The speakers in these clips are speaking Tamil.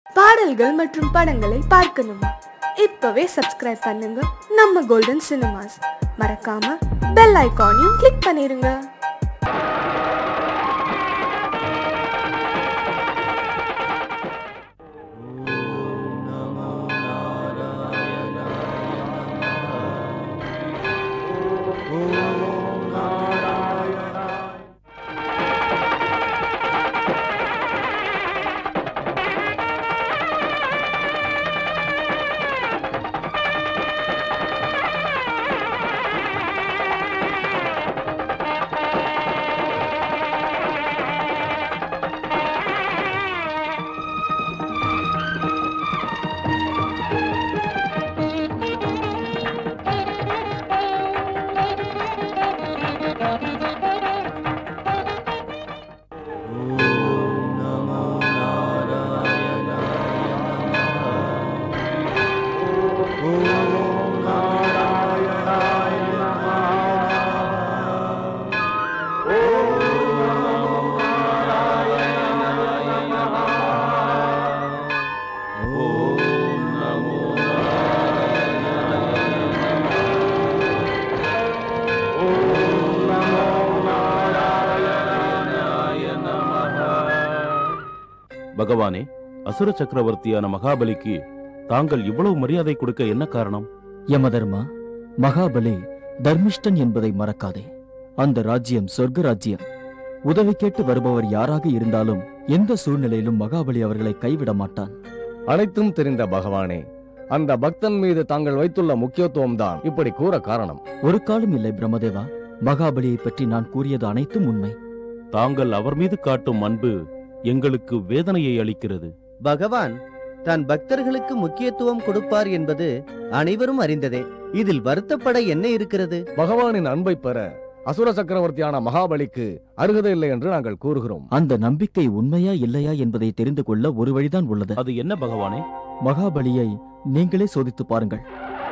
பாடல்கள் மற்றும் படங்களை பார்க்கணுமா இப்பவே சப்ஸ்கிரைப் பண்ணுங்க நம்ம கோல்டன் சினிமாஸ் மறக்காம பெல் ஐகானையும் கிளிக் பண்ணிருங்க பகவானே அசுர சக்கரவர்த்தியான மகாபலிக்கு தாங்கள் இவ்வளவு மரியாதை கொடுக்க என்ன காரணம் யமதர்மா மகாபலி தர்மிஷ்டன் என்பதை மறக்காதே அந்த ராஜ்யம் சொர்க்க ராஜ்யம் உதவி கேட்டு வருபவர் யாராக இருந்தாலும் எந்த சூழ்நிலையிலும் மகாபலி அவர்களை கைவிட மாட்டான் அனைத்தும் தெரிந்த பகவானே அந்த பக்தன் மீது தாங்கள் வைத்துள்ள முக்கியத்துவம் தான் இப்படி கூற காரணம் ஒரு காலம் இல்லை பிரம்மதேவா மகாபலியை பற்றி நான் கூறியது அனைத்தும் உண்மை தாங்கள் அவர் மீது காட்டும் அன்பு எங்களுக்கு வேதனையை அளிக்கிறது பகவான் தன் பக்தர்களுக்கு முக்கியத்துவம் கொடுப்பார் என்பது அனைவரும் அறிந்ததே இதில் வருத்தப்பட என்ன இருக்கிறது பகவானின் அன்பை பெற அசுர சக்கரவர்த்தியான மகாபலிக்கு அருகதை இல்லை என்று நாங்கள் கூறுகிறோம் அந்த நம்பிக்கை உண்மையா இல்லையா என்பதை தெரிந்து கொள்ள ஒரு வழிதான் உள்ளது அது என்ன பகவானே மகாபலியை நீங்களே சோதித்து பாருங்கள்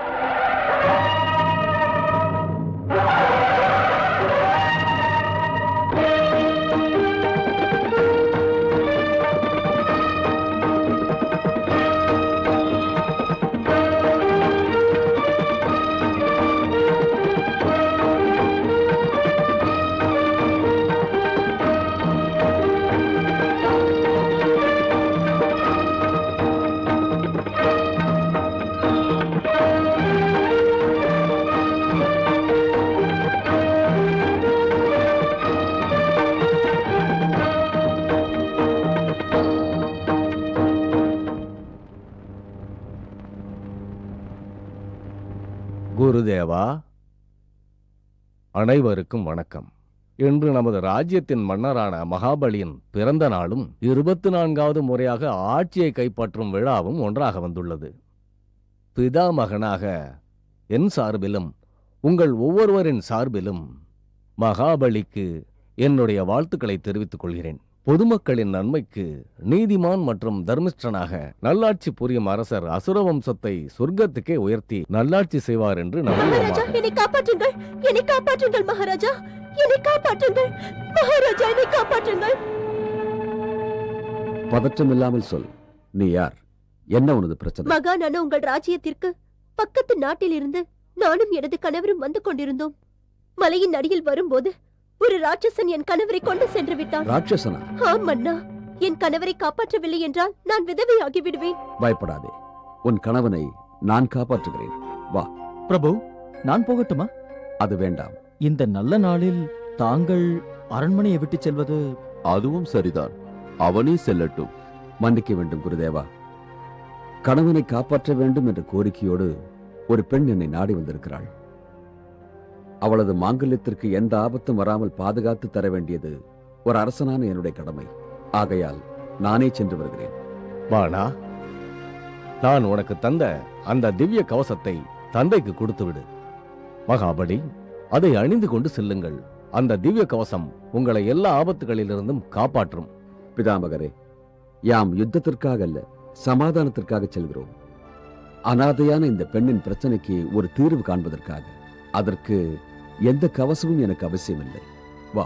குருதேவா அனைவருக்கும் வணக்கம் இன்று நமது ராஜ்யத்தின் மன்னரான மகாபலியின் பிறந்த நாளும் இருபத்தி நான்காவது முறையாக ஆட்சியை கைப்பற்றும் விழாவும் ஒன்றாக வந்துள்ளது பிதாமகனாக என் சார்பிலும் உங்கள் ஒவ்வொருவரின் சார்பிலும் மகாபலிக்கு என்னுடைய வாழ்த்துக்களை தெரிவித்துக் கொள்கிறேன் பொதுமக்களின் நன்மைக்கு நீதிமான் மற்றும் தர்மிஷ்டனாக நல்லாட்சி புரியும் அரசர் அசுர வம்சத்தை சொர்க்கத்துக்கே உயர்த்தி நல்லாட்சி செய்வார் என்று மகாராஜா நம்புவோமாக என்னை காப்பாற்றுங்கள் என்னை காப்பாற்றுங்கள் மகாராஜா என்னை காப்பாற்றுங்கள் மகாராஜா என்னை காப்பாற்றுங்கள் பதற்றம் இல்லாமல் சொல் நீ யார் என்ன உனது பிரச்சனை மகானான உங்கள் ராஜ்யத்திற்கு பக்கத்து நாட்டில் இருந்து நானும் எனது கணவரும் வந்து கொண்டிருந்தோம் மலையின் அடியில் வரும்போது ஒரு ராட்சசன் என் கணவரை கொண்டு சென்று விட்டான் ராட்சசனா ஆம் மன்னா என் கணவரை காப்பாற்றவில்லை என்றால் நான் விதவையாகி விடுவேன் பயப்படாதே உன் கணவனை நான் காப்பாற்றுகிறேன் பிரபு நான் போகட்டுமா அது வேண்டாம் இந்த நல்ல நாளில் தாங்கள் அரண்மனையை விட்டு செல்வது அதுவும் சரிதான் அவனே செல்லட்டும் மன்னிக்க வேண்டும் குருதேவா கணவனை காப்பாற்ற வேண்டும் என்ற கோரிக்கையோடு ஒரு பெண் என்னை நாடி வந்திருக்கிறாள் அவளது மாங்கல்யத்திற்கு எந்த ஆபத்தும் வராமல் பாதுகாத்து தர வேண்டியது ஒரு அரசனான என்னுடைய கடமை ஆகையால் நானே சென்று வருகிறேன் வாணா நான் உனக்கு தந்த அந்த திவ்ய கவசத்தை தந்தைக்கு கொடுத்து விடு மகாபலி அதை அணிந்து கொண்டு செல்லுங்கள் அந்த திவ்ய கவசம் உங்களை எல்லா ஆபத்துகளிலிருந்தும் காப்பாற்றும் பிதாமகரே யாம் யுத்தத்திற்காக அல்ல சமாதானத்திற்காக செல்கிறோம் அனாதையான இந்த பெண்ணின் பிரச்சனைக்கு ஒரு தீர்வு காண்பதற்காக அதற்கு எந்த கவசமும் எனக்கு அவசியமில்லை வா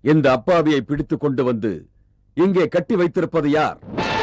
இந்த அப்பாவியை பிடித்துக் கொண்டு வந்து இங்கே கட்டி வைத்திருப்பது யார்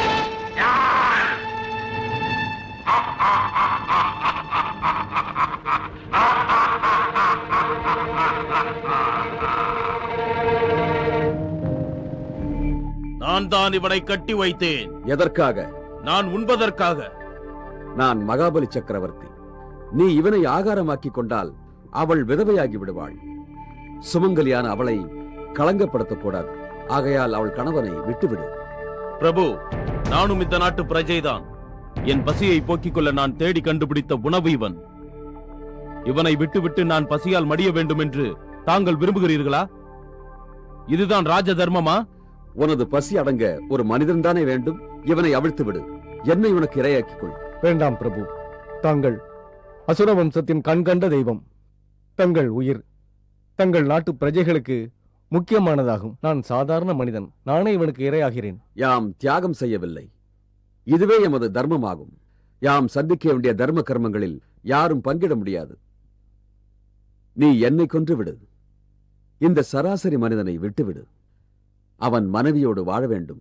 நான் தான் இவனை கட்டி வைத்தேன் எதற்காக நான் உண்பதற்காக நான் மகாபலி சக்கரவர்த்தி நீ இவனை ஆகாரமாக்கிக் கொண்டால் அவள் விதவையாகி விடுவாள் சுமங்கலியான அவளை களங்கப்படுத்தக்கூடாது ஆகையால் அவள் கணவனை விட்டுவிடு பிரபு நானும் இந்த நாட்டு பிரஜைதான் என் பசியை போக்கிக் கொள்ள நான் தேடி கண்டுபிடித்த உணவு இவன் இவனை விட்டுவிட்டு நான் பசியால் மடிய வேண்டும் என்று தாங்கள் விரும்புகிறீர்களா இதுதான் ராஜ தர்மமா உனது பசி அடங்க ஒரு மனிதன் தானே வேண்டும் இவனை அவிழ்த்து விடு என்னை உனக்கு இரையாக்கிக் கொள் வேண்டாம் பிரபு தாங்கள் அசுர வம்சத்தின் கண்கண்ட தெய்வம் தங்கள் உயிர் தங்கள் நாட்டு பிரஜைகளுக்கு முக்கியமானதாகும் நான் சாதாரண மனிதன் நானே இவனுக்கு இரையாகிறேன் யாம் தியாகம் செய்யவில்லை இதுவே எமது தர்மமாகும் யாம் சந்திக்க வேண்டிய தர்ம கர்மங்களில் யாரும் பங்கிட முடியாது நீ என்னை கொன்று விடு இந்த சராசரி மனிதனை விட்டுவிடு அவன் மனைவியோடு வாழ வேண்டும்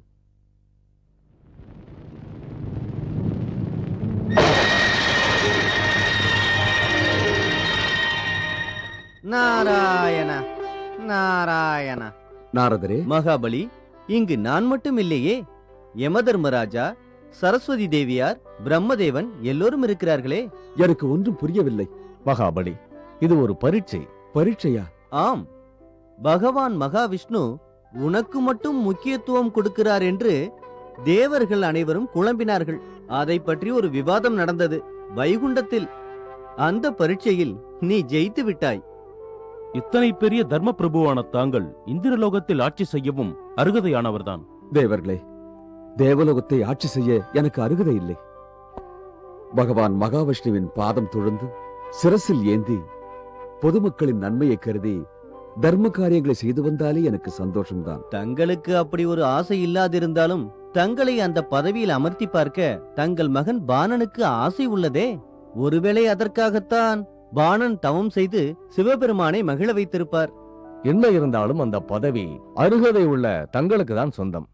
நாராயண நாராயண நாரதரே மகாபலி இங்கு நான் மட்டும் இல்லையே யமதர்மராஜா சரஸ்வதி தேவியார் பிரம்மதேவன் எல்லோரும் இருக்கிறார்களே எனக்கு ஒன்றும் புரியவில்லை மகாபலி இது ஒரு பரீட்சை பரீட்சையா ஆம் பகவான் மகாவிஷ்ணு உனக்கு மட்டும் முக்கியத்துவம் கொடுக்கிறார் என்று தேவர்கள் அனைவரும் குழம்பினார்கள் அதை பற்றி ஒரு விவாதம் நடந்தது வைகுண்டத்தில் அந்த பரீட்சையில் நீ ஜெயித்து விட்டாய் இத்தனை பெரிய தர்ம பிரபுவான தாங்கள் இந்திரலோகத்தில் ஆட்சி செய்யவும் அருகதையானவர்தான் தேவர்களே தேவலோகத்தை ஆட்சி செய்ய எனக்கு அருகதை இல்லை பகவான் மகாவிஷ்ணுவின் பாதம் தொழுந்து சிரசில் ஏந்தி பொதுமக்களின் நன்மையை கருதி தர்ம காரியங்களை செய்து வந்தாலே எனக்கு சந்தோஷம்தான் தங்களுக்கு அப்படி ஒரு ஆசை இல்லாதிருந்தாலும் தங்களை அந்த பதவியில் அமர்த்தி பார்க்க தங்கள் மகன் பாணனுக்கு ஆசை உள்ளதே ஒருவேளை அதற்காகத்தான் பாணன் தவம் செய்து சிவபெருமானை மகிழ வைத்திருப்பார் என்ன இருந்தாலும் அந்த பதவி அருகதை உள்ள தங்களுக்கு தான் சொந்தம்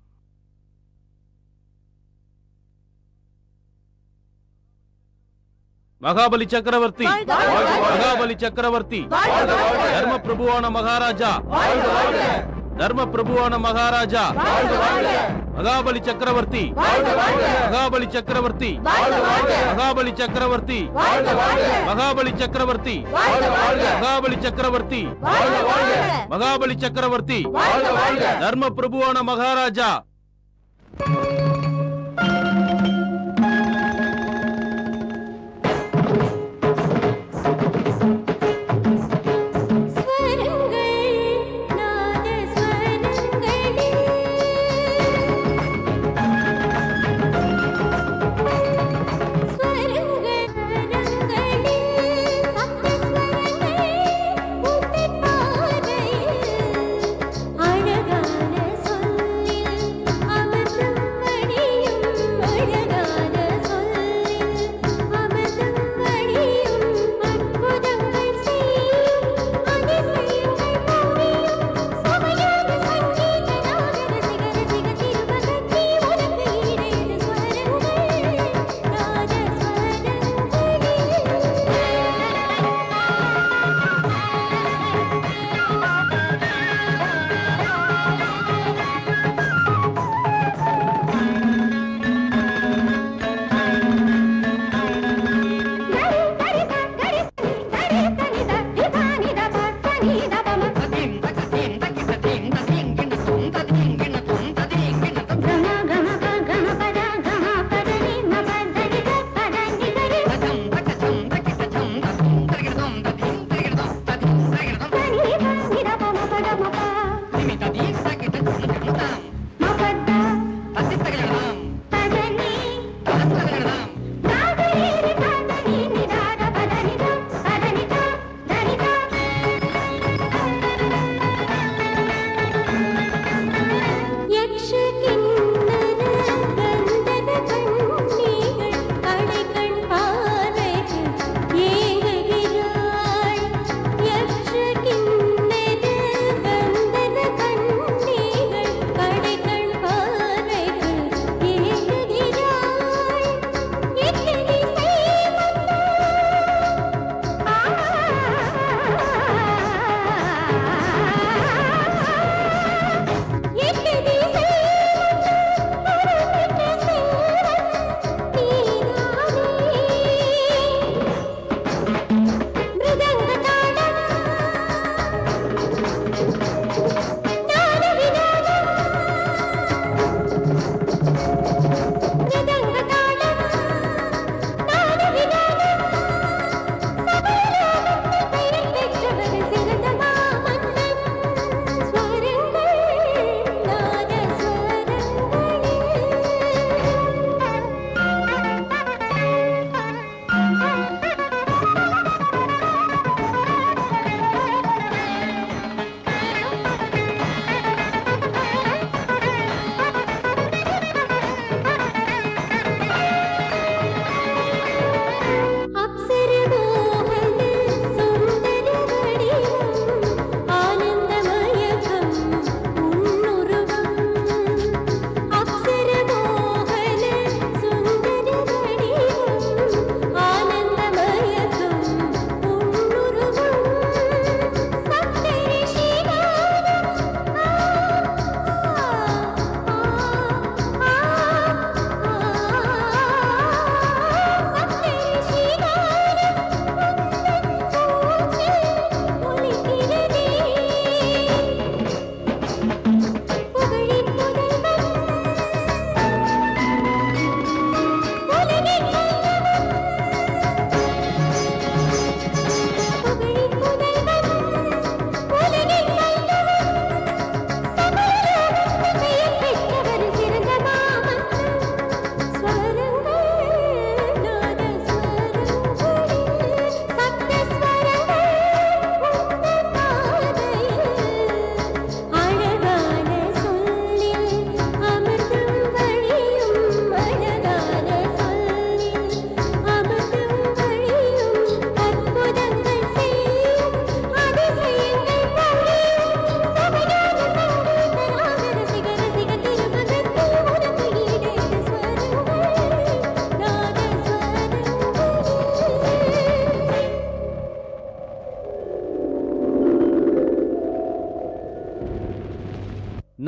மகாபலி சக்கரவர்த்தி வாழ்க, வாழ்க. மகாபலி சக்கரவர்த்தி வாழ்க, வாழ்க. தர்ம பிரபுவான மகாராஜா தர்ம பிரபுவான மகாராஜா மகாபலி சக்கரவர்த்தி மகாபலி சக்கரவர்த்தி மகாபலி சக்கரவர்த்தி மகாபலி சக்கரவர்த்தி மகாபலி சக்கரவர்த்தி மகாபலி சக்கரவர்த்தி தர்ம பிரபுவான மகாராஜா அழகான சொல்லில் அமிர்தம் வழி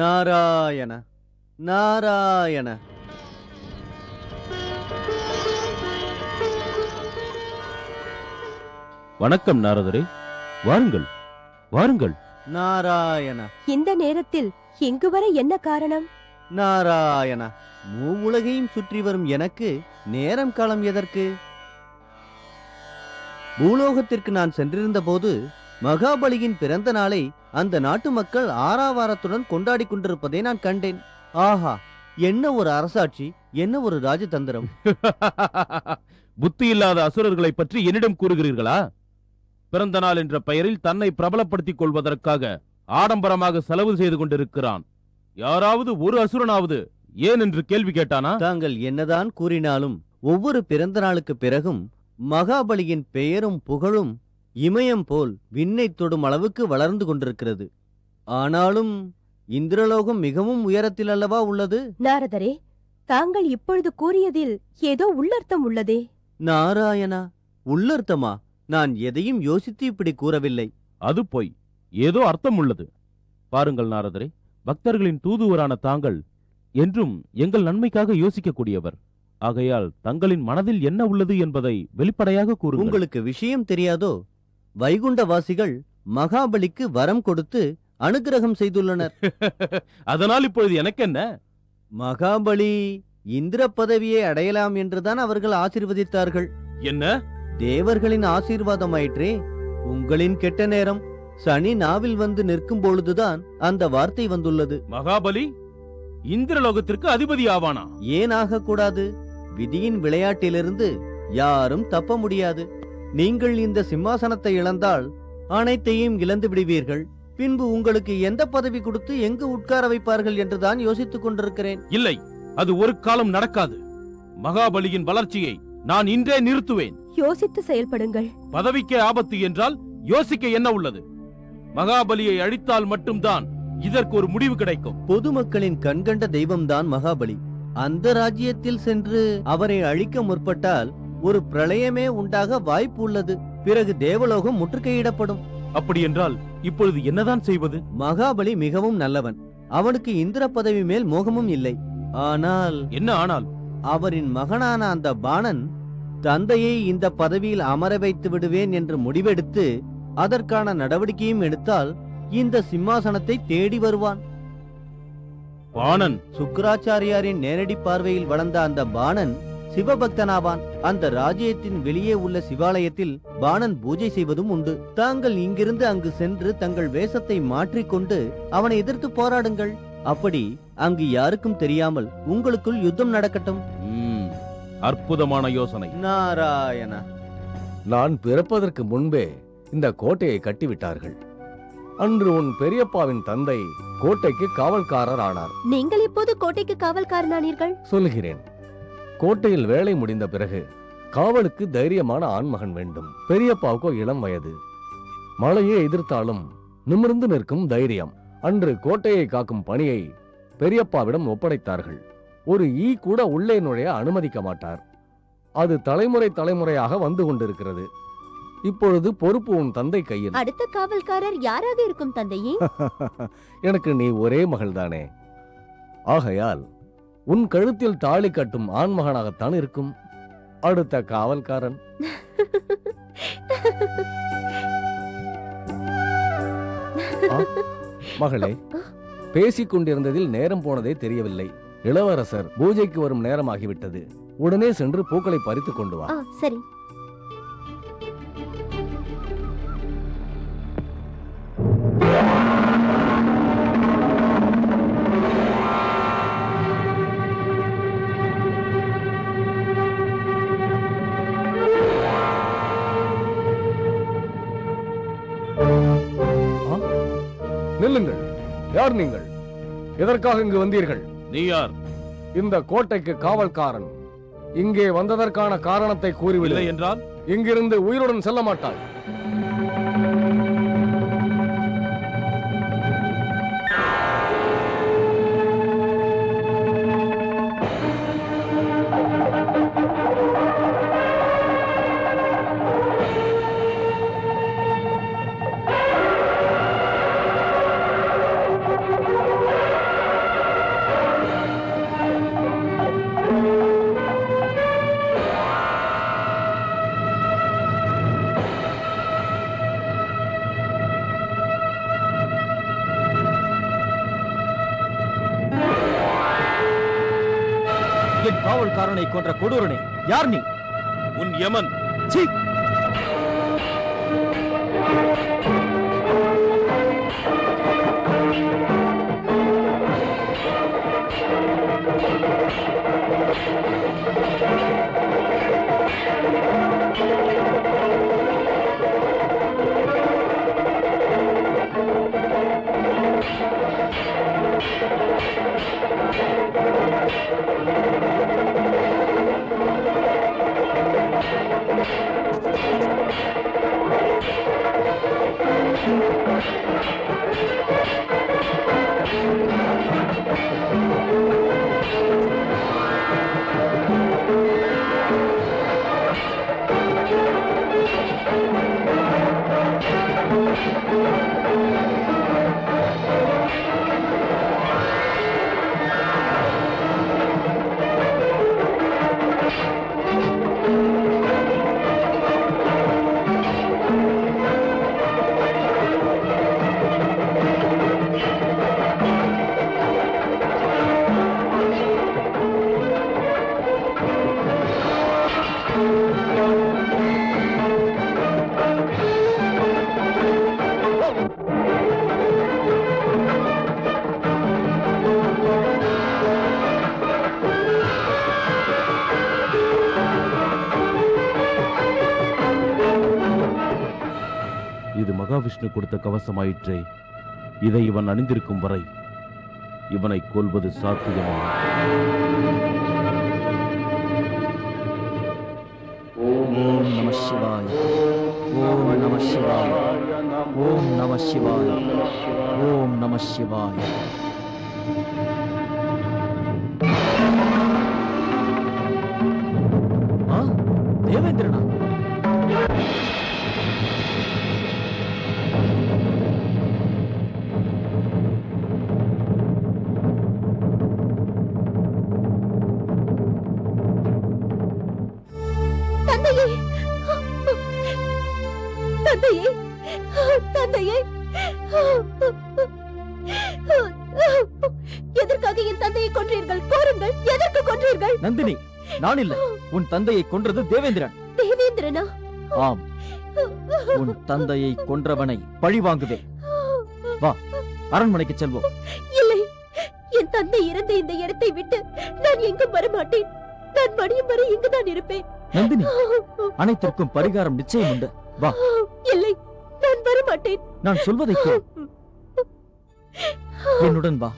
நாராயண நாராயண வணக்கம் நாரதரே வாருங்கள் வாருங்கள் நாராயண இந்த நேரத்தில் இங்கு வர என்ன காரணம் நாராயண மூவுலகையும் சுற்றி வரும் எனக்கு நேரம் காலம் எதற்கு பூலோகத்திற்கு நான் சென்றிருந்த போது மகாபலியின் பிறந்த நாளை அந்த நாட்டு மக்கள் ஆறாவாரத்துடன் கொண்டாடி கொண்டிருப்பதை நான் கண்டேன் ஆஹா என்ன ஒரு அரசாட்சி என்ன ஒரு ராஜதந்திரம் புத்தி இல்லாத அசுரர்களை பற்றி என்னிடம் கூறுகிறீர்களா பிறந்த நாள் என்ற பெயரில் தன்னை பிரபலப்படுத்திக் கொள்வதற்காக ஆடம்பரமாக செலவு செய்து கொண்டிருக்கிறான் யாராவது ஒரு அசுரனாவது ஏன் என்று கேள்வி கேட்டானா தாங்கள் என்னதான் கூறினாலும் ஒவ்வொரு பிறந்த நாளுக்கு பிறகும் மகாபலியின் பெயரும் புகழும் இமயம் போல் விண்ணை தொடும் அளவுக்கு வளர்ந்து கொண்டிருக்கிறது ஆனாலும் இந்திரலோகம் மிகவும் உயரத்தில் அல்லவா உள்ளது நாரதரே தாங்கள் இப்பொழுது கூறியதில் ஏதோ உள்ளர்த்தம் உள்ளதே நாராயணா உள்ளர்த்தமா நான் எதையும் யோசித்து இப்படி கூறவில்லை அது பொய் ஏதோ அர்த்தம் உள்ளது பாருங்கள் நாரதரே பக்தர்களின் தூதுவரான தாங்கள் என்றும் எங்கள் நன்மைக்காக யோசிக்கக்கூடியவர் ஆகையால் தங்களின் மனதில் என்ன உள்ளது என்பதை வெளிப்படையாக கூறுங்கள் உங்களுக்கு விஷயம் தெரியாதோ வைகுண்டவாசிகள் மகாபலிக்கு வரம் கொடுத்து அனுக்கிரகம் செய்துள்ளனர் அதனால் இப்பொழுது எனக்கு என்ன மகாபலி இந்திர பதவியை அடையலாம் என்றுதான் அவர்கள் ஆசீர்வதித்தார்கள் என்ன தேவர்களின் ஆசீர்வாதமாயிற்றே உங்களின் கெட்ட நேரம் சனி நாவில் வந்து நிற்கும் பொழுதுதான் அந்த வார்த்தை வந்துள்ளது மகாபலி இந்திரலோகத்திற்கு அதிபதி ஆவானா ஏன் ஆகக்கூடாது விதியின் விளையாட்டிலிருந்து யாரும் தப்ப முடியாது நீங்கள் இந்த சிம்மாசனத்தை இழந்தால் அனைத்தையும் இழந்து விடுவீர்கள் பின்பு உங்களுக்கு எந்த பதவி கொடுத்து எங்கு உட்கார வைப்பார்கள் என்றுதான் யோசித்துக் கொண்டிருக்கிறேன் இல்லை அது ஒரு காலம் நடக்காது மகாபலியின் வளர்ச்சியை நான் இன்றே நிறுத்துவேன் யோசித்து செயல்படுங்கள் பதவிக்கே ஆபத்து என்றால் யோசிக்க என்ன உள்ளது மகாபலியை அழித்தால் மட்டும்தான் இதற்கு ஒரு முடிவு கிடைக்கும் பொதுமக்களின் கண்கண்ட தெய்வம்தான் மகாபலி அந்த ராஜ்யத்தில் சென்று அவரை அழிக்க முற்பட்டால் ஒரு பிரளயமே உண்டாக வாய்ப்பு உள்ளது பிறகு தேவலோகம் முற்றுகையிடப்படும் அப்படி என்றால் இப்பொழுது என்னதான் செய்வது மகாபலி மிகவும் நல்லவன் அவனுக்கு இந்திர பதவி மேல் மோகமும் இல்லை ஆனால் என்ன ஆனால் அவரின் மகனான அந்த பாணன் தந்தையை இந்த பதவியில் அமர வைத்து விடுவேன் என்று முடிவெடுத்து அதற்கான நடவடிக்கையும் எடுத்தால் இந்த சிம்மாசனத்தை தேடி வருவான் பாணன் சுக்கராச்சாரியாரின் நேரடி பார்வையில் வளர்ந்த அந்த பாணன் சிவபக்தனாவான் அந்த ராஜ்யத்தின் வெளியே உள்ள சிவாலயத்தில் பாணன் பூஜை செய்வதும் உண்டு தாங்கள் இங்கிருந்து அங்கு சென்று தங்கள் வேஷத்தை மாற்றிக்கொண்டு அவனை எதிர்த்து போராடுங்கள் அப்படி அங்கு யாருக்கும் தெரியாமல் உங்களுக்குள் யுத்தம் நடக்கட்டும் ம், அற்புதமான யோசனை நாராயண நான் பிறப்பதற்கு முன்பே இந்த கோட்டையை கட்டிவிட்டார்கள் அன்று உன் பெரியப்பாவின் தந்தை கோட்டைக்கு காவல்காரர் ஆனார் நீங்கள் இப்போது கோட்டைக்கு காவல்காரனானீர்கள் சொல்லுகிறேன் கோட்டையில் வேலை முடிந்த பிறகு காவலுக்கு தைரியமான ஆண்மகன் வேண்டும் பெரியப்பாவுக்கோ இளம் வயது மழையே எதிர்த்தாலும் நிமிர்ந்து நிற்கும் தைரியம் அன்று கோட்டையை காக்கும் பணியை பெரியப்பாவிடம் ஒப்படைத்தார்கள் ஒரு ஈ கூட உள்ளே நுழைய அனுமதிக்க மாட்டார் அது தலைமுறை தலைமுறையாக வந்து கொண்டிருக்கிறது இப்பொழுது பொறுப்பு உன் தந்தை கையில் அடுத்த காவல்காரர் யாராக இருக்கும் தந்தையே எனக்கு நீ ஒரே மகள்தானே ஆகையால் உன் கழுத்தில் தாலி கட்டும் ஆண்மகனாகத்தான் இருக்கும் அடுத்த காவல்காரன் ஆ, மகளே பேசிக் கொண்டிருந்ததில் நேரம் போனதே தெரியவில்லை இளவரசர் பூஜைக்கு வரும் நேரமாகிவிட்டது உடனே சென்று பூக்களை பறித்துக் கொண்டு வா ஆ சரி நில்லுங்கள் யார் நீங்கள் எதற்காக இங்கு வந்தீர்கள் நீ யார் இந்த கோட்டைக்கு காவல்காரன் இங்கே வந்ததற்கான காரணத்தை கூறிவிடு இல்லை என்றால் இங்கிருந்து உயிருடன் செல்ல மாட்டாய் என் காவல்காரனை கொன்ற கொடூரனே யார் நீ உன் யமன் சீ இது மகாவிஷ்ணு கொடுத்த கவசமாயிற்றே இதை இவன் அணிந்திருக்கும் வரை இவனை கொல்வது சாத்தியமா ஓம் நம சிவாய ஓம் நம சிவாய ஓம் நம சிவாய ஓம் நம சிவாய ஆ தேவேந்திரனா தந்தையே தந்தையே தந்தையே எதற்காக என் தந்தையை கொன்றீர்கள் கோருங்கள் எதற்கு கொன்றீர்கள் நந்தினி நான் இல்ல உன் தந்தையை கொன்றது தேவேந்திரன் தேவேந்திரனா ஆம் உன் தந்தையை கொன்றவனை பழி வாங்குவே வா அரண்மனைக்கு செல்வோம் இல்லை என் தந்தை இறந்த இந்த இடத்தை விட்டு நான் எங்கும் வரமாட்டேன் நான் மடியும் வரை இங்குதான் இருப்பேன் நந்தினி அனைத்திற்கும் பரிகாரம் நிச்சயம் உண்டு வா இல்லை நான் வரமாட்டேன் நான் சொல்வதை கேள் என்னுடன் வா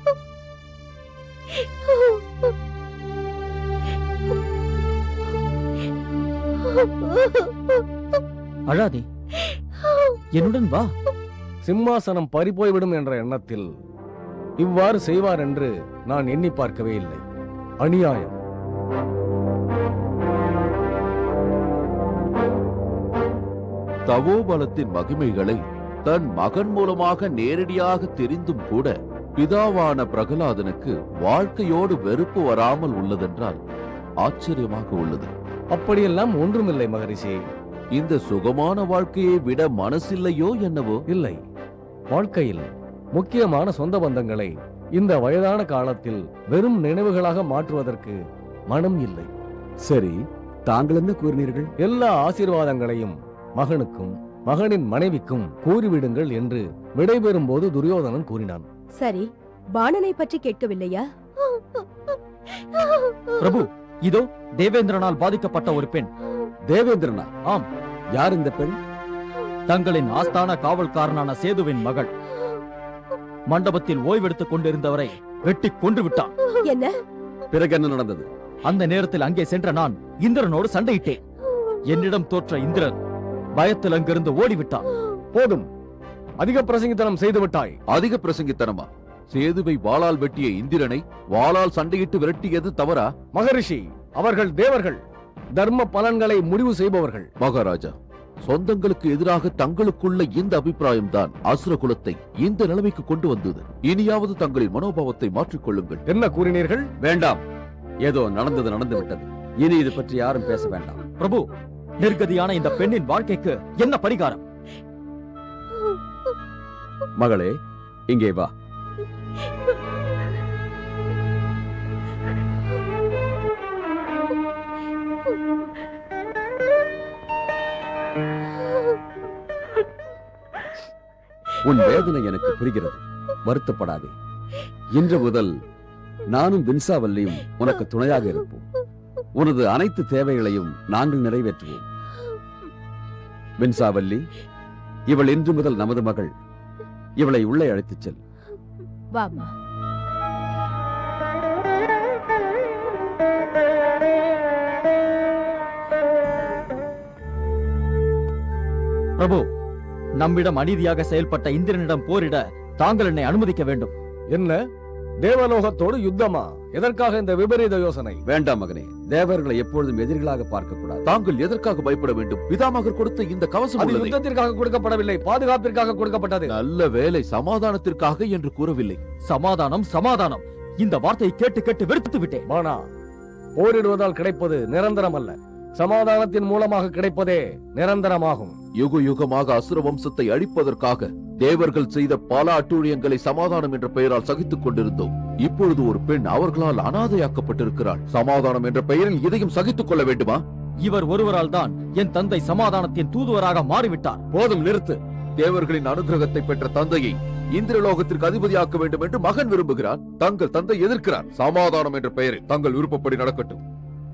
அழாதே என்னுடன் வா சிம்மாசனம் பறிபோய்விடும் என்ற எண்ணத்தில் இவ்வாறு செய்வார் என்று நான் எண்ணி பார்க்கவே இல்லை அநியாயம் தவோபலத்தின் மகிமைகளை தன் மகன் மூலமாக நேரடியாக தெரிந்தும் கூட பிதாவான பிரகலாதனுக்கு வாழ்க்கையோடு வெறுப்பு வராமல் உள்ளதென்றால் ஆச்சரியமாக உள்ளது அப்படியெல்லாம் ஒன்றுமில்லை மகரிஷி இந்த சுகமான வாழ்க்கையை விட மனசில்லையோ என்னவோ இல்லை வாழ்க்கையில் முக்கியமான சொந்த பந்தங்களை இந்த வயதான காலத்தில் வெறும் நினைவுகளாக மாற்றுவதற்கு மனம் இல்லை சரி தாங்கள் என்ன கூறினீர்கள் எல்லா ஆசீர்வாதங்களையும் மகனுக்கும் மகனின் மனைவிக்கும் கூறிவிடுங்கள் என்று விடைபெறும் போது துரியோதனன் கூறினான் சரி பாணனை பற்றி கேட்கவில்லையா பிரபு இதோ தேவேந்திரனால் பாதிக்கப்பட்ட ஒரு பெண் தேவேந்திரனா ஆம். யார் இந்த பெண் தங்களின் ஆஸ்தான காவல்காரனான சேதுவின் மகள் மண்டபத்தில் ஓய்வெடுத்துக் கொண்டிருந்தவரை வெட்டி கொன்று விட்டான் என்ன பிறகு என்ன நடந்தது அந்த நேரத்தில் அங்கே சென்ற நான் இந்திரனோடு சண்டையிட்டேன் என்னிடம் தோற்ற இந்திரன் பயத்தில் அங்கிருந்து ஓடிவிட்டான் போதும் அதிக பிரசங்கித்தனம் செய்து விட்டாய் அதிக பிரசங்கித்தனமா சேதுவை வாளால் வெட்டிய இந்திரனை வாளால் சண்டையிட்டு விரட்டியது தவறா மகரிஷி அவர்கள் தேவர்கள் தர்ம பலன்களை முடிவு செய்பவர்கள் மகாராஜா சொந்தங்களுக்கு எதிராக தங்களுக்குள்ள இந்த அபிப்பிராயம்தான் அசுர குலத்தை இந்த நிலைமைக்கு கொண்டு வந்தது இனியாவது தங்களின் மனோபாவத்தை மாற்றிக் கொள்ளுங்கள் என்ன கூறினீர்கள் வேண்டாம் ஏதோ நடந்தது நடந்து விட்டது இனி இது பற்றி யாரும் பேச வேண்டாம் பிரபு நிர்கதியான இந்த பெண்ணின் வாழ்க்கைக்கு என்ன பரிகாரம் மகளே இங்கே வா உன் வேதனை எனக்கு புரிகிறது வருத்தப்படாதே இன்று முதல் நானும் பின்சாவல்லியும் உனக்கு துணையாக இருப்போம் உனது அனைத்து தேவைகளையும் நாங்கள் நிறைவேற்றுவோம் பின்சாவல்லி இவள் இன்று முதல் நமது மகள் இவளை உள்ளே அழைத்துச் செல் வாமா பிரபு நம்மிடம் அநீதியாக செயல்பட்ட இந்திரனிடம் போரிட தாங்கள் என்னை அனுமதிக்க வேண்டும் என்ன தேவலோகத்தோடு யுத்தமா எதற்காக இந்த விபரீத யோசனை வேண்டாம் மகனே தேவர்களை எப்பொழுதும் எதிரிகளாக பார்க்க கூடாது தாங்கள் எதற்காக பயப்பட வேண்டும் பிதாமகர் கொடுத்த இந்த கவசம் அது உள்ளதே. யுத்தத்திற்காக கொடுக்கப்படவில்லை பாதுகாப்பிற்காக கொடுக்கப்பட்டது நல்ல வேலை சமாதானத்திற்காக என்று கூறவில்லை சமாதானம் சமாதானம் இந்த வார்த்தையை கேட்டு கேட்டு வெறுத்து விட்டேன் மானா போரிடுவதால் கிடைப்பது நிரந்தரம் அல்ல சமாதானத்தின் மூலமாக கிடைப்பதே நிரந்தரமாகும் யுக யுகமாக அசுர வம்சத்தை அழிப்பதற்காக தேவர்கள் செய்த பல அட்டூழியங்களை சமாதானம் என்ற பெயரால் சகித்துக் கொண்டிருந்தோம் இப்பொழுது ஒரு பெண் அவர்களால் அனாதையாக்கப்பட்டிருக்கிறாள் சமாதானம் என்ற பெயரில் இதையும் சகித்துக் கொள்ள வேண்டுமா இவர் ஒருவரால் தான் என் தந்தை சமாதானத்தின் தூதுவராக மாறிவிட்டார் போதும் நிறுத்து தேவர்களின் அனுகிரகத்தை பெற்ற தந்தையை இந்திரலோகத்திற்கு அதிபதியாக்க வேண்டும் என்று மகன் விரும்புகிறார் தங்கள் தந்தை எதிர்க்கிறார் சமாதானம் என்ற பெயரில் தங்கள் விருப்பப்படி நடக்கட்டும்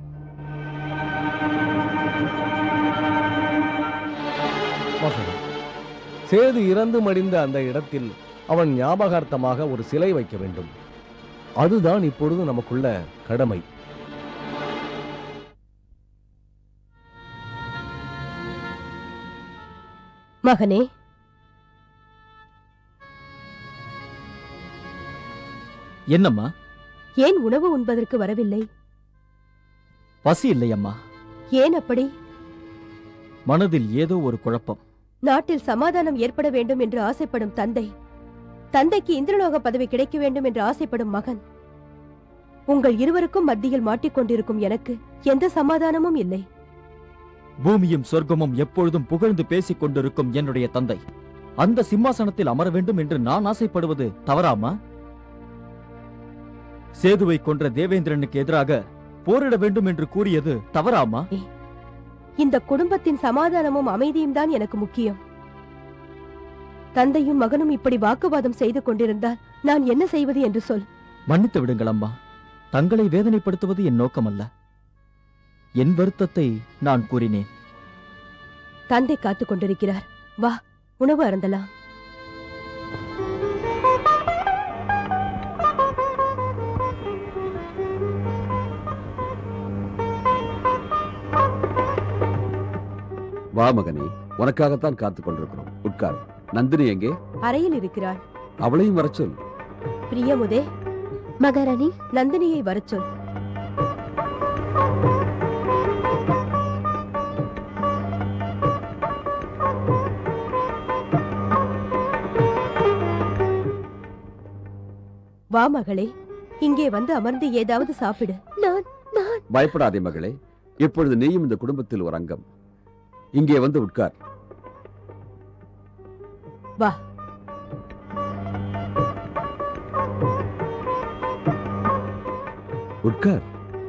மகன் சேது இறந்து மடிந்த அந்த இடத்தில் அவன் ஞாபகார்த்தமாக ஒரு சிலை வைக்க வேண்டும் அதுதான் இப்பொழுது நமக்குள்ள கடமை மகனே என்னம்மா ஏன் உணவு உண்பதற்கு வரவில்லை பசி இல்லையம்மா ஏன் அப்படி மனதில் ஏதோ ஒரு குழப்பம் நாட்டில் சமாதானம் ஏற்பட வேண்டும் என்று ஆசைப்படும் தந்தை தந்தைக்கு இந்திரலோக பதவி கிடைக்க வேண்டும் என்று ஆசைப்படும் மகன் உங்கள் இருவருக்கும் மத்தியில் மாட்டிக்கொண்டிருக்கும் எனக்கு எந்த சமாதானமும் இல்லை பூமியும் சொர்க்கமும் எப்பொழுதும் புகழ்ந்து பேசிக் கொண்டிருக்கும் என்னுடைய தந்தை அந்த சிம்மாசனத்தில் அமர வேண்டும் என்று நான் ஆசைப்படுவது தவறாமா சேதுவை கொன்ற தேவேந்திரனுக்கு எதிராக போரிட வேண்டும் என்று கூறியது தவறாமா இந்த குடும்பத்தின் சமாதானமும் அமைதியும் தான் எனக்கு முக்கியம் தந்தையும் மகனும் இப்படி வாக்குவாதம் செய்து கொண்டிருந்தால் நான் என்ன செய்வது என்று சொல் மன்னித்து விடுங்கள் அம்மா தங்களை வேதனைப்படுத்துவது என் நோக்கமல்ல என் வருத்தத்தை நான் கூறினேன் தந்தை காத்துக் கொண்டிருக்கிறார் வா உணவு அருந்தலாம் வா மகனே உனக்காகத்தான் காத்துக் கொண்டிருக்கிறோம் உட்கார் நந்தினி எங்கே அறையில் இருக்கிறாள் அவளையும் வரச் சொல் பிரியமுதே மகாராணி நந்தினியை வரச் சொல் வா மகளே இங்கே வந்து அமர்ந்து ஏதாவது சாப்பிடு நான் நான் பயப்படாதே மகளே இப்பொழுது நீயும் இந்த குடும்பத்தில் ஒரு அங்கம் இங்கே வந்து உட்கார் வா உட்கார்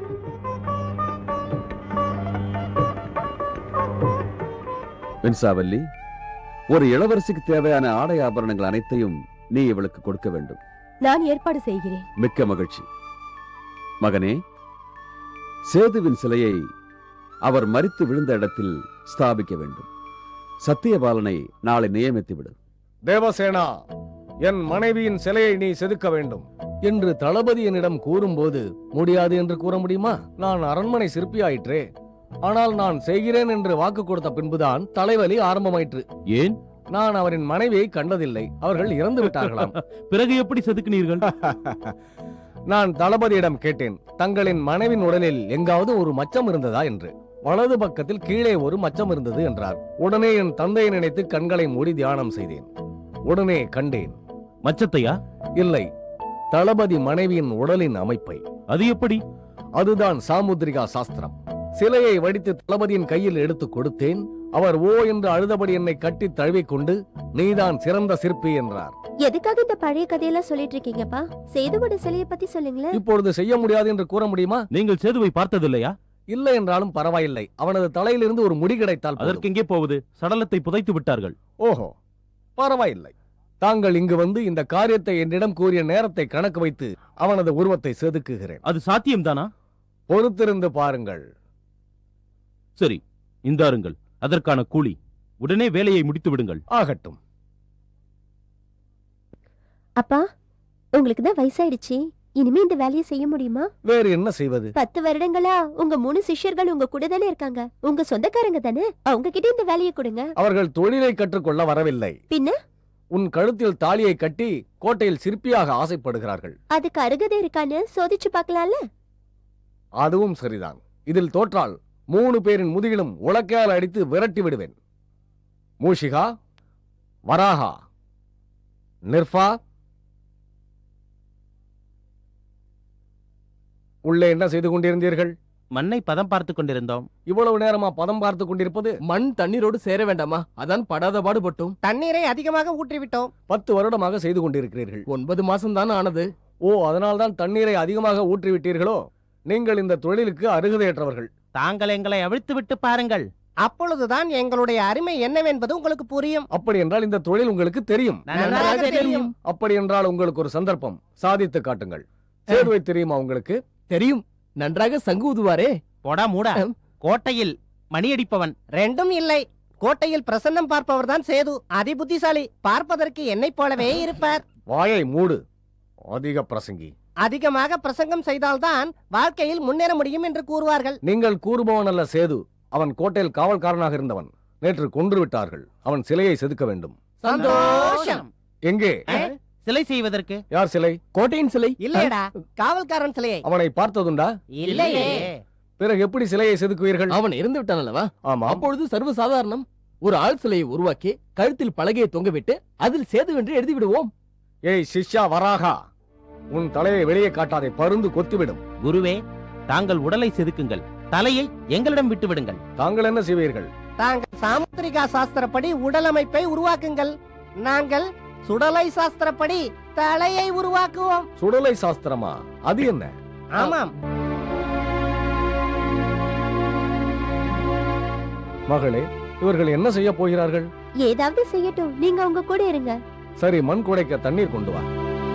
வெண்சாவல்லி ஒரு இளவரசிக்கு தேவையான ஆடை ஆபரணங்கள் அனைத்தையும் நீ இவளுக்கு கொடுக்க வேண்டும் நான் ஏற்பாடு செய்கிறேன் மிக்க மகிழ்ச்சி மகனே சேதுவின் சிலையை அவர் மரித்து விழுந்த இடத்தில் ஸ்தாபிக்க வேண்டும் சத்தியபாலனை நாளை நியமித்து விடு தேவசேனா என் மனைவியின் சிலையை நீ செதுக்க வேண்டும் என்று தளபதி என்னிடம் கூறும்போது முடியாது என்று கூற முடியுமா நான் அரண்மனை சிற்பியாயிற்றே ஆனால் நான் செய்கிறேன் என்று வாக்கு கொடுத்த பின்புதான் தலைவலி ஆரம்பமாயிற்று ஏன் நான் அவரின் மனைவியை கண்டதில்லை அவர்கள் இறந்து விட்டார்களாம் பிறகு எப்படி செதுக்கினீர்கள் நான் தளபதியிடம் கேட்டேன் தங்களின் மனைவின் உடலில் எங்காவது ஒரு மச்சம் இருந்ததா என்று வலது பக்கத்தில் கீழே ஒரு மச்சம் இருந்தது என்றார் உடனே என் தந்தையை நினைத்து கண்களை மூடி தியானம் செய்தேன் உடனே கண்டேன் மச்சத்தையா இல்லை தளபதி மனைவியின் உடலின் அமைப்பை அது எப்படி அதுதான் சாமுத்திரிகா சாஸ்திரம் சிலையை வடித்து தளபதியின் கையில் எடுத்து கொடுத்தேன் அவர் ஓ என்று அழுதபடி என்னை கட்டி தழுவிக்கொண்டு நீதான் சிறந்த சிற்பி என்றார் எதுக்காக இந்த பழைய கதையெல்லாம் சொல்லிட்டு இருக்கீங்கப்பா சேதுவோட சிலையை பத்தி சொல்லுங்களேன் இப்பொழுது செய்ய முடியாது என்று கூற முடியுமா நீங்கள் சேதுவை பார்த்ததில்லையா இல்லை என்றாலும் பரவாயில்லை அவனது தலையிலிருந்து ஒரு முடி கிடைத்தால் போதும். அதற்கு எங்கே போவது சடலத்தை புதைத்து விட்டார்கள் ஓஹோ பரவாயில்லை தாங்கள் இங்கு வந்து இந்த காரியத்தை என்னிடம் கூறிய நேரத்தை கணக்கு வைத்து அவனது உருவத்தை செதுக்குகிறேன் அது சாத்தியம்தானா பொறுத்திருந்து பாருங்கள் சரி இந்தாருங்கள் அதற்கான கூலி உடனே வேலையை முடித்து விடுங்கள் ஆகட்டும் அப்பா உங்களுக்கு தான் வயசாயிடுச்சு இனிமே இந்த வேலையை செய்ய முடியுமா வேறு என்ன செய்வது பத்து வருடங்களா உங்க மூணு சிஷ்யர்கள் உங்க கூட தானே இருக்காங்க உங்க சொந்தக்காரங்க தானே அவங்க கிட்ட இந்த வேலையை கொடுங்க அவர்கள் தொழிலை கற்றுக்கொள்ள வரவில்லை பின்ன உன் கழுத்தில் தாலியை கட்டி கோட்டையில் சிற்பியாக ஆசைப்படுகிறார்கள் அதுக்கு அருகதை இருக்கான்னு சோதிச்சு பார்க்கலாம்ல அதுவும் சரிதான் இதில் தோற்றால் மூணு பேரின் முதுகிலும் உலக்கையால் அடித்து விரட்டி விடுவேன் மூஷிகா வராகா நிர்ஃபா உள்ளே என்ன செய்து கொண்டிருந்தீர்கள் மண்ணை பதம் பார்த்து கொண்டிருந்தோம் இவ்வளவு நேரமா பதம் பார்த்து கொண்டிருப்பது மண் தண்ணீரோடு சேர வேண்டாமா அதான் படாத பாடுபட்டோம் தண்ணீரை அதிகமாக ஊற்றிவிட்டோம் பத்து வருடமாக செய்து கொண்டிருக்கிறீர்கள் ஒன்பது மாசம் தான் ஆனது ஓ அதனால்தான் தண்ணீரை அதிகமாக ஊற்றிவிட்டீர்களோ நீங்கள் இந்த தொழிலுக்கு அருகதையற்றவர்கள் தாங்கள் எங்களை அவிழ்த்து விட்டு பாருங்கள் அப்பொழுதுதான் எங்களுடைய அருமை என்னவென்பது உங்களுக்கு புரியும் அப்படி என்றால் இந்த தொழில் உங்களுக்கு தெரியும் நன்றாக தெரியும் அப்படி என்றால் உங்களுக்கு ஒரு சந்தர்ப்பம் சாதித்து காட்டுங்கள் சேதுவை தெரியுமா உங்களுக்கு தெரியும் நன்றாக சங்கு ஊதுவாரே போடா மூடா கோட்டையில் மணியடிப்பவன் ரெண்டும் இல்லை கோட்டையில் பிரசன்னம் பார்ப்பவர் தான் சேது அதி புத்திசாலி பார்ப்பதற்கு என்னைப் போலவே இருப்பார் வாயை மூடு அதிக பிரசங்கி அதிகமாக பிரசங்கம் செய்தால்தான் வாழ்க்கையில் முன்னேற முடியும் என்று கூறுவார்கள் நீங்கள் கூறுபவன் அல்ல சேது அவன் கோட்டையில் காவல்காரனாக இருந்தவன் நேற்று கொன்று விட்டார்கள் அவன் சிலையை செதுக்க வேண்டும் சந்தோஷம் எங்கே சிலை செய்வதற்கு யார் சிலை கோட்டையின் சிலை இல்லையடா காவல்காரன் சிலையை அவனை பார்த்ததுண்டா இல்லையே பிறகு எப்படி சிலையை செதுக்குவீர்கள் அவன் இறந்து விட்டான் அல்லவா ஆமா அப்பொழுது சர்வ சாதாரணம் ஒரு ஆள் சிலையை உருவாக்கி கழுத்தில் பலகையை தொங்கவிட்டு அதில் சேது என்று எழுதி விடுவோம் ஏய் சிஷ்யா வராகா உன் தலையை வெளியே காட்டாதே பருந்து கொத்திவிடும் குருவே தாங்கள் உடலை செதுக்குங்கள் தலையை எங்களிடம் விட்டு விடுங்கள் தாங்கள் என்ன செய்வீர்கள் தாங்கள் சாமுத்திரிகா சாஸ்திரப்படி உடல் அமைப்பை உருவாக்குங்கள் நாங்கள் சுடலை சாஸ்திரப்படி தலையை உருவாக்குவோம் சுடலை சாஸ்திரமா அது என்ன ஆமாம் மகளே இவர்கள் என்ன செய்ய போகிறார்கள் ஏதாவது செய்யட்டும் நீங்க அவங்க கூட இருங்க சரி மண் குடைக்க தண்ணீர் கொண்டு வா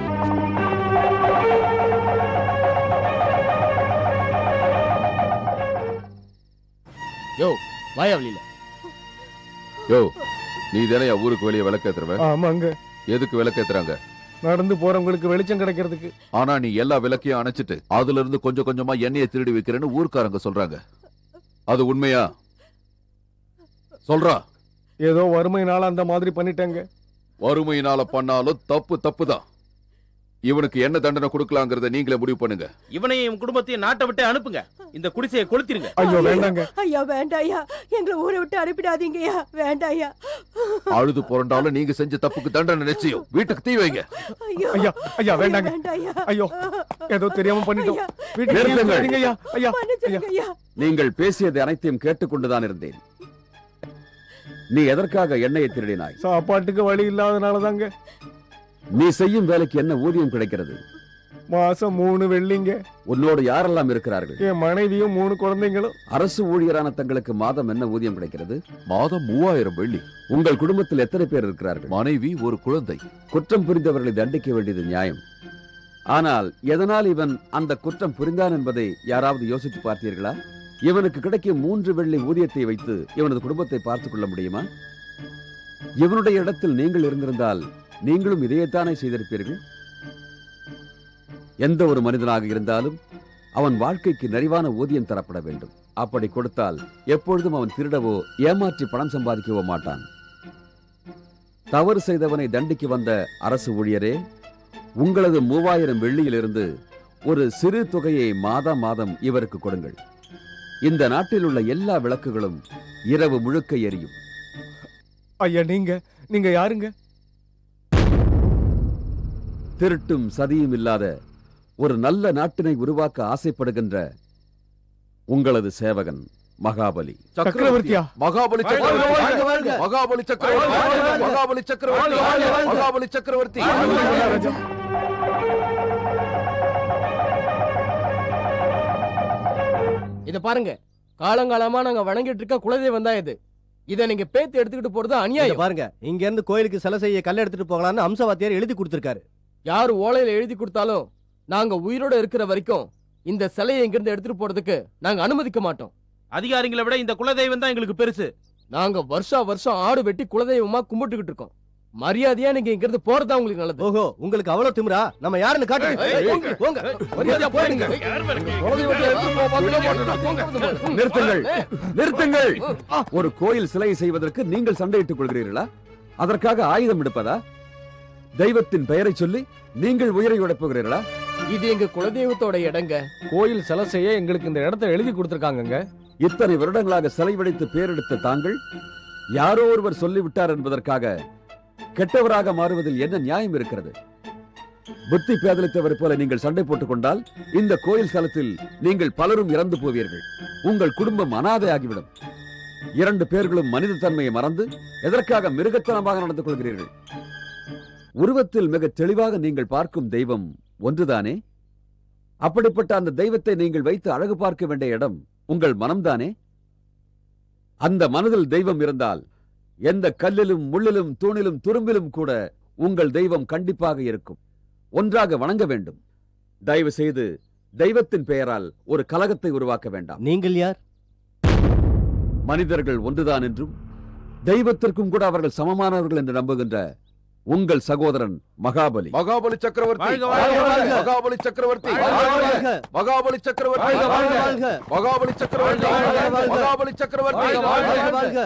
யோ வாயா வெளியில யோ நீ தானே ஊருக்கு வெளியே விளக்கேத்துறவ ஆமாங்க எதுக்கு விளக்கேத்துறாங்க நடந்து போறவங்களுக்கு வெளிச்சம் கிடைக்கிறதுக்கு ஆனா நீ எல்லா விளக்கையும் அணைச்சிட்டு அதுல இருந்து கொஞ்சம் கொஞ்சமா எண்ணெயை திருடி வைக்கிறேன்னு ஊர்க்காரங்க சொல்றாங்க அது உண்மையா சொல்றா ஏதோ வறுமையினால அந்த மாதிரி பண்ணிட்டாங்க வறுமையினால பண்ணாலும் தப்பு தப்புதான் இவனுக்கு என்ன தண்டனை கொடுக்கலாங்கிறத நீங்களே முடிவு பண்ணுங்க இவனையும் இவன் குடும்பத்தையும் நாட்டை விட்டு அனுப்புங்க இந்த குடிசையை கொளுத்திருங்க ஐயோ வேண்டாங்க ஐயா வேண்டாயா எங்களை ஊரை விட்டு அனுப்பிடாதீங்கய்யா வேண்டாயா அழுது புரண்டாலும் நீங்க செஞ்ச தப்புக்கு தண்டனை நிச்சயம் வீட்டுக்கு தீ வைங்க ஐயோ ஐயா ஐயா வேண்டாங்க வேண்டாயா ஐயோ ஏதோ தெரியாம பண்ணிட்டோம் ஐயா, வீட்டுக்கு நிறுத்துங்கள். போறீங்க ஐயா ஐயா மன்னிச்சிடுங்க ஐயா நீங்கள் பேசியது அனைத்தையும் கேட்டுக்கொண்டுதான் இருந்தேன் நீ எதற்காக எண்ணெயை திருடினாய் சாப்பாட்டுக்கு வழி இல்லாதனாலதாங்க நீ செய்யும் வேலைக்கு என்ன ஊதியம் கிடைக்கிறது மாசம் மூணு வெள்ளிங்க உன்னோடு யாரெல்லாம் இருக்கிறார்கள் என் மனைவியும் மூணு குழந்தைங்களும் அரசு ஊழியரான தங்களுக்கு மாதம் என்ன ஊதியம் கிடைக்கிறது மாதம் மூவாயிரம் வெள்ளி உங்கள் குடும்பத்தில் எத்தனை பேர் இருக்கிறார்கள் மனைவி ஒரு குழந்தை குற்றம் புரிந்தவர்களை தண்டிக்க வேண்டியது நியாயம் ஆனால் எதனால் இவன் அந்த குற்றம் புரிந்தான் என்பதை யாராவது யோசித்து பார்த்தீர்களா இவனுக்கு கிடைக்கும் மூன்று வெள்ளி ஊதியத்தை வைத்து இவனது குடும்பத்தை பார்த்துக் கொள்ள முடியுமா இவனுடைய இடத்தில் நீங்கள் இருந்திருந்தால் நீங்களும் இதையத்தானே செய்திருப்பீர்கள் எந்த ஒரு மனிதனாக இருந்தாலும் அவன் வாழ்க்கைக்கு நிறைவான ஊதியம் தரப்பட வேண்டும் அப்படி கொடுத்தால் எப்பொழுதும் அவன் திருடவோ ஏமாற்றி பணம் சம்பாதிக்கவோ மாட்டான் தவறு செய்தவனை தண்டிக்க வந்த அரசு ஊழியரே உங்களது மூவாயிரம் வெள்ளியிலிருந்து ஒரு சிறு தொகையை மாதம் மாதம் இவருக்கு கொடுங்கள் இந்த நாட்டில் உள்ள எல்லா விளக்குகளும் இரவு முழுக்க எரியும் ஐயா நீங்க நீங்க யாருங்க திருட்டும் சதியும் இல்லாத ஒரு நல்ல நாட்டினை உருவாக்க ஆசைப்படுகின்ற உங்களது சேவகன் மகாபலி சக்கரவர்த்தியா மகாபலி சக்கரவர்த்தி வாழ்க, வாழ்க. மகாபலி சக்கரவர்த்தி வாழ்க, வாழ்க. மகாபலி சக்கரவர்த்தி வாழ்க, வாழ்க. மகாபலி சக்கரவர்த்தி ராஜா இத பாருங்க காலங்காலமா நாங்க வணங்கிட்டு இருக்க குலதெய்வம் தான் இது இத நீங்க பேத்து எடுத்துக்கிட்டு போறது இங்க அநியாயம் பாருங்க இங்க இருந்து கோயிலுக்கு சிலை செய்ய கல் எடுத்துட்டு போகலாம்னு அம்சவாத்தியார் எழுதி கொடுத்திருக்காரு யாரு ஓலையில எழுதி கொடுத்தாலும் நாங்க உயிரோட இருக்கிற வரைக்கும் இந்த சிலையை இங்கிருந்து எடுத்துட்டு போறதுக்கு நாங்க அனுமதிக்க மாட்டோம் அதிகாரிகளை விட இந்த குலதெய்வம் தான் எங்களுக்கு பெருசு நாங்க வருஷா வருஷம் ஆடு வெட்டி குலதெய்வமா கும்பிட்டுக்கிட்டு இருக்கோம் மரியாதையா நீங்க இங்கிருந்து போறதா உங்களுக்கு நல்லது ஓஹோ உங்களுக்கு அவ்வளவு திமிரா நம்ம யாருன்னு காட்டுங்க ஏய், ஏய், போங்க, போங்க மரியாதையா போயிடுங்க குலதெய்வத்தை எடுத்துட்டு போக பார்த்துட்டு போங்க. நிறுத்துங்கள் நிறுத்துங்கள் ஒரு கோயில் சிலையை செய்வதற்கு நீங்கள் சண்டையிட்டுக் கொள்கிறீர்களா அதற்காக ஆயுதம் எடுப்பதா தெய்வத்தின் பெயரை சொல்லி நீங்கள் உயிரை உடைப்புகிறீர்களா இது எங்க குலதெய்வத்தோட இடங்க கோயில் சிலை செய்ய எங்களுக்கு இந்த இடத்தை எழுதி கொடுத்திருக்காங்கங்க இத்தனை வருடங்களாக சிலை வடித்து பேரெடுத்த தாங்கள் யாரோ ஒருவர் சொல்லிவிட்டார் என்பதற்காக கெட்டவராக மாறுவதில் என்ன நியாயம் இருக்கிறது புத்தி பேதலித்தவர் போல நீங்கள் சண்டை போட்டுக் கொண்டால் இந்த கோயில் ஸ்தலத்தில் நீங்கள் பலரும் இறந்து போவீர்கள் உங்கள் குடும்பம் அனாதை ஆகிவிடும் இரண்டு பேர்களும் மனித தன்மையை மறந்து எதற்காக மிருகத்தனமாக நடந்து கொள்கிறீர்கள் உருவத்தில் மிக தெளிவாக நீங்கள் பார்க்கும் தெய்வம் ஒன்றுதானே அப்படிப்பட்ட அந்த தெய்வத்தை நீங்கள் வைத்து அழகு பார்க்க வேண்டிய இடம் உங்கள் மனம்தானே அந்த மனதில் தெய்வம் இருந்தால் எந்த கல்லிலும் முள்ளிலும் தூணிலும் துரும்பிலும் கூட உங்கள் தெய்வம் கண்டிப்பாக இருக்கும் ஒன்றாக வணங்க வேண்டும் தயவு செய்து தெய்வத்தின் பெயரால் ஒரு கலகத்தை உருவாக்க வேண்டாம் நீங்கள் யார் மனிதர்கள் ஒன்றுதான் என்றும் தெய்வத்திற்கும் கூட அவர்கள் சமமானவர்கள் என்று நம்புகின்ற உங்கள் சகோதரன் மகாபலி மகாபலி சக்கரவர்த்தி வாழ்க, வாழ்க, வாழ்க. மகாபலி சக்கரவர்த்தி வாழ்க, மகாபலி சக்கரவர்த்தி வாழ்க, வாழ்க, வாழ்க. மகாபலி சக்கரவர்த்தி வாழ்க, வாழ்க. மகாபலி சக்கரவர்த்தி வாழ்க, வாழ்க.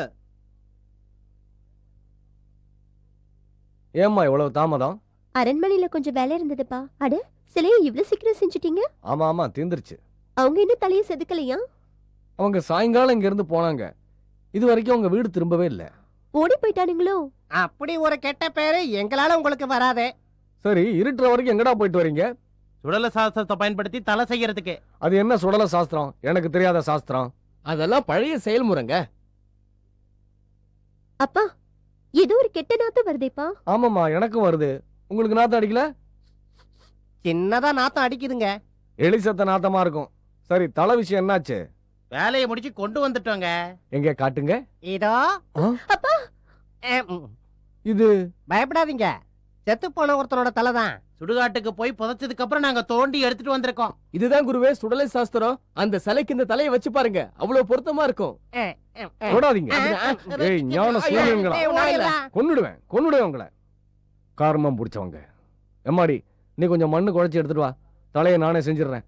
ஏம்மா இவ்வளவு தாமதம் அரண்மனையில கொஞ்சம் வேலை இருந்ததுப்பா அட சிலையை இவ்ளோ சீக்கிரம் செஞ்சுட்டீங்க ஆமா ஆமா தீந்துருச்சு அவங்க இன்னும் தலையை செதுக்கலையா அவங்க சாயங்காலம் இங்க இருந்து போனாங்க இது வரைக்கும் அவங்க வீடு திரும்பவே இல்ல ஓடி போயிட்டானுங்களோ அப்படி ஒரு கெட்ட பேரு எங்களால உங்களுக்கு வராதே சரி இருட்டுற வரைக்கும் எங்கடா போயிட்டு வரீங்க சுடல சாஸ்திரத்தை பயன்படுத்தி தலை செய்யறதுக்கு அது என்ன சுடல சாஸ்திரம் எனக்கு தெரியாத சாஸ்திரம் அதெல்லாம் பழைய செயல்முறைங்க அப்பா ஏதோ ஒரு கெட்ட நாத்தம் வருதேப்பா ஆமாம்மா எனக்கும் வருது உங்களுக்கு நாத்தம் அடிக்கல சின்னதா நாத்தம் அடிக்குதுங்க எலிசத்த நாத்தமா இருக்கும் சரி தலை விஷயம் என்னாச்சு வேலையை முடிச்சு கொண்டு வந்துட்டோங்க எங்க காட்டுங்க இதோ ஆ? அப்பா அஹ், ம். இது பயப்படாதீங்க செத்து போன ஒருத்தனோட தலை தான் சுடுகாட்டுக்கு போய் புதைச்சதுக்கு அப்புறம் நாங்க தோண்டி எடுத்துட்டு வந்திருக்கோம் இதுதான் குருவே சுடலை சாஸ்திரம் அந்த சிலைக்கு இந்த தலையை வச்சு பாருங்க அவ்வளவு பொருத்தமா இருக்கும் தொடாதீங்க ஏய் ஞான சூரியங்களா கொன்னுடுவேன் கொன்னுடுவேன் உங்களை காரணம் பிடிச்சவங்க எம்மாடி நீ கொஞ்சம் மண்ணு குழைச்சி எடுத்துட்டு வா தலையை நானே செஞ்சிடுறேன்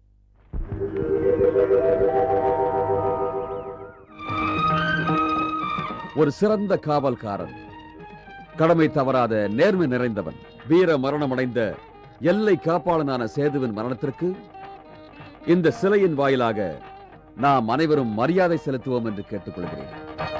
ஒரு சிறந்த காவல்காரன் கடமை தவறாத நேர்மை நிறைந்தவன் வீர மரணமடைந்த எல்லை காப்பாளனான சேதுவின் மரணத்திற்கு இந்த சிலையின் வாயிலாக நாம் அனைவரும் மரியாதை செலுத்துவோம் என்று கேட்டுக்கொள்கிறேன்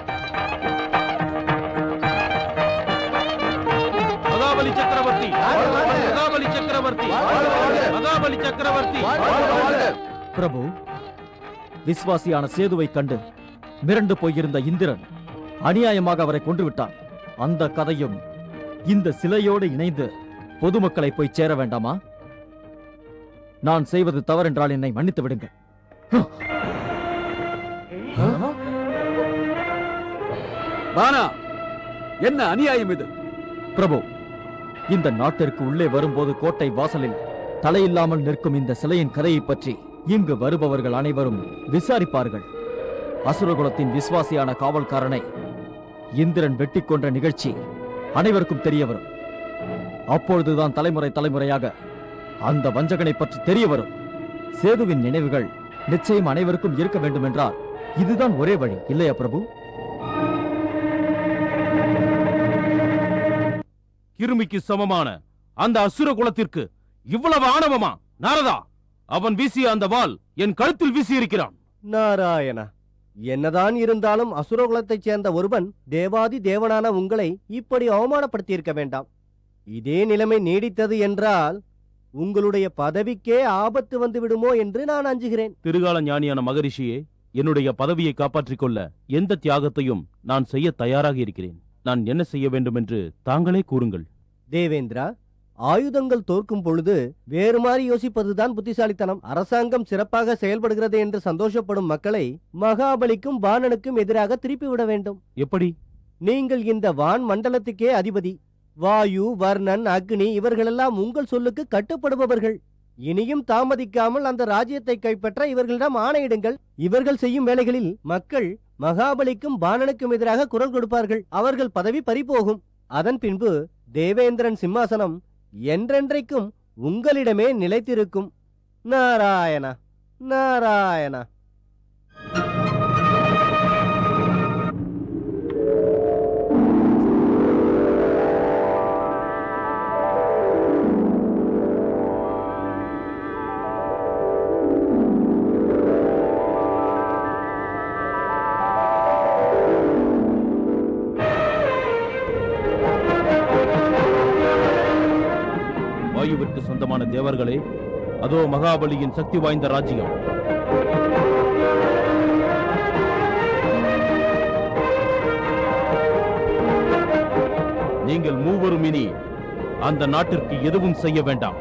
மகாபலி சக்கரவர்த்தி மகாபலி சக்கரவர்த்தி மகாபலி சக்கரவர்த்தி பிரபு விஸ்வாசியான சேதுவை கண்டு மிரண்டு போயிருந்த இந்திரன் அநியாயமாக அவரை கொன்று விட்டான் அந்த கதையும் இந்த சிலையோடு இணைந்து பொதுமக்களை போய் சேர வேண்டாமா நான் செய்வது தவறென்றால் என்னை மன்னித்து விடுங்கள் பானா என்ன அநியாயம் இது பிரபு இந்த நாட்டிற்கு உள்ளே வரும்போது கோட்டை வாசலில் தலையில்லாமல் நிற்கும் இந்த சிலையின் கதையை பற்றி இங்கு வருபவர்கள் அனைவரும் விசாரிப்பார்கள் அசுரகுலத்தின் விசுவாசியான காவல்காரனை இந்திரன் வெட்டி கொன்ற நிகழ்ச்சி அனைவருக்கும் தெரிய வரும் அப்பொழுதுதான் தலைமுறை தலைமுறையாக அந்த வஞ்சகனை பற்றி தெரிய வரும் சேதுவின் நினைவுகள் நிச்சயம் அனைவருக்கும் இருக்க வேண்டும் என்றால் இதுதான் ஒரே வழி இல்லையா பிரபு கிருமிக்கு சமமான அந்த அசுர குலத்திற்கு இவ்வளவு ஆணவமா நாரதா அவன் வீசிய அந்த வாள் என் கழுத்தில் வீசியிருக்கிறான் நாராயணா என்னதான் இருந்தாலும் அசுரகுலத்தைச் சேர்ந்த ஒருவன் தேவாதி தேவனான உங்களை இப்படி அவமானப்படுத்தி இருக்க வேண்டாம் இதே நிலைமை நீடித்தது என்றால் உங்களுடைய பதவிக்கே ஆபத்து வந்து விடுமோ என்று நான் அஞ்சுகிறேன் திருகால ஞானியான மகரிஷியே என்னுடைய பதவியை காப்பாற்றிக் கொள்ள எந்த தியாகத்தையும் நான் செய்ய தயாராக இருக்கிறேன் நான் என்ன செய்ய வேண்டும் என்று தாங்களே கூறுங்கள் தேவேந்திரா ஆயுதங்கள் தோற்கும் பொழுது வேறு மாதிரி யோசிப்பதுதான் புத்திசாலித்தனம் அரசாங்கம் சிறப்பாக செயல்படுகிறது என்று சந்தோஷப்படும் மக்களை மகாபலிக்கும் வாணனுக்கும் எதிராக திருப்பிவிட வேண்டும் எப்படி நீங்கள் இந்த வான் மண்டலத்துக்கே அதிபதி வாயு வர்ணன் அக்னி இவர்களெல்லாம் உங்கள் சொல்லுக்கு கட்டுப்படுபவர்கள் இனியும் தாமதிக்காமல் அந்த ராஜ்யத்தை கைப்பற்ற இவர்களிடம் ஆணையிடுங்கள் இவர்கள் செய்யும் வேலைகளில் மக்கள் மகாபலிக்கும் பாணனுக்கும் எதிராக குரல் கொடுப்பார்கள் அவர்கள் பதவி பறிபோகும் அதன் பின்பு தேவேந்திரன் சிம்மாசனம் என்றென்றைக்கும் உங்களிடமே நிலைத்திருக்கும் நாராயணா நாராயணா வாயுவிற்கு சொந்தமான தேவர்களே அதோ மகாபலியின் சக்தி வாய்ந்த ராஜ்யம் நீங்கள் மூவரும் இனி அந்த நாட்டிற்கு எதுவும் செய்ய வேண்டாம்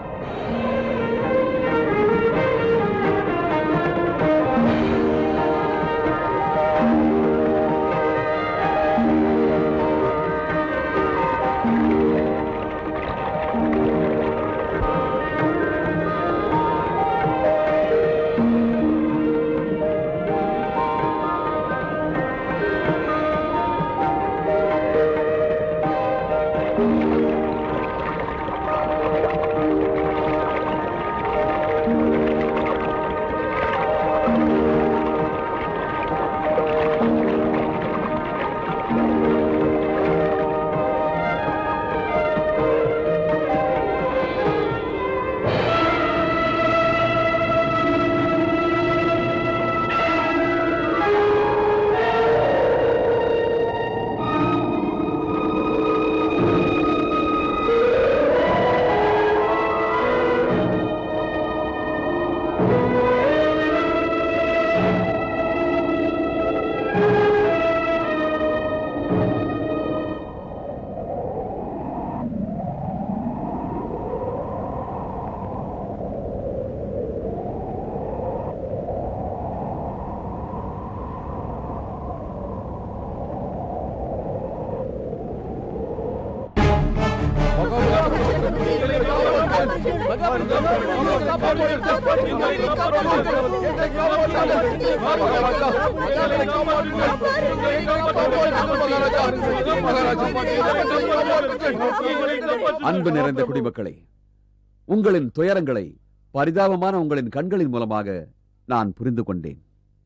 அன்பு நிறைந்த குடிமக்களே உங்களின் துயரங்களை பரிதாபமான உங்களின் கண்களின் மூலமாக நான் புரிந்து கொண்டேன்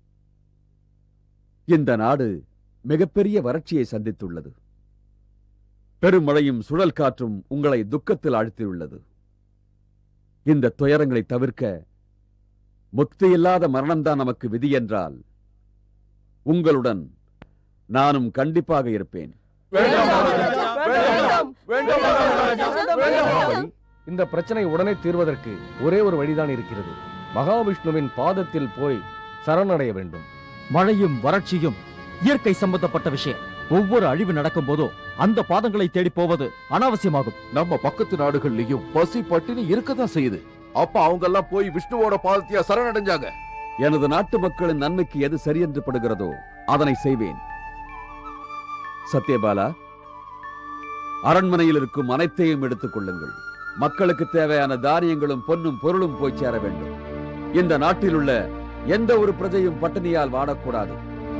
இந்த நாடு மிகப்பெரிய வறட்சியை சந்தித்துள்ளது பெருமழையும் சுழல் காற்றும் உங்களை துக்கத்தில் ஆழ்த்தியுள்ளது இந்த துயரங்களை தவிர்க்க முக்தியில்லாத மரணம்தான் நமக்கு விதி என்றால் உங்களுடன் நானும் கண்டிப்பாக இருப்பேன் மகாபலி, இந்த பிரச்சனை உடனே தீர்வதற்கு ஒரே ஒரு வழிதான் இருக்கிறது மகாவிஷ்ணுவின் பாதத்தில் போய் சரணடைய வேண்டும் மழையும் வறட்சியும் இயற்கை சம்பந்தப்பட்ட விஷயம் ஒவ்வொரு அழிவு நடக்கும் போதோ அந்த பாதங்களை தேடி போவது அனாவசியமாகும் நம்ம பக்கத்து நாடுகள்லயும் பசி பட்டினி இருக்கதான் செய்யுது அப்ப அவங்க எல்லாம் போய் விஷ்ணுவோட பாதத்தையா சரணடைஞ்சாங்க எனது நாட்டு மக்களின் நன்மைக்கு எது சரியென்று படுகிறதோ அதனை செய்வேன் சத்யபாலா அரண்மனையில் இருக்கும் அனைத்தையும் எடுத்துக் கொள்ளுங்கள் மக்களுக்கு தேவையான தானியங்களும் பொன்னும் பொருளும் போய் சேர வேண்டும் இந்த நாட்டில் உள்ள எந்த ஒரு பிரஜையும் பட்டினியால் வாடக்கூடாது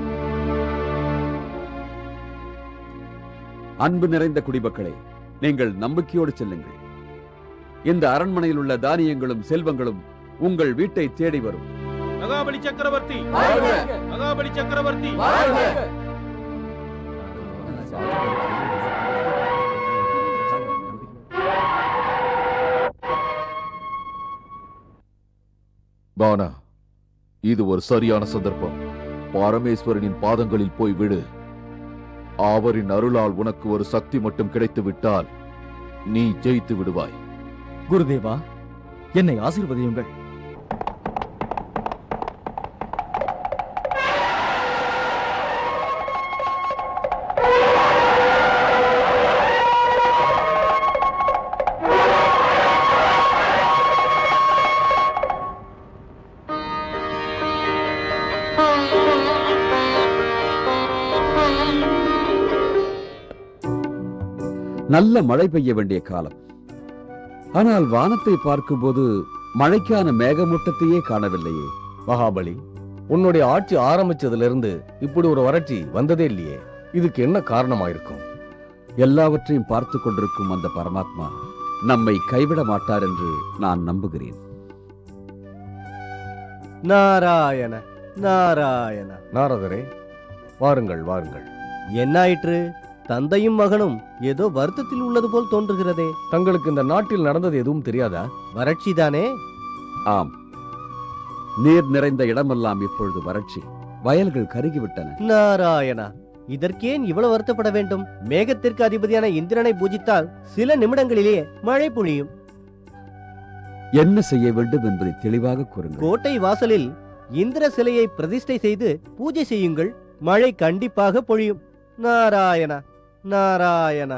அன்பு நிறைந்த குடிமக்களே நீங்கள் நம்பிக்கையோடு செல்லுங்கள் இந்த அரண்மனையில் உள்ள தானியங்களும் செல்வங்களும் உங்கள் வீட்டை தேடி வரும் மகாபலி சக்கரவர்த்தி மகாபலி சக்கரவர்த்தி பானா இது ஒரு சரியான சந்தர்ப்பம் பரமேஸ்வரனின் பாதங்களில் போய் விடு அவரின் அருளால் உனக்கு ஒரு சக்தி மட்டும் கிடைத்து விட்டால் நீ ஜெயித்து விடுவாய் குருதேவா என்னை ஆசீர்வதியுங்கள் ஆ நல்ல மழை பெய்ய வேண்டிய காலம் ஆனால் வானத்தை பார்க்கும்போது மழைக்கான மேகமூட்டத்தையே காணவில்லையே மகாபலி உன்னுடைய ஆட்சி ஆரம்பிச்சதுல இருந்து இப்படி ஒரு வறட்சி வந்ததே இல்லையே இதுக்கு என்ன காரணமா இருக்கும் எல்லாவற்றையும் பார்த்து கொண்டிருக்கும் அந்த பரமாத்மா நம்மை கைவிட மாட்டார் என்று நான் நம்புகிறேன் நாராயண நாராயண நாரதரே வாருங்கள் வாருங்கள் என்னாயிற்று தந்தையும் மகனும் ஏதோ வருத்தத்தில் உள்ளது போல் தோன்றுகிறதே தங்களுக்கு இந்த நாட்டில் நடந்தது எதுவும் தெரியாதா வறட்சிதானே ஆம் நீர் நிறைந்த இடமெல்லாம் இப்பொழுது வறட்சி வயல்கள் கருகிவிட்டன நாராயணா இதற்கேன் இவ்வளவு வருத்தப்பட வேண்டும் மேகத்திற்கு அதிபதியான இந்திரனை பூஜித்தால் சில நிமிடங்களிலேயே மழை பொழியும் என்ன செய்ய வேண்டும் என்பதை தெளிவாக கூறுங்கள் கோட்டை வாசலில் இந்திர சிலையை பிரதிஷ்டை செய்து பூஜை செய்யுங்கள் மழை கண்டிப்பாக பொழியும் நாராயணா நாராயணா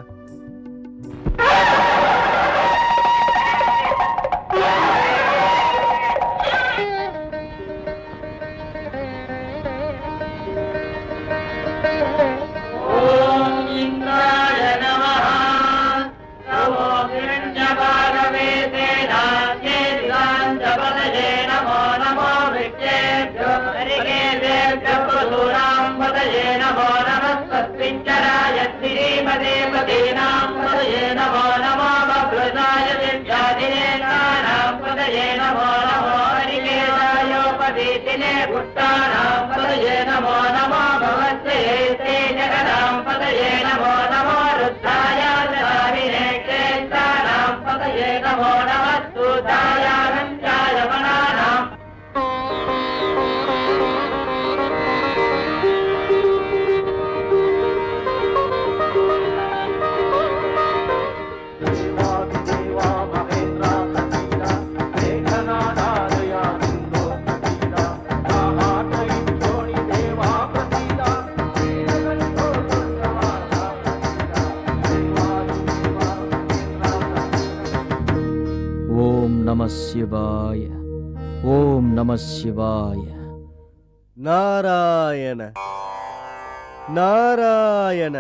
नमो नमो भगवते ते जगदां पदये नमो नमो रुद्राय विने क्षेत्राणां पदये नमो नमः सूताय नन्द्याय मनानाम् ஓம் நம சிவாய ஓம் நம சிவாய நாராயண நாராயண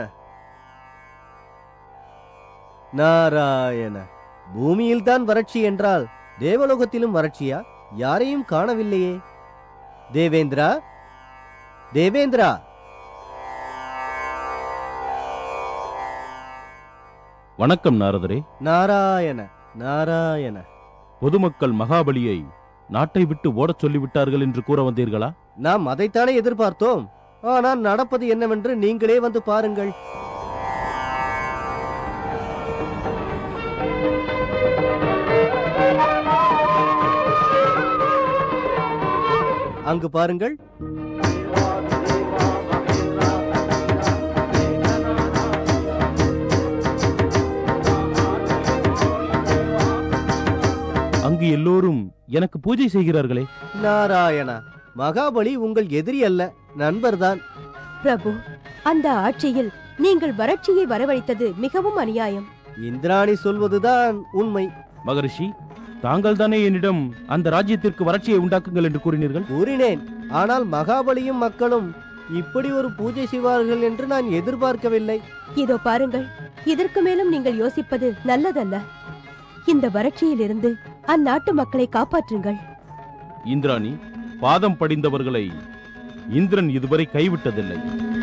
நாராயண பூமியில்தான் வறட்சி என்றால் தேவலோகத்திலும் வறட்சியா யாரையும் காணவில்லையே தேவேந்திரா தேவேந்திரா வணக்கம் நாரதரே நாராயண நாராயண பொதுமக்கள் மகாபலியை நாட்டை விட்டு ஓடச் சொல்லிவிட்டார்கள் என்று கூற வந்தீர்களா நாம் அதைத்தானே எதிர்பார்த்தோம் ஆனால் நடப்பது என்னவென்று நீங்களே வந்து பாருங்கள் அங்கு பாருங்கள் அங்கு எல்லோரும் எனக்கு பூஜை செய்கிறார்களே நாராயணா மகாபலி உங்கள் எதிரி அல்ல நண்பர்தான் பிரபு அந்த ஆட்சியில் நீங்கள் வறட்சியை வரவழைத்தது மிகவும் அநியாயம் இந்திராணி சொல்வதுதான் உண்மை மகரிஷி தாங்கள் தானே என்னிடம் அந்த ராஜ்யத்திற்கு வறட்சியை உண்டாக்குங்கள் என்று கூறினீர்கள் கூறினேன் ஆனால் மகாபலியும் மக்களும் இப்படி ஒரு பூஜை செய்வார்கள் என்று நான் எதிர்பார்க்கவில்லை இதோ பாருங்கள் இதற்கு மேலும் நீங்கள் யோசிப்பது நல்லதல்ல இந்த வறட்சியிலிருந்து அந்நாட்டு மக்களை காப்பாற்றுங்கள் இந்திராணி பாதம் படிந்தவர்களை இந்திரன் இதுவரை கைவிட்டதில்லை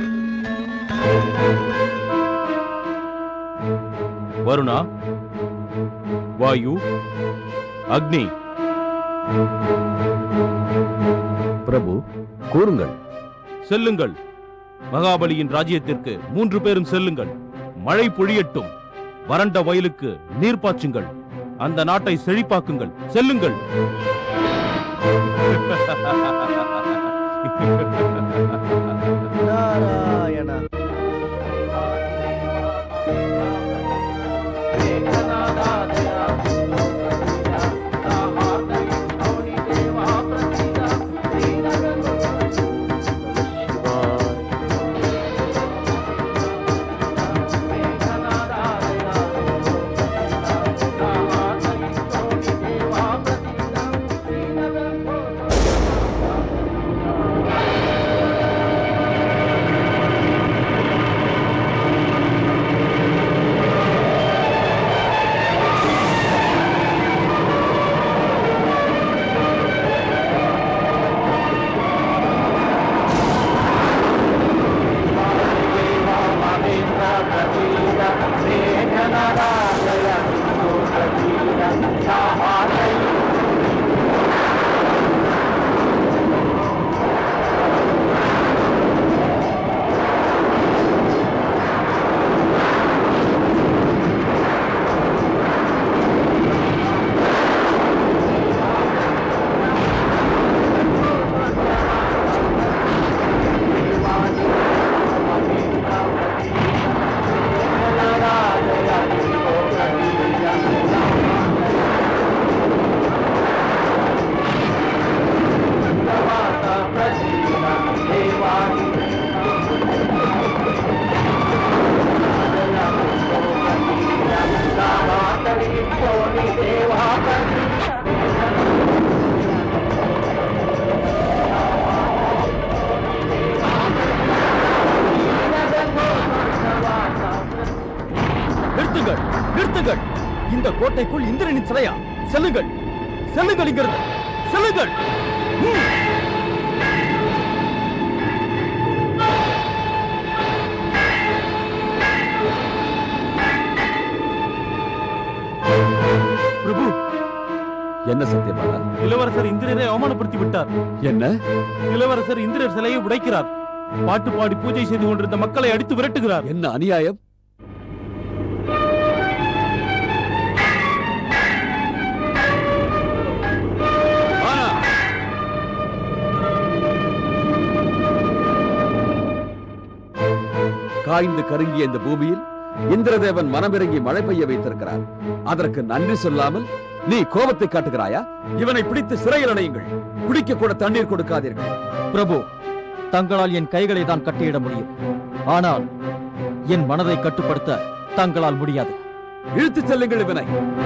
வருணா வாயு அக்னி பிரபு கூறுங்கள் செல்லுங்கள் மகாபலியின் ராஜ்யத்திற்கு மூன்று பேரும் செல்லுங்கள் மழை பொழியட்டும் வறண்ட வயலுக்கு நீர் பாய்ச்சுங்கள் அந்த நாட்டை செழிப்பாக்குங்கள் செல்லுங்கள் நாராயணா கோட்டைக்குள் இந்திரனின் சிலையா செல்லுங்கள் செல்லுங்கள் இங்கிருந்து செல்லுங்கள் ம். பிரபு என்ன சத்தியபாலா இளவரசர் இந்திரரை அவமானப்படுத்தி விட்டார் என்ன இளவரசர் இந்திரர் சிலையை உடைக்கிறார் பாட்டு பாடி பூஜை செய்து கொண்டிருந்த மக்களை அடித்து விரட்டுகிறார் என்ன அநியாயம் காய்ந்து கருங்கிய இந்த பூமியில் இந்திரதேவன் மனமிறங்கி மழை பெய்ய வைத்திருக்கிறார் அதற்கு நன்றி சொல்லாமல் நீ கோபத்தை காட்டுகிறாயா இவனை பிடித்து சிறையில் அடையுங்கள் குடிக்க கூட தண்ணீர் கொடுக்காதீர்கள் பிரபு தங்களால் என் கைகளை தான் கட்டியிட முடியும் ஆனால் என் மனதை கட்டுப்படுத்த தங்களால் முடியாது இழுத்துச் செல்லுங்கள் இவனை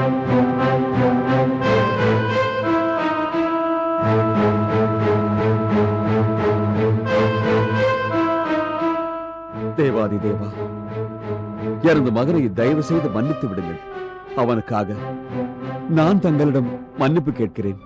தேவாதி தேவா எனது மகனை தயவு செய்து மன்னித்து விடுங்கள் அவனுக்காக நான் தங்களிடம் மன்னிப்பு கேட்கிறேன்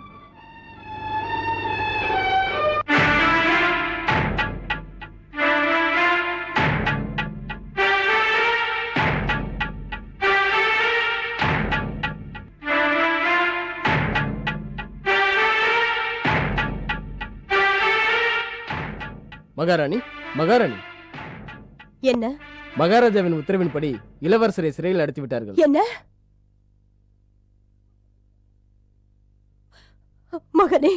மகாராணி மகாராணி என்ன மகாராஜாவின் உத்தரவின்படி இளவரசரை சிறையில் அடைத்து விட்டார்கள் என்ன மகனே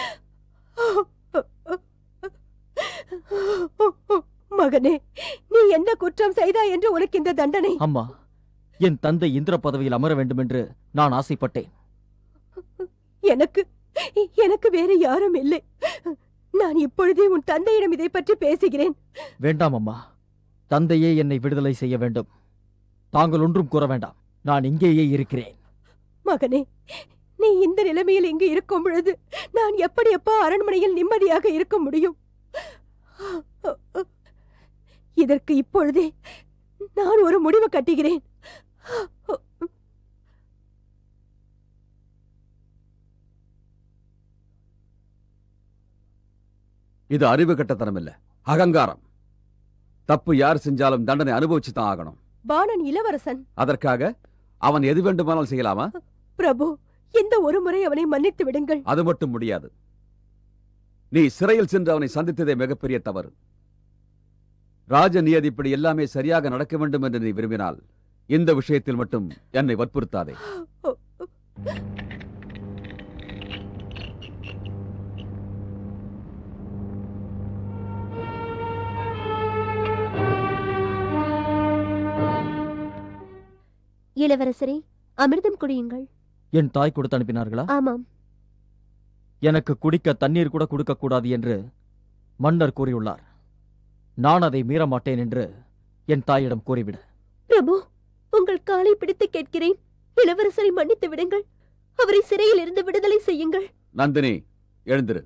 மகனே நீ என்ன குற்றம் செய்தாய் என்று உனக்கு இந்த தண்டனை அம்மா என் தந்தை இந்திர பதவியில் அமர வேண்டும் என்று நான் ஆசைப்பட்டேன் எனக்கு எனக்கு வேற யாரும் இல்லை நான் இப்பொழுதே உன் தந்தையிடம் இதை பற்றி பேசுகிறேன் வேண்டாம் அம்மா தந்தையே என்னை விடுதலை செய்ய வேண்டும் தாங்கள் ஒன்றும் கூற வேண்டாம் நான் இங்கேயே இருக்கிறேன் மகனே நீ இந்த நிலைமையில் இங்கு இருக்கும் பொழுது நான் எப்படி எப்ப அரண்மனையில் நிம்மதியாக இருக்க முடியும் இதற்கு இப்பொழுதே நான் ஒரு முடிவு கட்டுகிறேன் இது அறிவு கட்டத்தனம் இல்ல அகங்காரம் தப்பு யார் செஞ்சாலும் தண்டனை அனுபவிச்சு தான் ஆகணும் பாணன் இளவரசன் அதற்காக அவன் எது வேண்டுமானால் செய்யலாமா பிரபு இந்த ஒரு முறை அவனை மன்னித்து விடுங்கள் அது மட்டும் முடியாது நீ சிறையில் சென்று அவனை சந்தித்ததே மிகப்பெரிய தவறு ராஜ நியதிப்படி எல்லாமே சரியாக நடக்க வேண்டும் என்று நீ விரும்பினால் இந்த விஷயத்தில் மட்டும் என்னை வற்புறுத்தாதே இளவரசரே அமிர்தம் குடியுங்கள் என் தாய் கொடுத்து அனுப்பினார்களா ஆமாம் எனக்கு குடிக்க தண்ணீர் கூட கொடுக்க கூடாது என்று மன்னர் கூறியுள்ளார் நான் அதை மீற மாட்டேன் என்று என் தாயிடம் கூறிவிடு பிரபு உங்கள் காலை பிடித்து கேட்கிறேன் இளவரசரை மன்னித்து விடுங்கள் அவரை சிறையில் இருந்து விடுதலை செய்யுங்கள் நந்தினி எழுந்திரு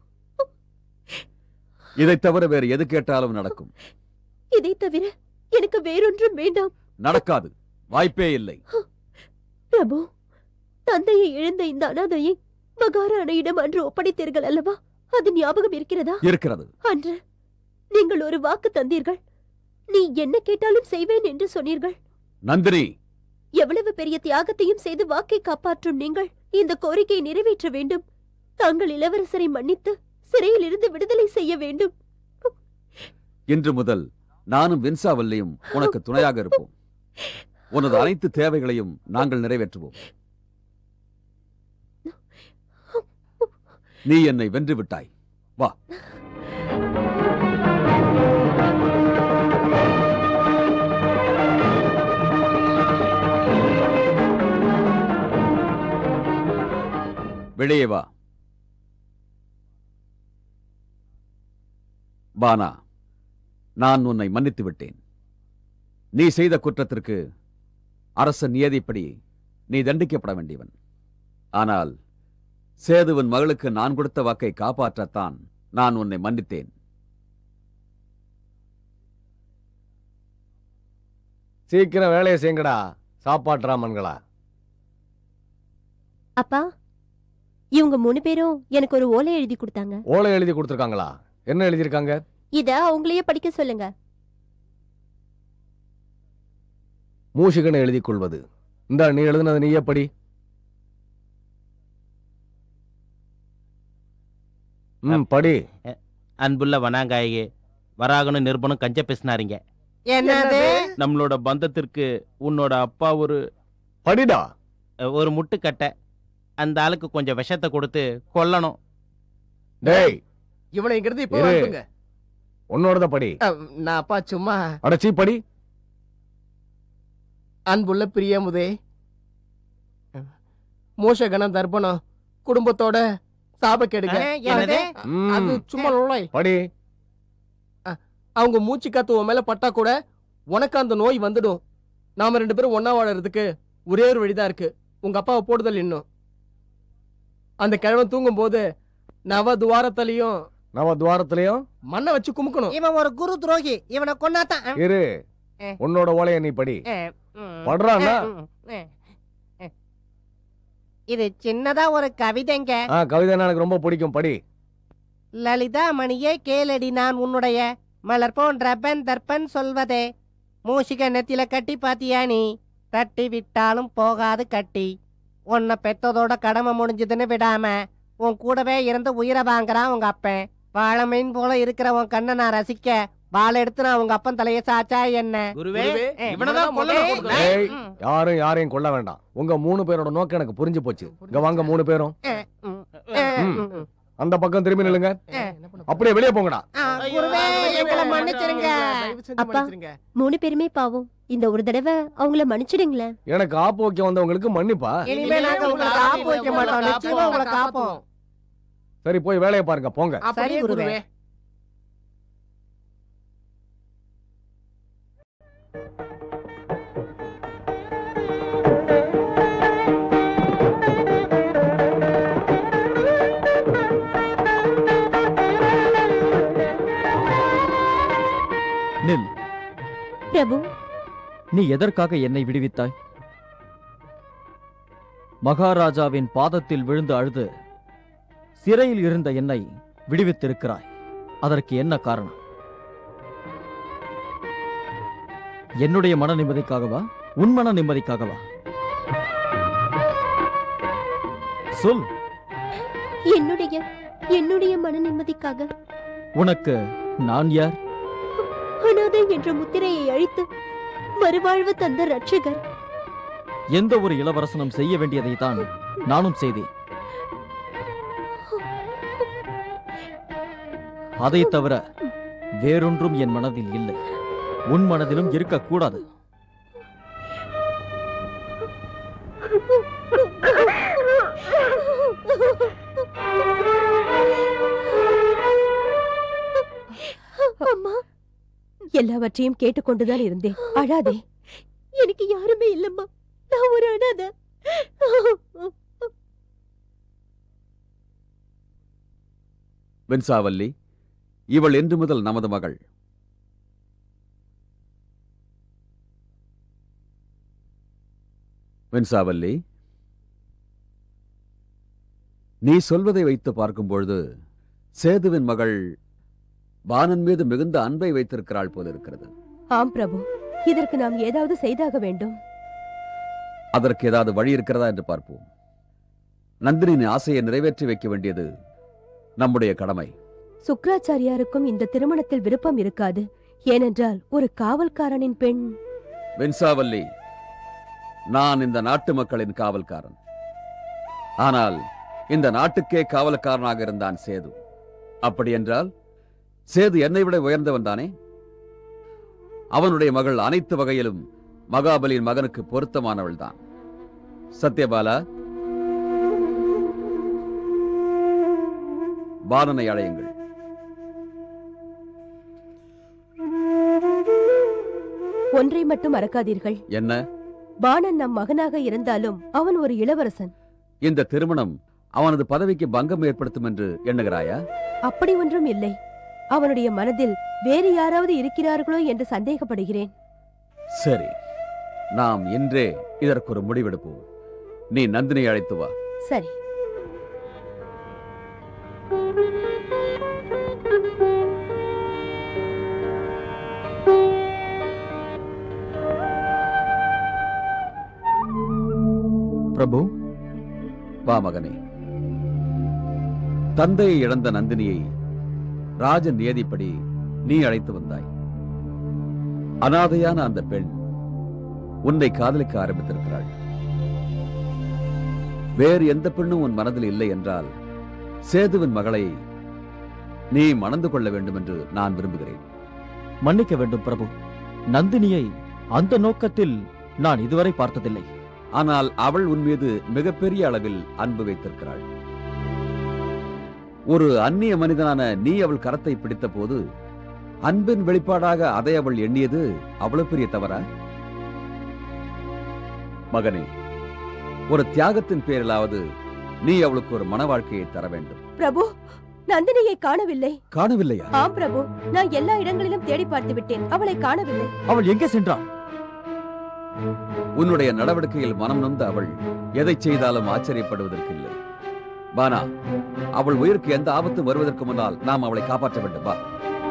இதை தவிர வேறு எது கேட்டாலும் நடக்கும் இதை தவிர எனக்கு வேறொன்றும் வேண்டாம் நடக்காது வாய்ப்பே இல்லை பிரபு தந்தையை இழந்த இந்த அனாதையை மகாராணியிடம் அன்று ஒப்படைத்தீர்கள் அல்லவா அது ஞாபகம் இருக்கிறதா இருக்கிறது அன்று நீங்கள் ஒரு வாக்கு தந்தீர்கள் நீ என்ன கேட்டாலும் செய்வேன் என்று சொன்னீர்கள் நந்தினி எவ்வளவு பெரிய தியாகத்தையும் செய்து வாக்கை காப்பாற்றும் நீங்கள் இந்த கோரிக்கையை நிறைவேற்ற வேண்டும் தாங்கள் இளவரசரை மன்னித்து சிறையில் இருந்து விடுதலை செய்ய வேண்டும் இன்று முதல் நானும் வின்சாவல்லியும் உனக்கு துணையாக இருப்போம் உனது அனைத்து தேவைகளையும் நாங்கள் நிறைவேற்றுவோம் நீ என்னை வென்று விட்டாய் வா வெளியே வா பானா நான் உன்னை மன்னித்து விட்டேன் நீ செய்த குற்றத்திற்கு அரச நியதிப்படி நீ தண்டிக்கப்பட வேண்டியவன் ஆனால் சேதுவின் மகளுக்கு நான் கொடுத்த வாக்கை காப்பாற்றத்தான் நான் உன்னை மன்னித்தேன் சீக்கிரம் வேலையை செய்யுங்கடா சாப்பாட்டு ராமன்களா அப்பா இவங்க மூணு பேரும் எனக்கு ஒரு ஓலை எழுதி கொடுத்தாங்க ஓலை எழுதி கொடுத்துருக்காங்களா என்ன எழுதியிருக்காங்க இத அவங்களையே படிக்க சொல்லுங்க மூஷிகனை எழுதி கொள்வது இந்த நீ எழுதுனது நீயே படி ம் படி அன்புள்ள வனாங்காயே வராகனும் நிருபனும் கஞ்ச பேசினாருங்க என்னது நம்மளோட பந்தத்திற்கு உன்னோட அப்பா ஒரு படிடா ஒரு முட்டுக்கட்டை அந்த ஆளுக்கு கொஞ்சம் விஷத்தை கொடுத்து கொல்லணும் டேய் இவனை இங்கிருந்து இப்ப இரு. அனுப்புங்க உன்னோடத படி அஹ், நான் அப்பா சும்மா அடச்சி படி அன்புள்ள பிரியமுதே மோசகணம் தர்ப்பணம் குடும்பத்தோட சாபக்கெடுங்க அஹ், என்னது? ம், அது சும்மா லொள்ளை. படி அவங்க மூச்சு காத்து உன் மேல பட்டா கூட உனக்கு அந்த நோய் வந்துடும் நாம ரெண்டு பேரும் ஒண்ணா வாழறதுக்கு ஒரே ஒரு வழிதான் இருக்கு உங்க அப்பாவை போடுதல் இன்னும் அந்த கிழவன் தூங்கும் போது நவ துவாரத்திலையும் நவ துவாரத்திலையும் மண்ணை வச்சு குமுக்கணும் இவன் ஒரு குரு துரோகி இவனை கொன்னாதான் இரு அஹ். உன்னோட ஓலைய நீ படி அஹ், ம். படுறான்னா? அஹ், ம், அஹ். இது சின்னதா ஒரு கவிதைங்க ஆ கவிதைனா எனக்கு ரொம்ப பிடிக்கும் படி லலிதா மணியே கேளடி நான் உன்னுடைய மலர் போன்ற பெண் தர்ப்பன் சொல்வதே மூஷிக நெத்தில கட்டி பாத்தியா நீ தட்டி விட்டாலும் போகாது கட்டி உன்னை பெத்ததோட கடமை முடிஞ்சதுன்னு விடாம உன் கூடவே இருந்து உயிரை வாங்குறான் உங்க அப்பன் வாழமீன் போல இருக்கிற உன் கண்ணை நான் ரசிக்க வாழை எடுத்து நான் உங்க அப்பன் தலைய சாச்சா என்ன குருவே குருவே, ஏய், இவனதான் கொல்லணும் ஏய், கொடுக்கணும். ஏய் ம், யாரும் யாரையும் கொல்ல வேண்டாம் உங்க மூணு பேரோட நோக்கம் எனக்கு புரிஞ்சு போச்சு இங்க வாங்க மூணு பேரும் அஹ், ம், அஹ், ம். ம், ம். அந்த பக்கம் திரும்பி நில்லுங்க அப்படியே வெளியே போங்கடா ஆ, குருவே எங்களை மன்னிச்சிருங்க தயவு செஞ்சு அப்பா. மன்னிச்சிருங்க. மூணு பேருமே பாவம் இந்த ஒரு தடவை அவங்கள மன்னிச்சிடுங்களேன் எனக்கு ஆப்பு வைக்க வந்தவங்களுக்கு மன்னிப்பா இனிமே நாங்க உங்களை காப்பு வைக்க மாட்டோம் நிச்சயமா உங்களை காப்போம் சரி போய் வேலையை பாருங்க போங்க அப்படியே சரி, குருவே. குருவே நில் பிரபு நீ எதற்காக என்னை விடுவித்தாய் மகாராஜாவின் பாதத்தில் விழுந்து அழுது சிறையில் இருந்த என்னை விடுவித்திருக்கிறாய் அதற்கு என்ன காரணம் என்னுடைய மன நிம்மதிக்காகவா உன் மன நிம்மதிக்காகவா சொல் என்னுடைய என்னுடைய மன நிம்மதிக்காக உனக்கு நான் யார் அனாதை என்ற முத்திரையை அழித்து மறுவாழ்வு தந்த ரட்சகர் எந்த ஒரு இளவரசனும் செய்ய வேண்டியதை தான் நானும் செய்தேன் அதை தவிர வேறொன்றும் என் மனதில் இல்லை உன் மனதிலும் இருக்கக்கூடாது அம்மா எல்லாவற்றையும் கேட்டுக்கொண்டுதான் இருந்தேன் அழாதே எனக்கு யாருமே இல்லம்மா நான் ஒரு அனாதை வெண்சாவல்லி இவள் என்று முதல் நமது மகள் வெண்சாவல்லி நீ சொல்வதை வைத்து பார்க்கும்பொழுது சேதுவின் மகள் பானன் மீது மிகுந்த அன்பை வைத்திருக்கிறாள் போல இருக்கிறது ஆம் பிரபு இதற்கு நாம் ஏதாவது செய்தாக வேண்டும் அதற்கு ஏதாவது வழி இருக்கிறதா என்று பார்ப்போம் நந்தினியின் ஆசையை நிறைவேற்றி வைக்க வேண்டியது நம்முடைய கடமை சுக்ராச்சாரியாருக்கும் இந்த திருமணத்தில் விருப்பம் இருக்காது ஏனென்றால் ஒரு காவல்காரனின் பெண் வெண்சாவல்லி நான் இந்த நாட்டு மக்களின் காவல்காரன் ஆனால் இந்த நாட்டுக்கே காவல்காரனாக இருந்தான் சேது அப்படி என்றால் சேது என்னை விட உயர்ந்தவன் தானே அவனுடைய மகள் அனைத்து வகையிலும் மகாபலியின் மகனுக்கு பொருத்தமானவள் தான் சத்யபாலா பாலனை அழையுங்கள் ஒன்றை மட்டும் மறக்காதீர்கள் என்ன பாணன் நம் மகனாக இருந்தாலும் அவன் ஒரு இளவரசன் இந்த திருமணம் அவனது பதவிக்கு பங்கம் ஏற்படுத்தும் என்று எண்ணுகிறாயா அப்படி ஒன்றும் இல்லை அவனுடைய மனதில் வேறு யாராவது இருக்கிறார்களோ என்று சந்தேகப்படுகிறேன் சரி நாம் இன்றே இதற்கு ஒரு முடிவெடுப்போம் நீ நந்தினியை அழைத்து வா சரி பிரபு வா மகனே தந்தையை இழந்த நந்தினியை ராஜ நியதிப்படி நீ அழைத்து வந்தாய் அனாதையான அந்த பெண் உன்னை காதலிக்க ஆரம்பித்திருக்கிறாள் வேறு எந்த பெண்ணும் உன் மனதில் இல்லை என்றால் சேதுவின் மகளை நீ மணந்து கொள்ள வேண்டும் என்று நான் விரும்புகிறேன் மன்னிக்க வேண்டும் பிரபு நந்தினியை அந்த நோக்கத்தில் நான் இதுவரை பார்த்ததில்லை ஆனால் அவள் உன் மீது மிகப்பெரிய அளவில் அன்பு வைத்திருக்கிறாள் ஒரு அந்நிய மனிதனான நீ அவள் கரத்தை பிடித்த போது அன்பின் வெளிப்பாடாக அதை அவள் எண்ணியது அவ்வளவு பெரிய தவறா மகனே ஒரு தியாகத்தின் பேரிலாவது நீ அவளுக்கு ஒரு மன வாழ்க்கையை தர வேண்டும் பிரபு நந்தினியை காணவில்லை காணவில்லையா ஆம் பிரபு நான் எல்லா இடங்களிலும் தேடி பார்த்து விட்டேன் அவளை காணவில்லை அவள் எங்கே சென்றாள் உன்னுடைய நடவடிக்கையில் மனம் நொந்த அவள் எதை செய்தாலும் ஆச்சரியப்படுவதற்கில்லை பானா அவள் உயிருக்கு எந்த ஆபத்தும் வருவதற்கு முன்னால் நாம் அவளை காப்பாற்ற வேண்டும் வா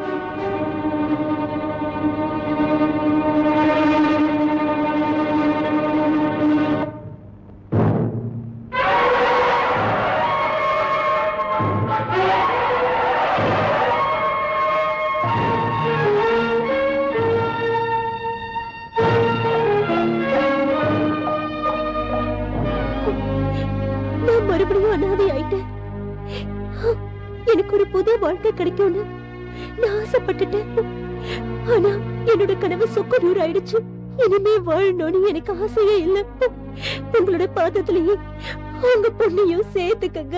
நான் மறுபடியும் அனாதை ஆயிட்டேன் எனக்கு ஒரு புது வாழ்க்கை கிடைக்கும்னு நான் ஆசைப்பட்டுட்டேன் ஆனா என்னோட கனவு சொக்கநூறு ஆயிடுச்சு இனிமே வாழணும்னு எனக்கு ஆசையே இல்ல உங்களோட பாதத்திலேயே உங்க பொண்ணையும் சேர்த்துக்கங்க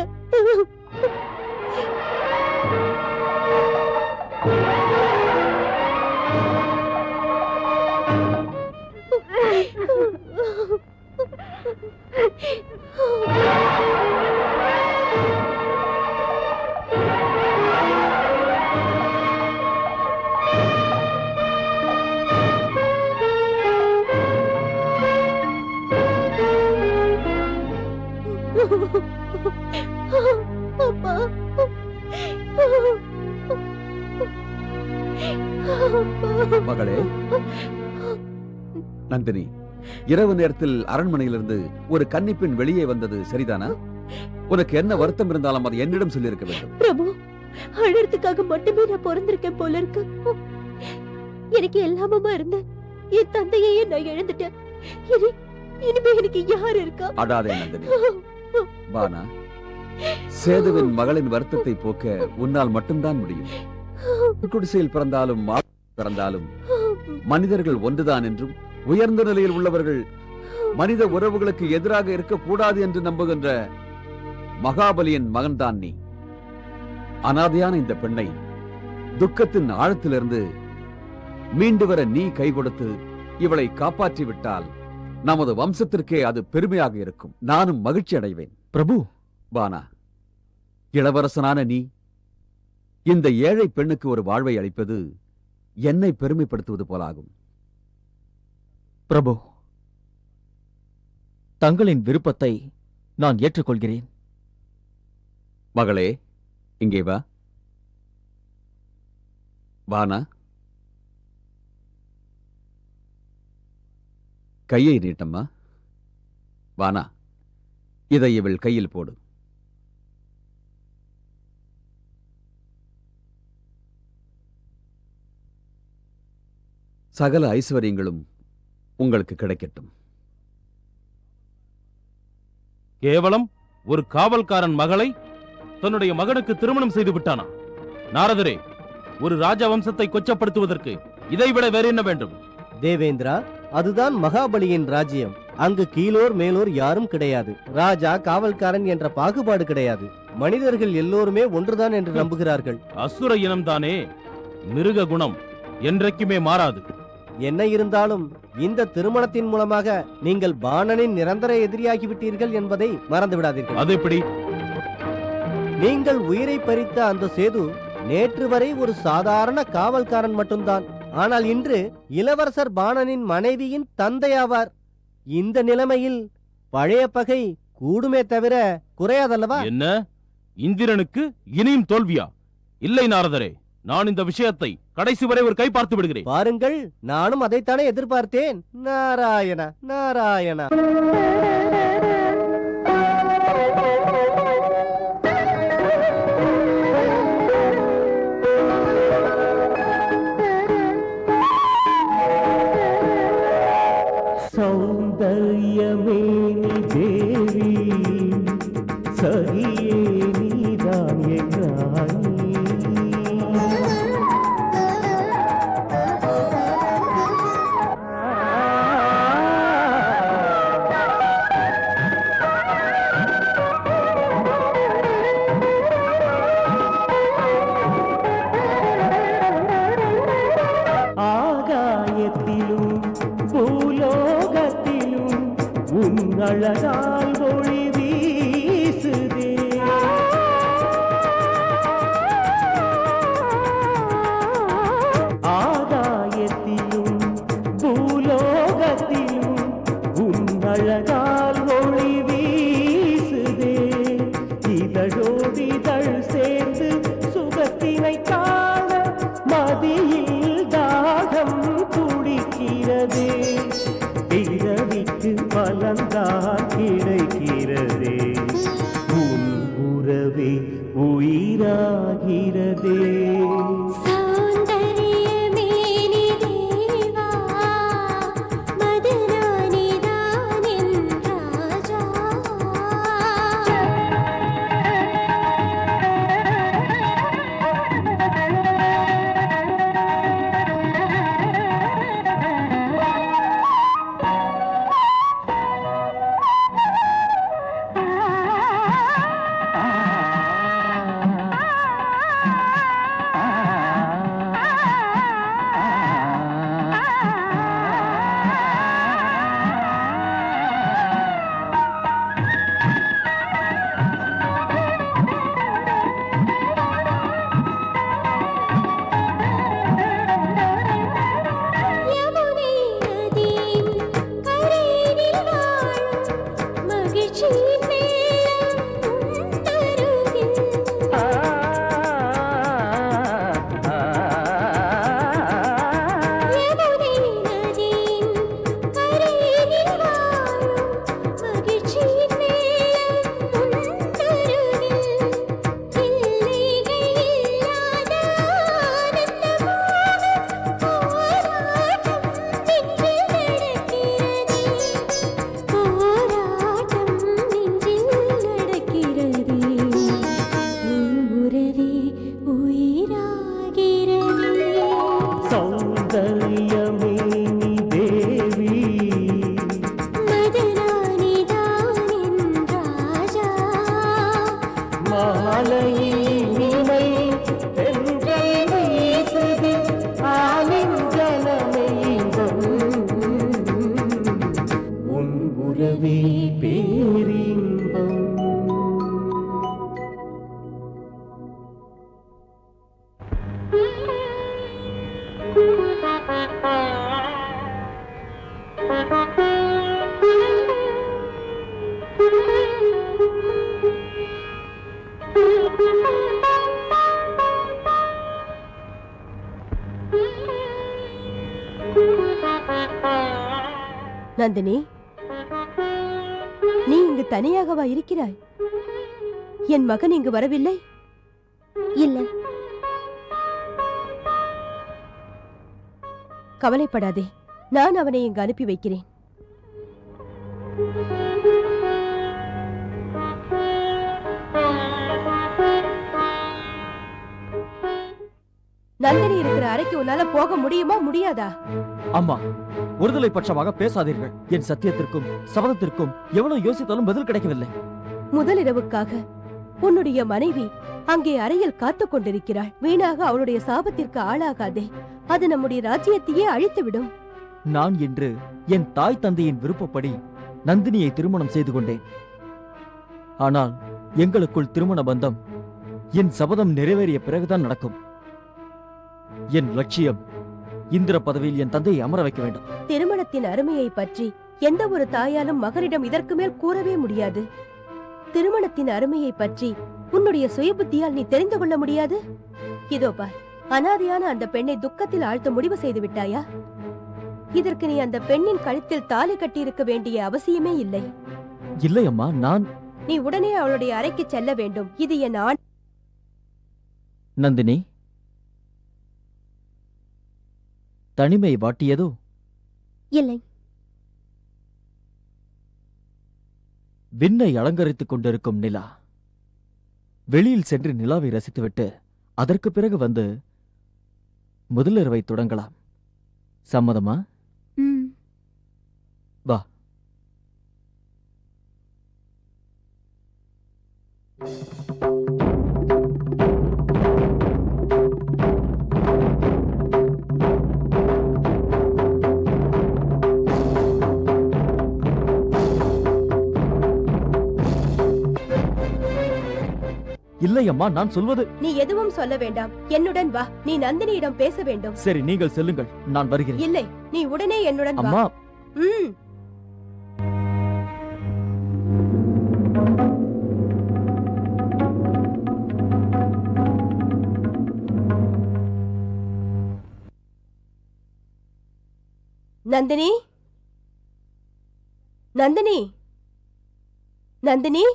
அப்பா மகளே நந்தினி இரவு நேரத்தில் அரண்மனையிலிருந்து ஒரு கன்னிப்பெண் வெளியே வந்தது சரிதானா உனக்கு என்ன வருத்தம் இருந்தாலும் அதை என்னிடம் சொல்லியிருக்க வேண்டும் பிரபு அழறதுக்காக மட்டுமே நான் பிறந்திருக்கேன் போல இருக்கு எனக்கு எல்லாமுமா இருந்த என் தந்தையையே நான் இழந்துட்டேன் இனி இனிமே எனக்கு யார் இருக்கா அடாதே நந்தினி பானா சேதுவின் மகளின் வருத்தத்தை போக்க உன்னால் மட்டும்தான் முடியும் குடிசையில் பிறந்தாலும் மா பிறந்தாலும் மனிதர்கள் ஒன்றுதான் என்றும் உயர்ந்த நிலையில் உள்ளவர்கள் மனித உறவுகளுக்கு எதிராக இருக்கக்கூடாது என்று நம்புகின்ற மகாபலியின் மகன்தான் நீ அனாதையான இந்த பெண்ணை துக்கத்தின் ஆழத்திலிருந்து மீண்டு வர நீ கை கொடுத்து இவளை காப்பாற்றி விட்டால் நமது வம்சத்திற்கே அது பெருமையாக இருக்கும் நானும் மகிழ்ச்சி அடைவேன் பிரபு பானா இளவரசனான நீ இந்த ஏழை பெண்ணுக்கு ஒரு வாழ்வை அளிப்பது என்னை பெருமைப்படுத்துவது போலாகும் பிரபு தங்களின் விருப்பத்தை நான் ஏற்றுக்கொள்கிறேன் மகளே இங்கே வா வானா கையை நீட்டம்மா வானா இதை இவள் கையில் போடு சகல ஐஸ்வர்யங்களும் உங்களுக்கு கிடைக்கட்டும் கேவலம் ஒரு காவல்காரன் மகளை தன்னுடைய மகனுக்கு திருமணம் செய்து விட்டானா நாரதரே ஒரு ராஜ வம்சத்தை கொச்சப்படுத்துவதற்கு இதைவிட வேற என்ன வேண்டும் தேவேந்திரா அதுதான் மகாபலியின் ராஜ்யம் அங்கு கீழோர் மேலோர் யாரும் கிடையாது ராஜா காவல்காரன் என்ற பாகுபாடு கிடையாது மனிதர்கள் எல்லோருமே ஒன்றுதான் என்று நம்புகிறார்கள் அசுர இனம்தானே மிருக குணம் என்றைக்குமே மாறாது என்ன இருந்தாலும் இந்த திருமணத்தின் மூலமாக நீங்கள் பாணனின் நிரந்தர எதிரியாகிவிட்டீர்கள் என்பதை மறந்து விடாதீர்கள் அது எப்படி நீங்கள் உயிரை பறித்த அந்த சேது நேற்று வரை ஒரு சாதாரண காவல்காரன் மட்டும்தான் ஆனால் இன்று இளவரசர் பாணனின் மனைவியின் தந்தையாவார் இந்த நிலைமையில் பழைய பகை கூடுமே தவிர குறையாதல்லவா என்ன இந்திரனுக்கு இனியும் தோல்வியா இல்லை நாரதரே நான் இந்த விஷயத்தை கடைசி வரை ஒரு கை பார்த்து விடுகிறேன் பாருங்கள் நானும் அதைத்தானே எதிர்பார்த்தேன் நாராயணா நாராயணா சௌந்தர்யமே நீ தேவி சகியே நீதான் என் ராணி ஆகாயத்திலும் பூலோகத்திலும் உன் அழகால் ஒளி வீசுதே ஆகாயத்திலும் பூலோகத்திலும் உன் அழகால் ஒளி வீசுதே இதழோடிதழ் சேர்ந்து சுகத்தினை காண மதியில் தாகம் துடிக்கிறதே பிறவிக்கு பலன்தான் கிடைக்கிறதே உன் உறவே உயிராகிறதே சௌந்தரியமே நீ தேவா மதுரானிதான் என் ராஜா யமுனை நதியின் கரையினில் வாழும் மகிழ்ச்சியின் மேளம் உன்னருகில் யமுனை நதியின் கரையினில் வாழும் மகிழ்ச்சியின் மேளம் உன்னருகில் எல்லைகள் இல்லாத ஆனந்தமோகம் போராட்டம் நெஞ்சில் நடக்கிறதே போராட்டம் நெஞ்சில் நடக்கிறதே உன் உறவே உயிராகிறதே சௌந்தர்யமே நீ தேவி மதுரானிதான் என் ராஜா மாலையில் இனிமை தென்றல் வீசுது ஆலிங்கனமே இன்பம் உன் உறவே பேரின்பம் நந்தினி நீ இங்கு தனியாகவா இருக்கிறாய் என் மகன் இங்கு வரவில்லை இல்ல கவலைப்படாதே நான் அவனை இங்கு அனுப்பி வைக்கிறேன் நந்தினி இருக்கிற அறைக்கு உன்னால போக முடியுமா முடியாதா அம்மா ஒருதலை பட்சமாக பேசாதீர்கள் என் சத்தியத்திற்கும் சபதத்திற்கும் எவ்வளவு யோசித்தாலும் பதில் கிடைக்கவில்லை முதலிரவுக்காக உன்னுடைய மனைவி அங்கே அறையில் காத்துக் கொண்டிருக்கிறாள் வீணாக அவளுடைய சாபத்திற்கு ஆளாகாதே அது நம்முடைய ராஜ்யத்தையே அழித்துவிடும் நான் இன்று என் தாய் தந்தையின் விருப்பப்படி நந்தினியை திருமணம் செய்து கொண்டேன் ஆனால் எங்களுக்குள் திருமண பந்தம் என் சபதம் நிறைவேறிய பிறகுதான் நடக்கும் என் லட்சியம் இந்திர பதவியில் என் தந்தையை அமர வைக்க வேண்டும் திருமணத்தின் அருமையை பற்றி எந்த ஒரு தாயாலும் மகனிடம் இதற்கு மேல் கூறவே முடியாது திருமணத்தின் அருமையை பற்றி உன்னுடைய சுயபுத்தியால் நீ தெரிந்து கொள்ள முடியாது இதோ பார் அனாதையான அந்த பெண்ணை துக்கத்தில் ஆழ்த்த முடிவு செய்து விட்டாயா இதற்கு நீ அந்த பெண்ணின் கழுத்தில் தாலி கட்டியிருக்க வேண்டிய அவசியமே இல்லை இல்லை அம்மா நான் நீ உடனே அவளுடைய அறைக்கு செல்ல வேண்டும் இது என் ஆண் நந்தினி தனிமை வாட்டியதோ இல்லை விண்ணை அலங்கரித்துக் கொண்டிருக்கும் நிலா வெளியில் சென்று நிலாவை ரசித்துவிட்டு அதற்கு பிறகு வந்து முதலிரவை தொடங்கலாம் சம்மதமா ம் வா இல்லை அம்மா நான் சொல்வது நீ எதுவும் சொல்ல வேண்டாம் என்னுடன் வா நீ நந்தினியிடம் பேச வேண்டும் சரி நீங்கள் செல்லுங்கள் நான் வருகிறேன் இல்லை நீ உடனே என்னுடன் வா அம்மா ம் நந்தினி நந்தினி நந்தினி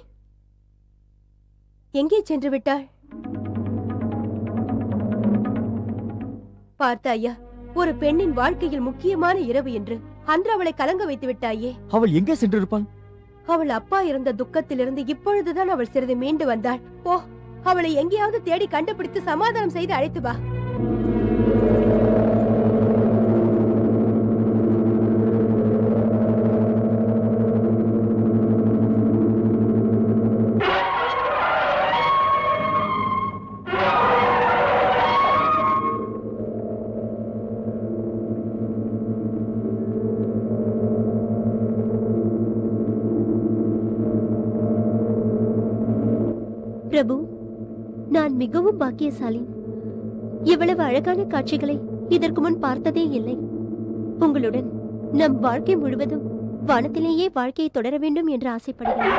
எங்கே சென்று விட்டாள் பார்த்தாயா ஒரு பெண்ணின் வாழ்க்கையில் முக்கியமான இரவு என்று அன்று அவளை கலங்க வைத்து விட்டாயே அவள் எங்கே சென்றிருப்பாள் அவள் அப்பா இருந்த துக்கத்திலிருந்து இப்பொழுதுதான் அவள் சிறிது மீண்டு வந்தாள் போ அவளை எங்கேயாவது தேடி கண்டுபிடித்து சமாதானம் செய்து அழைத்து வா பிரபு நான் மிகவும் பாக்கியசாலி இவ்வளவு அழகான காட்சிகளை இதற்கு முன் பார்த்ததே இல்லை உங்களுடன் நம் வாழ்க்கை முழுவதும் வானத்திலேயே வாழ்க்கையை தொடர வேண்டும் என்று ஆசைப்படுகிறேன்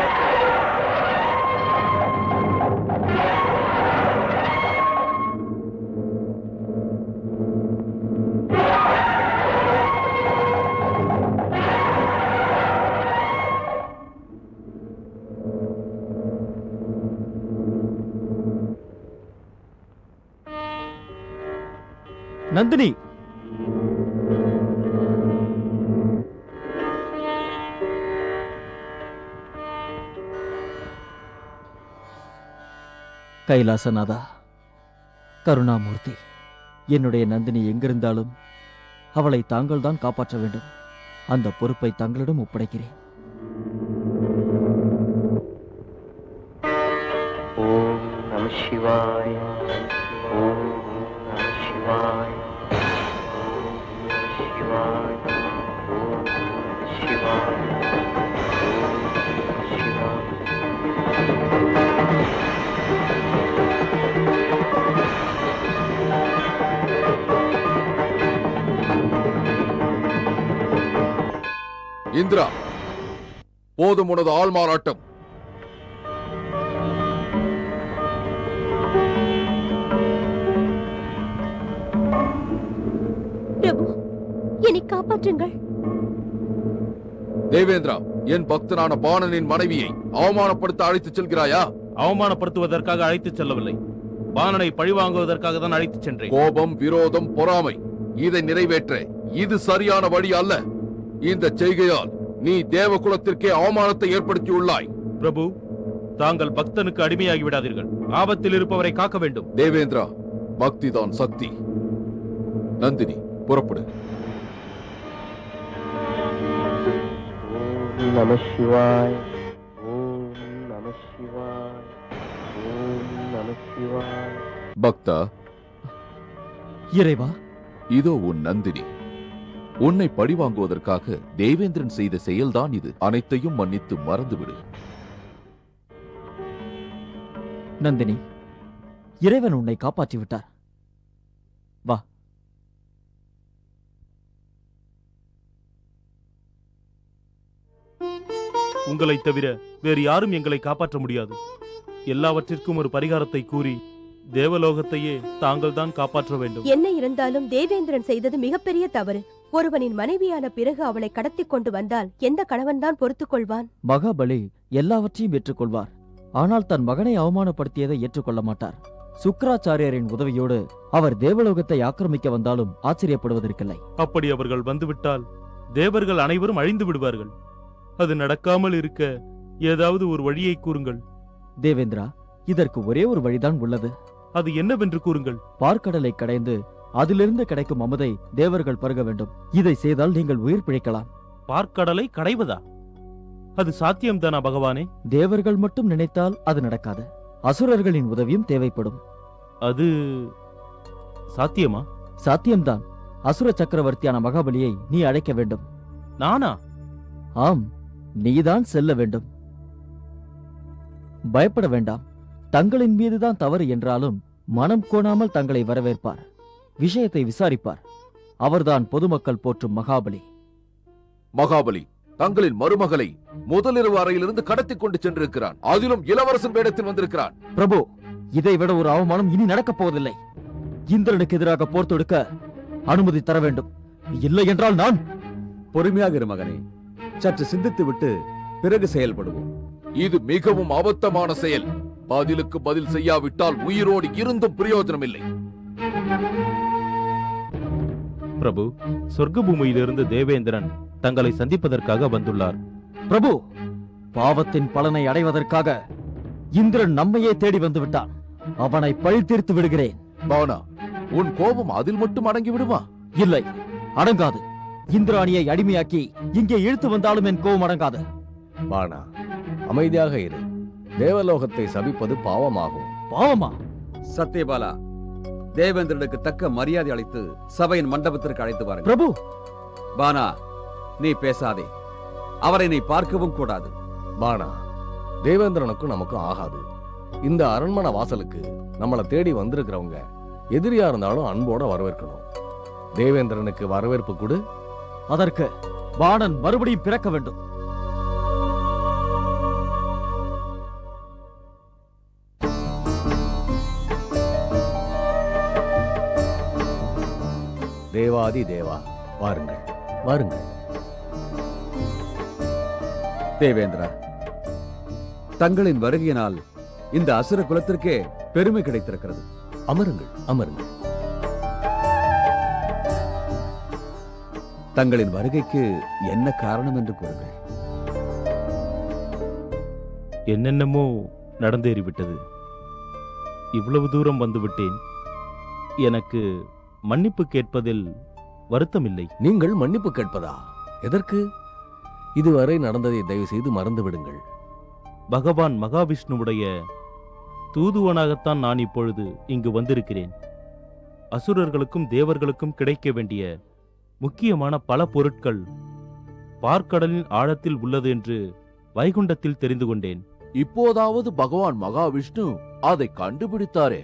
நந்தினி கைலாசநாதா கருணாமூர்த்தி என்னுடைய நந்தினி எங்கிருந்தாலும் அவளை தாங்கள்தான் காப்பாற்ற வேண்டும் அந்த பொறுப்பை தங்களிடம் ஒப்படைக்கிறேன் ஓம் நம சிவாய ஓம் நம சிவாய ஓம் நம சிவாய ஓம் நம சிவாய ஓம் நம சிவாய இந்திரா போதும் உனது ஆள்மாறாட்டம் பிரபு என்னை காப்பாற்றுங்கள் தேவேந்திரா என் பக்தனான பாணனின் மனைவியை அவமானப்படுத்த அழைத்துச் செல்கிறாயா அவமானப்படுத்துவதற்காக அழைத்துச் செல்லவில்லை பாணனை பழிவாங்குவதற்காக தான் அழைத்துச் சென்றேன் கோபம் விரோதம் பொறாமை இதை நிறைவேற்ற இது சரியான வழி அல்ல இந்த செய்கையால் நீ தேவகுலத்திற்கே அவமானத்தை ஏற்படுத்தியுள்ளாய் பிரபு தாங்கள் பக்தனுக்கு அடிமையாகி விடாதீர்கள் ஆபத்தில் இருப்பவரை காக்க வேண்டும் தேவேந்திரா பக்திதான் சக்தி நந்தினி புறப்படு ஓம் நம சிவாய ஓம் நம சிவாய ஓம் நம சிவாய பக்தா இறைவா இதோ உன் நந்தினி உன்னை பழிவாங்குவதற்காக தேவேந்திரன் செய்த செயல்தான் இது அனைத்தையும் மன்னித்து மறந்துவிடு நந்தினி இறைவன் உன்னை காப்பாற்றி விட்டார் வா உங்களைத் தவிர வேறு யாரும் எங்களை காப்பாற்ற முடியாது எல்லாவற்றிற்கும் ஒரு பரிகாரத்தை கூறி தேவலோகத்தையே தாங்கள் தான் காப்பாற்ற வேண்டும் என்ன இருந்தாலும் தேவேந்திரன் செய்தது மிகப்பெரிய தவறு ஒருவனின் மனைவியான பிறகு அவளை கடத்தி கொண்டு வந்தால் எந்த கணவன்தான் பொறுத்துக் கொள்வான் மகாபலி எல்லாவற்றையும் ஏற்றுக்கொள்வார் ஆனால் தன் மகனை அவமானப்படுத்தியதை ஏற்றுக்கொள்ள மாட்டார் சுக்கராச்சாரியரின் உதவியோடு அவர் தேவலோகத்தை ஆக்கிரமிக்க வந்தாலும் ஆச்சரியப்படுவதற்கில்லை அப்படி அவர்கள் வந்துவிட்டால் தேவர்கள் அனைவரும் அழிந்து விடுவார்கள் அது நடக்காமல் இருக்க ஏதாவது ஒரு வழியை கூறுங்கள் தேவேந்திரா இதற்கு ஒரே ஒரு வழிதான் உள்ளது அது என்னவென்று கூறுங்கள் பார்க்கடலை கடைந்து அதிலிருந்து கிடைக்கும் அமுதை தேவர்கள் பருக வேண்டும் இதை செய்தால் நீங்கள் உயிர் பிழைக்கலாம் பார்க்கடலை கடைவதா அது சாத்தியம்தானா பகவானே தேவர்கள் மட்டும் நினைத்தால் அது நடக்காது அசுரர்களின் உதவியும் தேவைப்படும் அது சாத்தியமா சாத்தியம்தான் அசுர சக்கரவர்த்தியான மகாபலியை நீ அழைக்க வேண்டும் நானா ஆம் நீதான் செல்ல வேண்டும் பயப்பட வேண்டாம் தங்களின் மீதுதான் தவறு என்றாலும் மனம் கோணாமல் தங்களை வரவேற்பார் விஷயத்தை விசாரிப்பார் அவர்தான் பொதுமக்கள் போற்றும் மகாபலி மகாபலி தங்களின் மருமகளை முதலிரவு அறையிலிருந்து கடத்தி கொண்டு சென்றிருக்கிறான் அதிலும் இளவரசன் வேடத்தில் வந்திருக்கிறான் பிரபு இதை விட ஒரு அவமானம் இனி நடக்கப் போவதில்லை இந்திரனுக்கு எதிராக போர் தொடுக்க அனுமதி தர வேண்டும் இல்லை என்றால் நான் பொறுமையாக இரு மகனே சற்று சிந்தித்து விட்டு பிறகு செயல்படுவோம் இது மிகவும் அபத்தமான செயல் பதிலுக்கு பதில் செய்யாவிட்டால் உயிரோடு இருந்தும் பிரயோஜனம் இல்லை பிரபு சொர்க்க பூமியிலிருந்து தேவேந்திரன் தங்களை சந்திப்பதற்காக வந்துள்ளார் பிரபு பாவத்தின் பலனை அடைவதற்காக இந்திரன் நம்மையே தேடி வந்து விட்டான் அவனை பழி தீர்த்து விடுகிறேன் பானா உன் கோபம் அதில் மட்டும் அடங்கி விடுமா இல்லை அடங்காது இந்திராணியை அடிமையாக்கி இங்கே இழுத்து வந்தாலும் என் கோபம் அடங்காது பானா அமைதியாக இரு தேவலோகத்தை சபிப்பது பாவமாகும் பாவமா சத்யபாலா தேவேந்திரனுக்கு தக்க மரியாதை அளித்து சபையின் மண்டபத்திற்கு அழைத்து வாருங்கள் பிரபு பானா நீ பேசாதே அவரை நீ பார்க்கவும் கூடாது பானா தேவேந்திரனுக்கும் நமக்கும் ஆகாது இந்த அரண்மனை வாசலுக்கு நம்மளை தேடி வந்திருக்கிறவங்க எதிரியா இருந்தாலும் அன்போட வரவேற்கணும் தேவேந்திரனுக்கு வரவேற்பு கொடு அதற்கு பாணன் மறுபடியும் பிறக்க வேண்டும் தேவாதி தேவா வாருங்கள் வாருங்கள் தேவேந்திரா தங்களின் வருகையினால் இந்த அசுர குலத்திற்கே பெருமை கிடைத்திருக்கிறது அமருங்கள் அமருங்கள் தங்களின் வருகைக்கு என்ன காரணம் என்று கூறுங்கள் என்னென்னமோ நடந்தேறிவிட்டது இவ்வளவு தூரம் வந்துவிட்டேன் எனக்கு மன்னிப்பு கேட்பதில் வருத்தமில்லை நீங்கள் மன்னிப்பு கேட்பதா எதற்கு இதுவரை நடந்ததை தயவு செய்து மறந்து விடுங்கள் பகவான் மகாவிஷ்ணுவுடைய தூதுவனாகத்தான் நான் இப்பொழுது இங்கு வந்திருக்கிறேன் அசுரர்களுக்கும் தேவர்களுக்கும் கிடைக்க வேண்டிய முக்கியமான பல பொருட்கள் பார்க்கடலின் ஆழத்தில் உள்ளது என்று வைகுண்டத்தில் தெரிந்து கொண்டேன் இப்போதாவது பகவான் மகாவிஷ்ணு அதை கண்டுபிடித்தாரே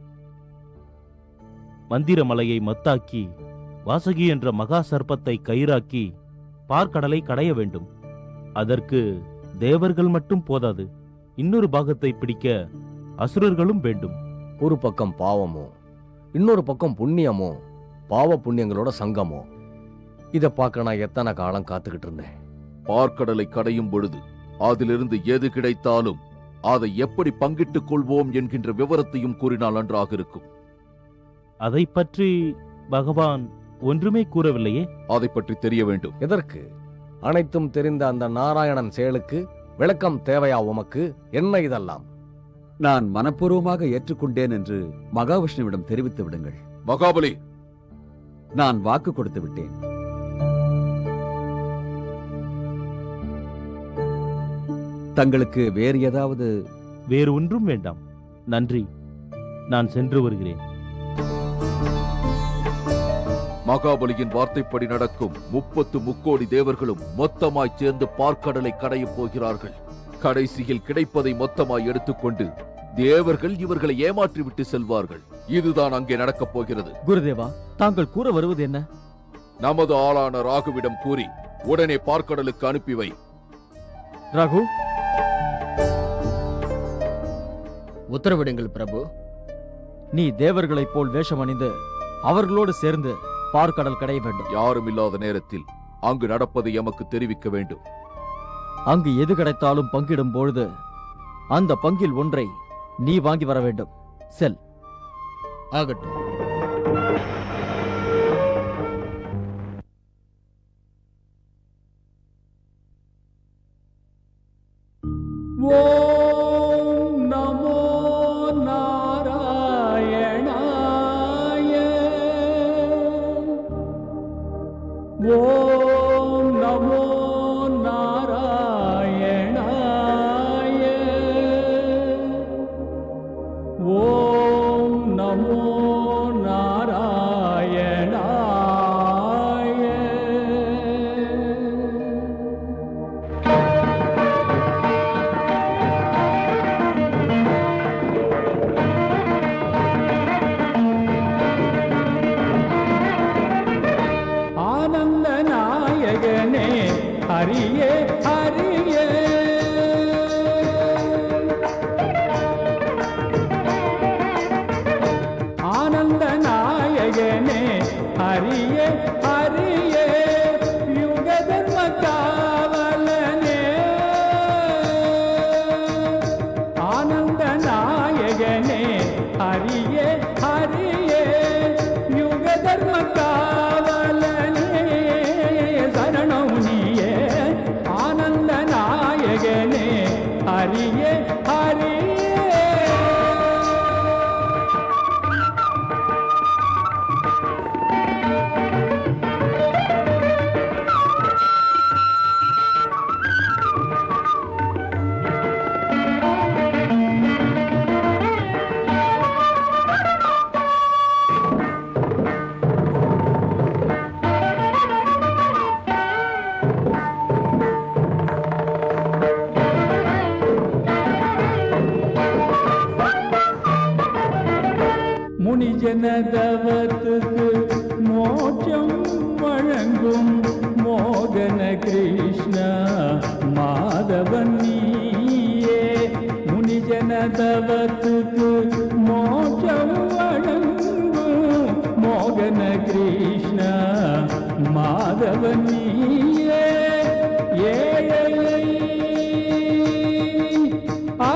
மந்திரமலையை மத்தாக்கி வாசகி என்ற மகா சர்ப்பத்தை கயிறாக்கி பார்க்கடலை கடைய வேண்டும் அதற்கு தேவர்கள் மட்டும் போதாது இன்னொரு பாகத்தை பிடிக்க அசுரர்களும் வேண்டும் ஒரு பக்கம் பாவமோ இன்னொரு பக்கம் புண்ணியமோ பாவ புண்ணியங்களோட சங்கமோ இத பார்க்க நான் எத்தனை காலம் காத்துக்கிட்டு இருந்தேன் பார்க்கடலை கடையும் பொழுது அதிலிருந்து எது கிடைத்தாலும் அதை எப்படி பங்கிட்டுக் கொள்வோம் என்கின்ற விவரத்தையும் கூறினால் நன்றாக இருக்கும் அதை பற்றி பகவான் ஒன்றுமே கூறவில்லையே அதை பற்றி தெரிய வேண்டும் எதற்கு அனைத்தும் தெரிந்த அந்த நாராயணன் செயலுக்கு விளக்கம் தேவையா உமக்கு என்ன இதெல்லாம் நான் மனப்பூர்வமாக ஏற்றுக்கொண்டேன் என்று மகாவிஷ்ணுவிடம் தெரிவித்து விடுங்கள் மகாபலி நான் வாக்கு கொடுத்து விட்டேன் தங்களுக்கு வேறு ஏதாவது வேறு ஒன்றும் வேண்டாம் நன்றி நான் சென்று வருகிறேன் மகாபலியின் வார்த்தைப்படி நடக்கும் முப்பத்து முக்கோடி தேவர்களும் மொத்தமாய் சேர்ந்து பார்க்கடலை கடையப் போகிறார்கள் கடைசியில் கிடைப்பதை மொத்தமாய் எடுத்துக்கொண்டு தேவர்கள் இவர்களை ஏமாற்றி விட்டு செல்வார்கள் இதுதான் அங்கே நடக்கப் போகிறது குருதேவா தாங்கள் கூற வருவது என்ன நமது ஆளான ராகுவிடம் கூறி உடனே பார்க்கடலுக்கு அனுப்பி வை ரகு உத்தரவிடுங்கள் பிரபு நீ தேவர்களைப் போல் வேஷம் அணிந்து அவர்களோடு சேர்ந்து பார்க்கடல் கடைய வேண்டும் யாரும் இல்லாத நேரத்தில் அங்கு நடப்பதை எமக்கு தெரிவிக்க வேண்டும் அங்கு எது கிடைத்தாலும் பங்கிடும் பொழுது அந்த பங்கில் ஒன்றை நீ வாங்கி வர வேண்டும் செல் ஆகட்டும் ஓம் நமோ நாராயணாய ஓம் நமோ நாராயணாய ஓம் நமோ நாராயணாய ஆனந்த நாயகனே ஹரியே ஹரியே ஆனந்த நாயகனே ஹரியே ஹரியே யுக தர்ம காவலனே ஆனந்த நாயகனே ஹரியே ஹரியே யுக தர்ம காவலனே சரணம் நீயே ஆனந்த நாயகனே ஹரியே ஹரியே முனிஜனதவத்துக்கு மோட்சம் வழங்கும் மோகன கிருஷ்ண மாதவன் நீயே முனிஜனதவத்துக்கு மோட்சம் வழங்கும் மோகன கிருஷ்ண மாதவன் நீயே ஏழை ஆ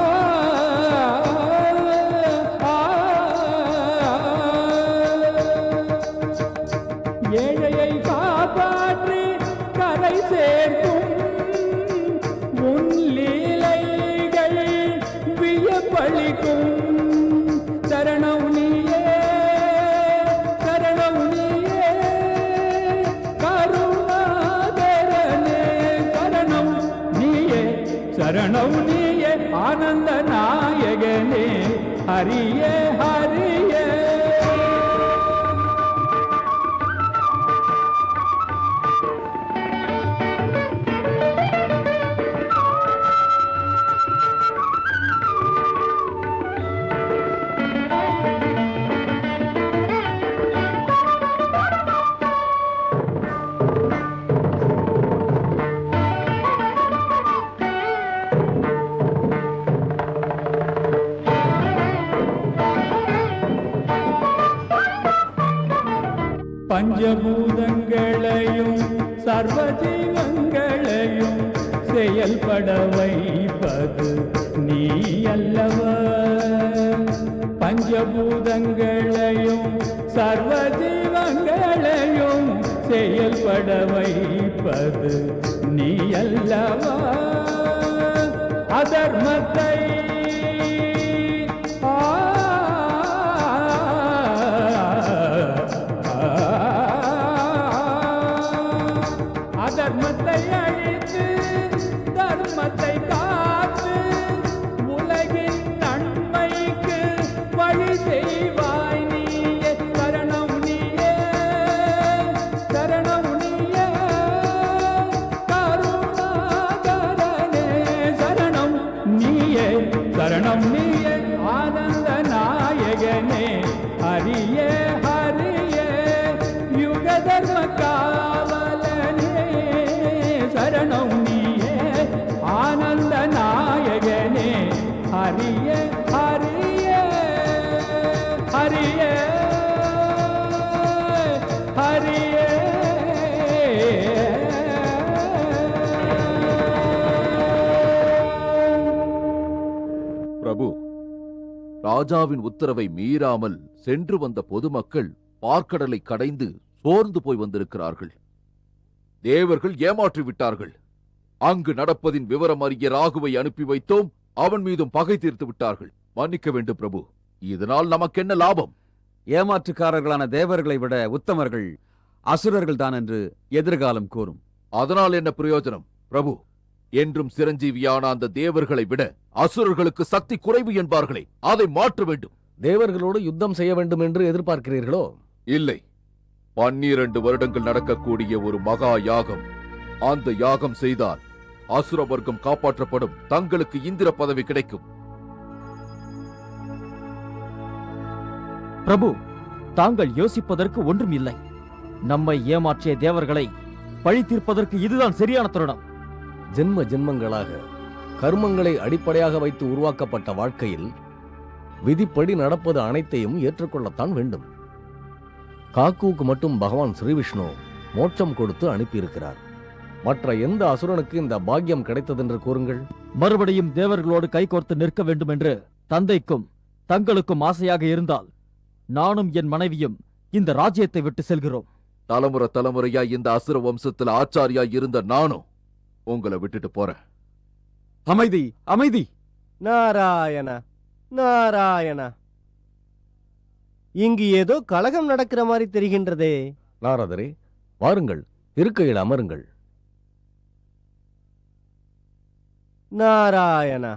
ஏழையை காப்பாற்றி கரை சேர்க்கும் உன் லீலைகள் வியப்பளிக்கும் சரணம் நீயே சரணம் நீயே கருணாகரனே சரணம் நீயே சரணம் நீயே ஆனந்த நாயகனே ஹரியே ஹரியே பஞ்சபூதங்களையும் சர்வ ஜீவங்களையும் செயல்பட வைப்பது நீ அல்லவா பஞ்சபூதங்களையும் சர்வ ஜீவங்களையும் செயல்பட வைப்பது நீ அல்லவா அதர்மத்தை அதர்மத்தை அழித்து தர்மத்தை காத்து உலகின் நன்மைக்கு வழி செய்வாய் நீயே சரணம் நீயே சரணம் நீயே கருணாகரனே சரணம் நீயே ஹரியே பிரபு ராஜாவின் உத்தரவை மீறாமல் சென்று வந்த பொதுமக்கள் பார்க்கடலை கடைந்து சோர்ந்து போய் வந்திருக்கிறார்கள் தேவர்கள் ஏமாற்றி விட்டார்கள் அங்கு நடப்பதின் விவரம் அறிய ராகுவை அனுப்பி வைத்தோம் அவன் மீதும் பகை தீர்த்து விட்டார்கள் மன்னிக்க வேண்டும் பிரபு இதனால் நமக்கென்ன லாபம் ஏமாற்றுக்காரர்களான தேவர்களை விட உத்தமர்கள் அசுரர்கள் தான் என்று எதிர்காலம் கூறும் அதனால் என்ன பிரயோஜனம் பிரபு என்றும் சிரஞ்சீவியான அந்த தேவர்களை விட அசுரர்களுக்கு சக்தி குறைவு என்பார்களே அதை மாற்ற வேண்டும் தேவர்களோடு யுத்தம் செய்ய வேண்டும் என்று எதிர்பார்க்கிறீர்களோ இல்லை பன்னிரண்டு வருடங்கள் நடக்கக்கூடிய ஒரு மகா யாகம் அந்த யாகம் செய்தால் அசுர வர்க்கம் காப்பாற்றப்படும் தங்களுக்கு இந்திர பதவி கிடைக்கும் பிரபு தாங்கள் யோசிப்பதற்கு ஒன்றும் இல்லை நம்மை ஏமாற்றிய தேவர்களை பழி தீர்ப்பதற்கு இதுதான் சரியான தருணம் ஜென்ம ஜென்மங்களாக கர்மங்களை அடிப்படையாக வைத்து உருவாக்கப்பட்ட வாழ்க்கையில் விதிப்படி நடப்பது அனைத்தையும் ஏற்றுக்கொள்ளத்தான் வேண்டும் காக்குவுக்கு மட்டும் பகவான் ஸ்ரீவிஷ்ணு மோட்சம் கொடுத்து அனுப்பியிருக்கிறார் மற்ற எந்த அசுரனுக்கு இந்த பாக்கியம் கிடைத்ததென்று கூறுங்கள் மறுபடியும் தேவர்களோடு கைகோர்த்து நிற்க வேண்டும் என்று தந்தைக்கும் தங்களுக்கும் ஆசையாக இருந்தால் நானும் என் மனைவியும் இந்த ராஜ்யத்தை விட்டு செல்கிறோம் தலைமுறை தலைமுறையா இந்த அசுர வம்சத்துல ஆச்சாரியா இருந்த நானும் உங்களை விட்டுட்டு போறேன் அமைதி அமைதி நாராயண நாராயண இங்கு ஏதோ கலகம் நடக்கிற மாதிரி தெரிகின்றதே நாரதரே வாருங்கள் இருக்கையில் அமருங்கள் நாராயணா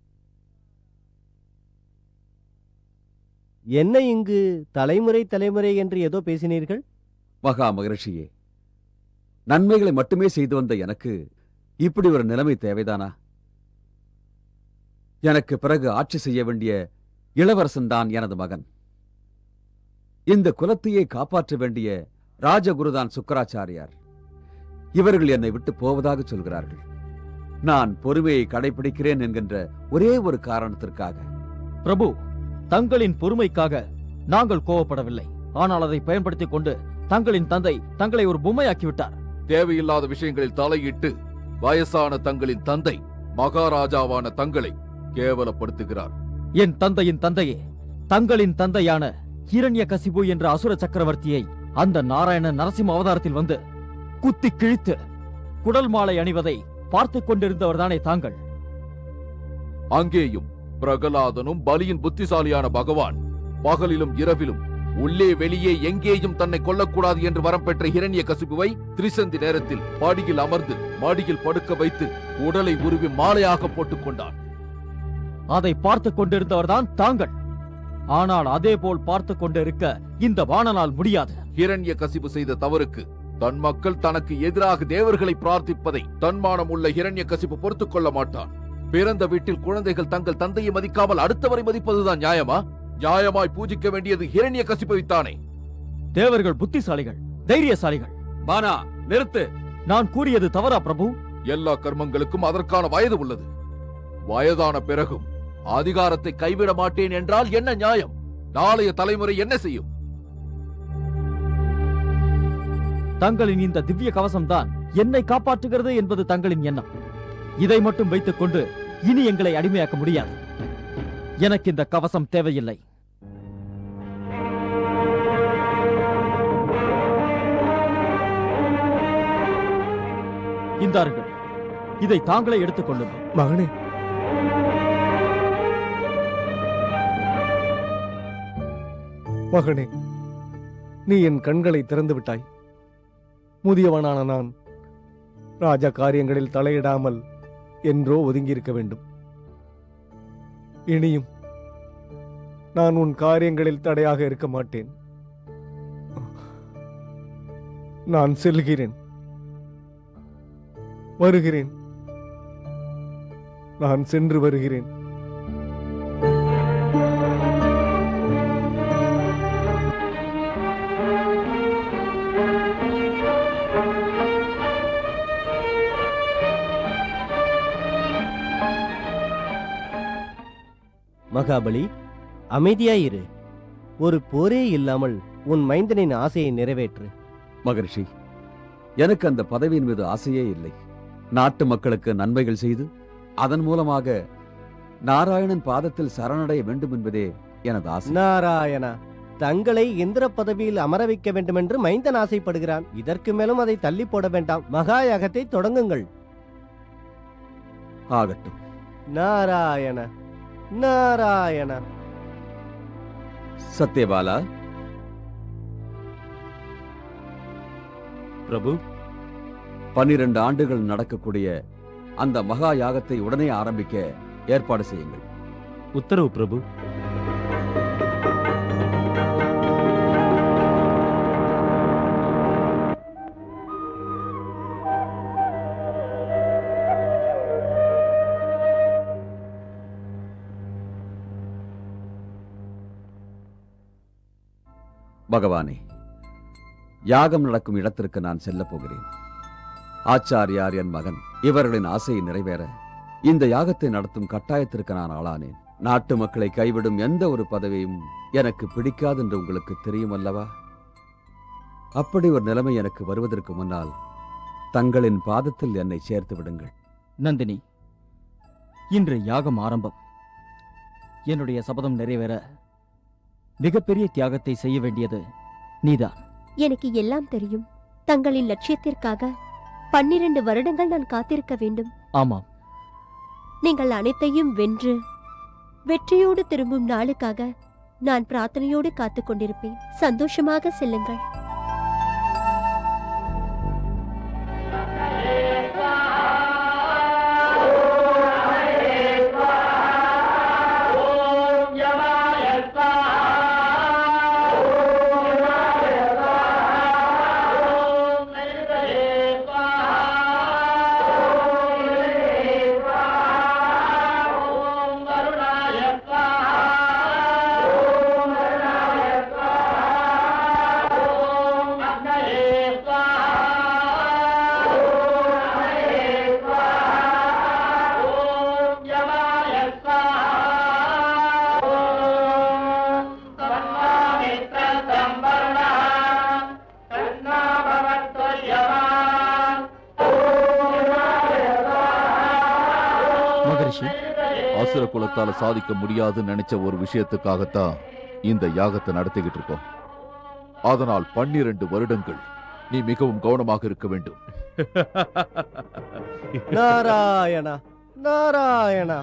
என்ன இங்கு தலைமுறை தலைமுறை என்று ஏதோ பேசினீர்கள் மகா மகரிஷியே நன்மைகளை மட்டுமே செய்து வந்த எனக்கு இப்படி ஒரு நிலைமை தேவைதானா எனக்கு பிறகு ஆட்சி செய்ய வேண்டிய இளவரசன் தான் எனது மகன் இந்த குலத்தையே காப்பாற்ற வேண்டிய ராஜகுருதான் சுக்கராச்சாரியார் இவர்கள் என்னை விட்டு போவதாக சொல்கிறார்கள் நான் பொறுமையை கடைபிடிக்கிறேன் என்கின்ற ஒரே ஒரு காரணத்திற்காக பிரபு தங்களின் பொறுமைக்காக நாங்கள் கோவப்படவில்லை ஆனால் அதை பயன்படுத்திக் கொண்டு தங்களின் தந்தை தங்களை ஒரு பொம்மையாக்கிவிட்டார் தேவையில்லாத விஷயங்களில் தலையிட்டு வயசான தங்களின் தந்தை மகாராஜாவான தங்களை கேவலப்படுத்துகிறார் என் தந்தையின் தந்தையே தங்களின் தந்தையான ஹிரண்ய கசிபு என்ற அசுர சக்கரவர்த்தியை அந்த நாராயண நரசிம்ம அவதாரத்தில் வந்து குத்தி கிழித்து குடல் மாலை அணிவதை பார்த்துக் கொண்டிருந்தவர்தானே தாங்கள் அங்கேயும் பிரகலாதனும் பலியின் புத்திசாலியான பகவான் பகலிலும் இரவிலும் உள்ளே வெளியே எங்கேயும் தன்னை கொல்லக்கூடாது என்று வரம் பெற்ற ஹிரண்ய கசிபுவை திரிசந்தி நேரத்தில் படியில் அமர்ந்து மடியில் படுக்க வைத்து உடலை உருவி மாலையாக போட்டுக் கொண்டான் அதை பார்த்துக் கொண்டிருந்தவர்தான் தாங்கள் ஆனால் அதே போல் பார்த்துக் கொண்டிருக்க இந்த வாணனால் முடியாது ஹிரண்ய கசிபு செய்த தவறுக்கு தன் மக்கள் தனக்கு எதிராக தேவர்களை பிரார்த்திப்பதை தன்மானம் உள்ள ஹிரண்ய கசிபு பொறுத்துக் கொள்ள மாட்டான் பிறந்த வீட்டில் குழந்தைகள் தங்கள் தந்தையை மதிக்காமல் அடுத்தவரை மதிப்பதுதான் நியாயமா நியாயமாய் பூஜிக்க வேண்டியது ஹிரண்ய கசிபுவைத்தானே தேவர்கள் புத்திசாலிகள் தைரியசாலிகள் பானா நிறுத்து நான் கூறியது தவறா பிரபு எல்லா கர்மங்களுக்கும் அதற்கான வயது உள்ளது வயதான பிறகும் அதிகாரத்தை கைவிட மாட்டேன் என்றால் என்ன நியாயம் நாளைய தலைமுறை என்ன செய்யும் தங்களின் இந்த திவ்ய கவசம்தான் என்னை காப்பாற்றுகிறது என்பது தங்களின் எண்ணம் இதை மட்டும் வைத்துக் கொண்டு இனி எங்களை அடிமையாக்க முடியாது எனக்கு இந்த கவசம் தேவையில்லை இந்தாருங்கள் இதை தாங்களே எடுத்துக் கொள்ளுங்கள் மகனே மகனே நீ என் கண்களை திறந்து விட்டாய் முதியவனான நான் ராஜ காரியங்களில் தலையிடாமல் என்றோ ஒதுங்கியிருக்க வேண்டும் இனியும் நான் உன் காரியங்களில் தடையாக இருக்க மாட்டேன் நான் செல்கிறேன் வருகிறேன் நான் சென்று வருகிறேன் மகாபலி அமைதியாயிரு ஒரு போரே இல்லாமல் உன் மைந்தனின் ஆசையை நிறைவேற்று மகரிஷி எனக்கு அந்த பதவியின் மீது ஆசையே இல்லை நாட்டு மக்களுக்கு நன்மைகள் செய்து அதன் மூலமாக நாராயணன் பாதத்தில் சரணடைய வேண்டும் என்பதே எனது ஆசை நாராயணா தங்களை இந்திர பதவியில் அமர வைக்க வேண்டும் என்று மைந்தன் ஆசைப்படுகிறான் இதற்கு மேலும் அதை தள்ளி போட வேண்டாம் மகாயாகத்தை தொடங்குங்கள் ஆகட்டும் நாராயண நாராயண சத்யபாலா பிரபு பன்னிரண்டு ஆண்டுகள் நடக்கக்கூடிய அந்த மகா யாகத்தை உடனே ஆரம்பிக்க ஏற்பாடு செய்யுங்கள் உத்தரவு பிரபு பகவானே யாகம் நடக்கும் இடத்திற்கு நான் செல்லப் போகிறேன் ஆச்சாரியார் என் மகன் இவர்களின் ஆசையை நிறைவேற இந்த யாகத்தை நடத்தும் கட்டாயத்திற்கு நான் ஆளானேன் நாட்டு மக்களை கைவிடும் எந்த ஒரு பதவியும் எனக்கு பிடிக்காது என்று உங்களுக்கு தெரியும் அல்லவா அப்படி ஒரு நிலைமை எனக்கு வருவதற்கு முன்னால் தங்களின் பாதத்தில் என்னை சேர்த்து விடுங்கள் நந்தினி இன்று யாகம் ஆரம்பம் என்னுடைய சபதம் நிறைவேற மிகப்பெரிய தியாகத்தை செய்ய வேண்டியது நீதான் எனக்கு எல்லாம் தெரியும் தங்களின் லட்சியத்திற்காக பன்னிரண்டு வருடங்கள் நான் காத்திருக்க வேண்டும் ஆமாம் நீங்கள் அனைத்தையும் வென்று வெற்றியோடு திரும்பும் நாளுக்காக நான் பிரார்த்தனையோடு காத்துக் கொண்டிருப்பேன் சந்தோஷமாக செல்லுங்கள் மகரிஷி அசுர குலத்தால சாதிக்க முடியாதுன்னு நினைச்ச ஒரு விஷயத்துக்காகத்தான் இந்த யாகத்தை நடத்திக்கிட்டு இருக்கோம் அதனால் பன்னிரண்டு வருடங்கள் நீ மிகவும் கவனமாக இருக்க வேண்டும் நாராயணா நாராயணா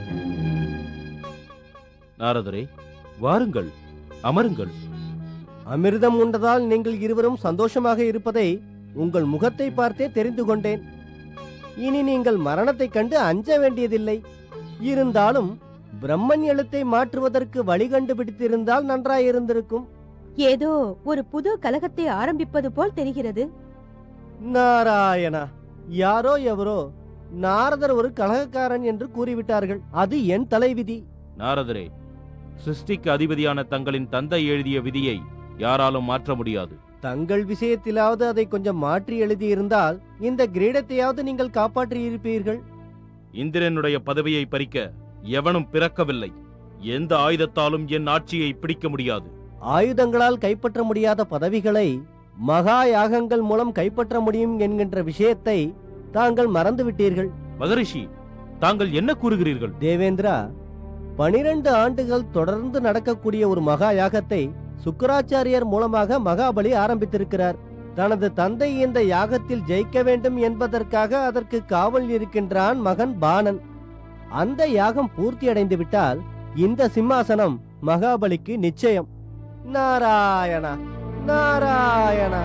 நாரதரே வாருங்கள் அமருங்கள் அமிர்தம் உண்டதால் நீங்கள் இருவரும் சந்தோஷமாக இருப்பதை உங்கள் முகத்தை பார்த்தே தெரிந்து கொண்டேன் இனி நீங்கள் மரணத்தைக் கண்டு அஞ்ச வேண்டியதில்லை இருந்தாலும் பிரம்மன் எழுத்தை மாற்றுவதற்கு வழி கண்டுபிடித்திருந்தால் நன்றாயிருந்திருக்கும் ஏதோ ஒரு புது கலகத்தை ஆரம்பிப்பது போல் தெரிகிறது நாராயணா யாரோ எவரோ நாரதர் ஒரு கலகக்காரன் என்று கூறிவிட்டார்கள் அது என் தலைவிதி நாரதரே சிருஷ்டிக்கு அதிபதியான தங்களின் தந்தை எழுதிய விதியை யாராலும் மாற்ற முடியாது தங்கள் விஷயத்திலாவது அதை கொஞ்சம் மாற்றி எழுதியிருந்தால் இந்த கிரீடத்தையாவது நீங்கள் காப்பாற்றியிருப்பீர்கள் இந்திரனுடைய பதவியை பறிக்க எவனும் பிறக்கவில்லை எந்த ஆயுதத்தாலும் என் ஆட்சியை பிடிக்க முடியாது ஆயுதங்களால் கைப்பற்ற முடியாத பதவிகளை மகா யாகங்கள் மூலம் கைப்பற்ற முடியும் என்கின்ற விஷயத்தை தாங்கள் மறந்துவிட்டீர்கள் மகரிஷி தாங்கள் என்ன கூறுகிறீர்கள் தேவேந்திரா பனிரெண்டு ஆண்டுகள் தொடர்ந்து நடக்கக்கூடிய ஒரு மகா யாகத்தை சுக்கராச்சாரியர் மூலமாக மகாபலி ஆரம்பித்திருக்கிறார் தனது தந்தை இந்த யாகத்தில் ஜெயிக்க வேண்டும் என்பதற்காக அதற்கு காவல் இருக்கின்றான் மகன் பாணன் அந்த யாகம் பூர்த்தி அடைந்து விட்டால் இந்த சிம்மாசனம் மகாபலிக்கு நிச்சயம் நாராயணா நாராயணா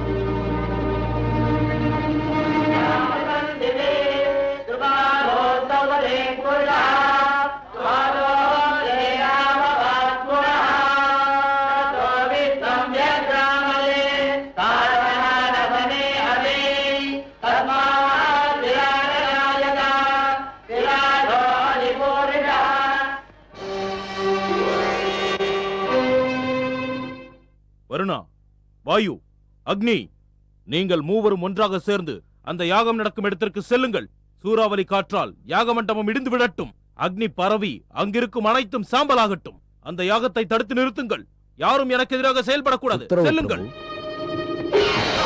வருணா வாயு அக்னி நீங்கள் மூவரும் ஒன்றாக சேர்ந்து அந்த யாகம் நடக்கும் இடத்திற்கு செல்லுங்கள் சூறாவளி காற்றால் யாக மண்டபம் இடிந்து விடட்டும் அக்னி பரவி அங்கிருக்கும் அனைத்தும் சாம்பலாகட்டும் அந்த யாகத்தை தடுத்து நிறுத்துங்கள் யாரும் எனக்கு எதிராக செயல்படக்கூடாது உத்தரவு செல்லுங்கள் பிரபு.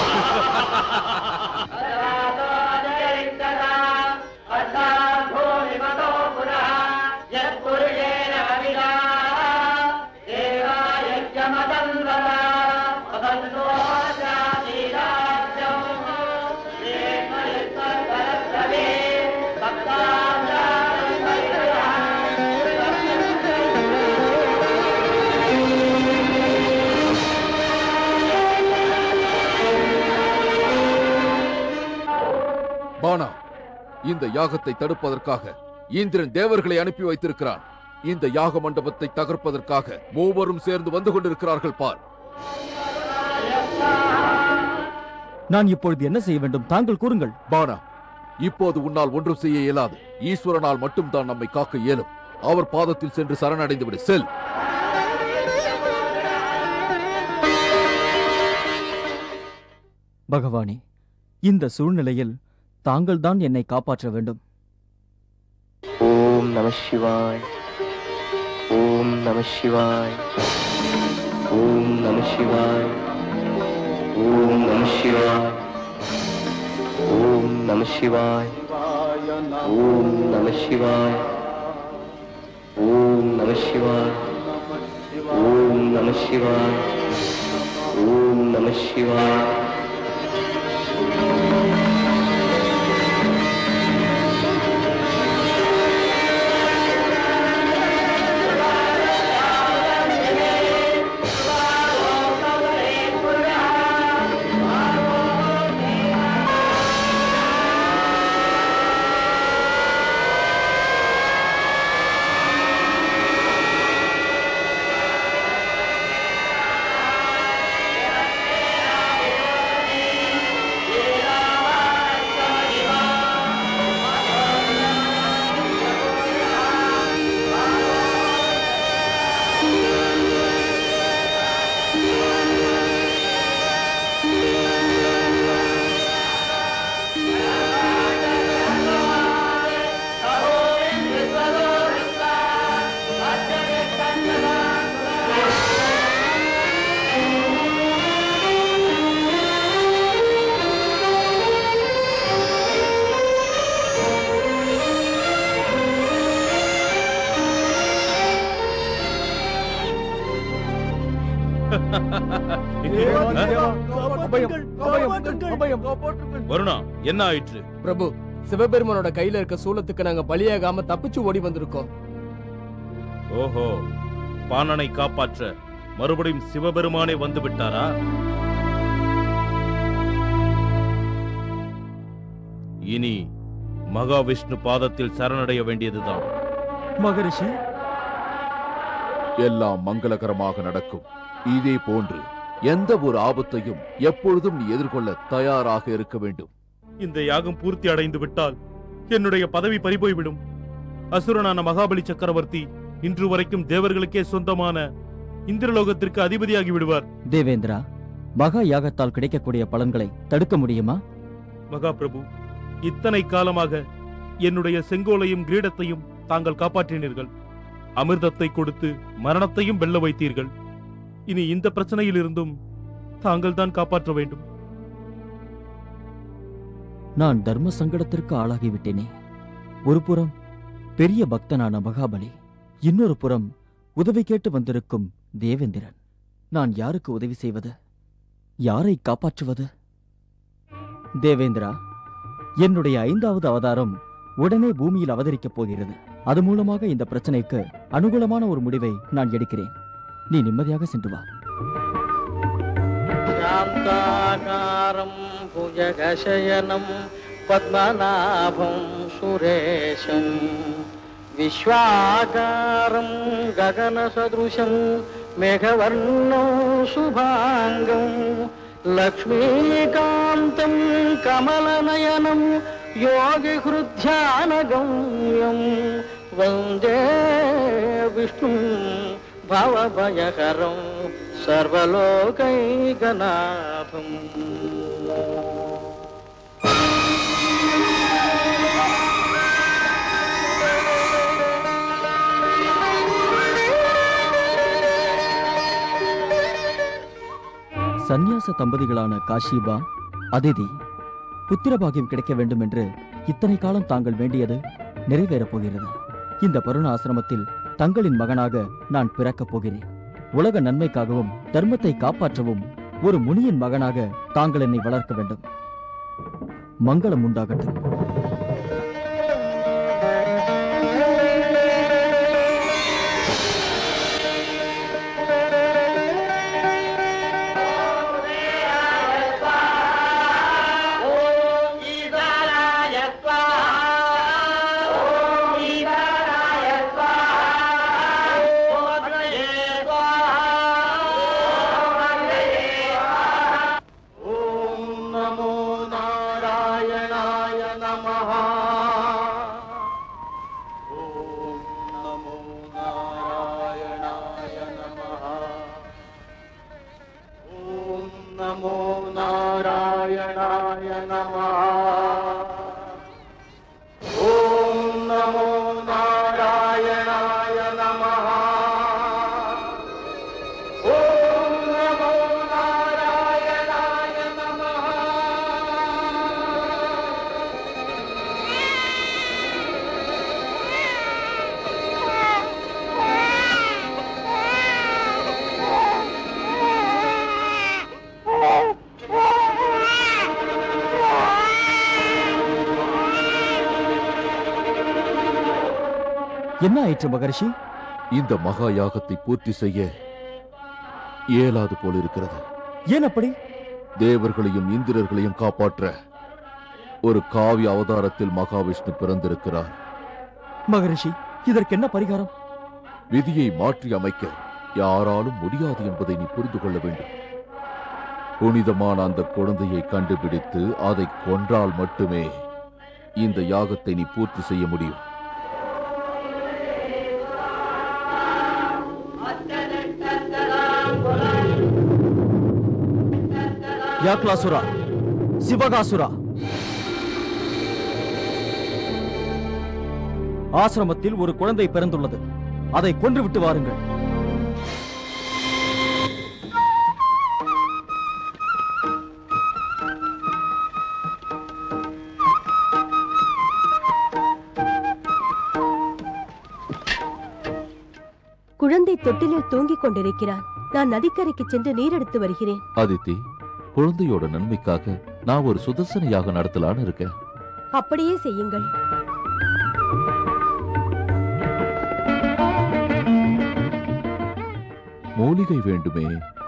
பானா இந்த யாகத்தை தடுப்பதற்காக இந்திரன் தேவர்களை அனுப்பி வைத்திருக்கிறான் இந்த யாக மண்டபத்தை தகர்ப்பதற்காக மூவரும் சேர்ந்து வந்து கொண்டிருக்கிறார்கள் பார் நான் இப்பொழுது என்ன செய்ய வேண்டும் தாங்கள் கூறுங்கள் பானா இப்போது உன்னால் ஒன்றும் செய்ய இயலாது ஈஸ்வரனால் மட்டும்தான் நம்மை காக்க இயலும் அவர் பாதத்தில் சென்று சரணடைந்து விடு செல் பகவானே இந்த சூழ்நிலையில் தாங்கள்தான் என்னை காப்பாற்ற வேண்டும் ஓம் நம சிவாய் ஓம் நம சிவாய் ஓம் நம சிவாய் ஓம் நம சிவாய் ஓம் நம சிவாய் ஓம் நம சிவாய் ஓம் நம சிவாய் ஓம் நம சிவாய் ஓம் நம சிவாய் வருணா என்ன ஆயிற்று பிரபு சிவபெருமானோட கையில இருக்க சூலத்துக்கு நாங்க பலியாகாம தப்பிச்சு ஓடி வந்திருக்கோம் ஓஹோ பாணனை காப்பாற்ற மறுபடியும் சிவபெருமானே வந்து விட்டாரா இனி மகாவிஷ்ணு பாதத்தில் சரணடைய வேண்டியதுதான் மகரிஷி எல்லாம் மங்களகரமாக நடக்கும் இதே போன்று எந்த ஒரு ஆபத்தையும் எப்பொழுதும் நீ எதிர்கொள்ள தயாராக இருக்க வேண்டும் இந்த யாகம் பூர்த்தி அடைந்து விட்டால் என்னுடைய பதவி பறிபோய்விடும் அசுரனான மகாபலி சக்கரவர்த்தி இன்று வரைக்கும் தேவர்களுக்கே சொந்தமான இந்திரலோகத்திற்கு அதிபதியாகி விடுவார் தேவேந்திரா மகா யாகத்தால் கிடைக்கக்கூடிய பலன்களை தடுக்க முடியுமா மகாபிரபு இத்தனை காலமாக என்னுடைய செங்கோலையும் கிரீடத்தையும் தாங்கள் காப்பாற்றினீர்கள் அமிர்தத்தை கொடுத்து மரணத்தையும் வெல்ல வைத்தீர்கள் இனி இந்த பிரச்சனையில் இருந்தும் தாங்கள் தான் காப்பாற்ற வேண்டும் நான் தர்ம சங்கடத்திற்கு ஆளாகிவிட்டேனே ஒரு புறம் பெரிய பக்தனான மகாபலி இன்னொரு புறம் உதவி கேட்டு வந்திருக்கும் தேவேந்திரன் நான் யாருக்கு உதவி செய்வது யாரை காப்பாற்றுவது தேவேந்திரா என்னுடைய ஐந்தாவது அவதாரம் உடனே பூமியில் அவதரிக்கப் போகிறது அது மூலமாக இந்த பிரச்சனைக்கு அனுகூலமான ஒரு முடிவை நான் எடுக்கிறேன் நீ நிம்மதியாக சென்று வா शान्ताकारं भुजगशयनं पद्मनाभं सुरेशं विश्वाकारं गगनसदृशं मेघवर्णं शुभाङ्गं लक्ष्मीकान्तं कमलनयनं योगिहृध्यानगम्यं वन्दे विष्णुं भवभयहरं सर्वलोकैकनाथम् சந்நியாச தம்பதிகளான காஷிபா அதிதி புத்திரபாகியம் கிடைக்க வேண்டும் என்று இத்தனை காலம் தாங்கள் வேண்டியது நிறைவேறப் போகிறது இந்த பருண ஆசிரமத்தில் தங்களின் மகனாக நான் பிறக்கப் போகிறேன் உலக நன்மைக்காகவும் தர்மத்தை காப்பாற்றவும் ஒரு முனியின் மகனாக தாங்கள் என்னை வளர்க்க வேண்டும் மங்களம் உண்டாகட்டும் ஈசானாய नमो नारायणाय नमः ॐ नमो नारायणाय नमः ॐ नमो नारायणाय नमः என்ன ஆயிற்று மகரிஷி இந்த மகா யாகத்தை பூர்த்தி செய்ய இயலாது போல் இருக்கிறது ஏன் அப்படி தேவர்களையும் இந்திரர்களையும் காப்பாற்ற ஒரு காவிய அவதாரத்தில் மகாவிஷ்ணு பிறந்திருக்கிறார் மகரிஷி இதற்கு என்ன பரிகாரம் விதியை மாற்றி அமைக்க யாராலும் முடியாது என்பதை நீ புரிந்து கொள்ள வேண்டும் புனிதமான அந்த குழந்தையை கண்டுபிடித்து அதை கொன்றால் மட்டுமே இந்த யாகத்தை நீ பூர்த்தி செய்ய முடியும் யாக்லாசுரா சிவகாசுரா ஆசிரமத்தில் ஒரு குழந்தை பிறந்துள்ளது அதை கொன்றுவிட்டு வாருங்கள் குழந்தை தொட்டிலில் தூங்கிக் கொண்டிருக்கிறான் நான் நதிக்கரைக்கு சென்று நீர் எடுத்து வருகிறேன் அதித்தி குழந்தையோட நன்மைக்காக நான் ஒரு சுதர்சன யாகம் நடத்தலான்னு இருக்கேன் அப்படியே செய்யுங்கள் மூலிகை வேண்டுமே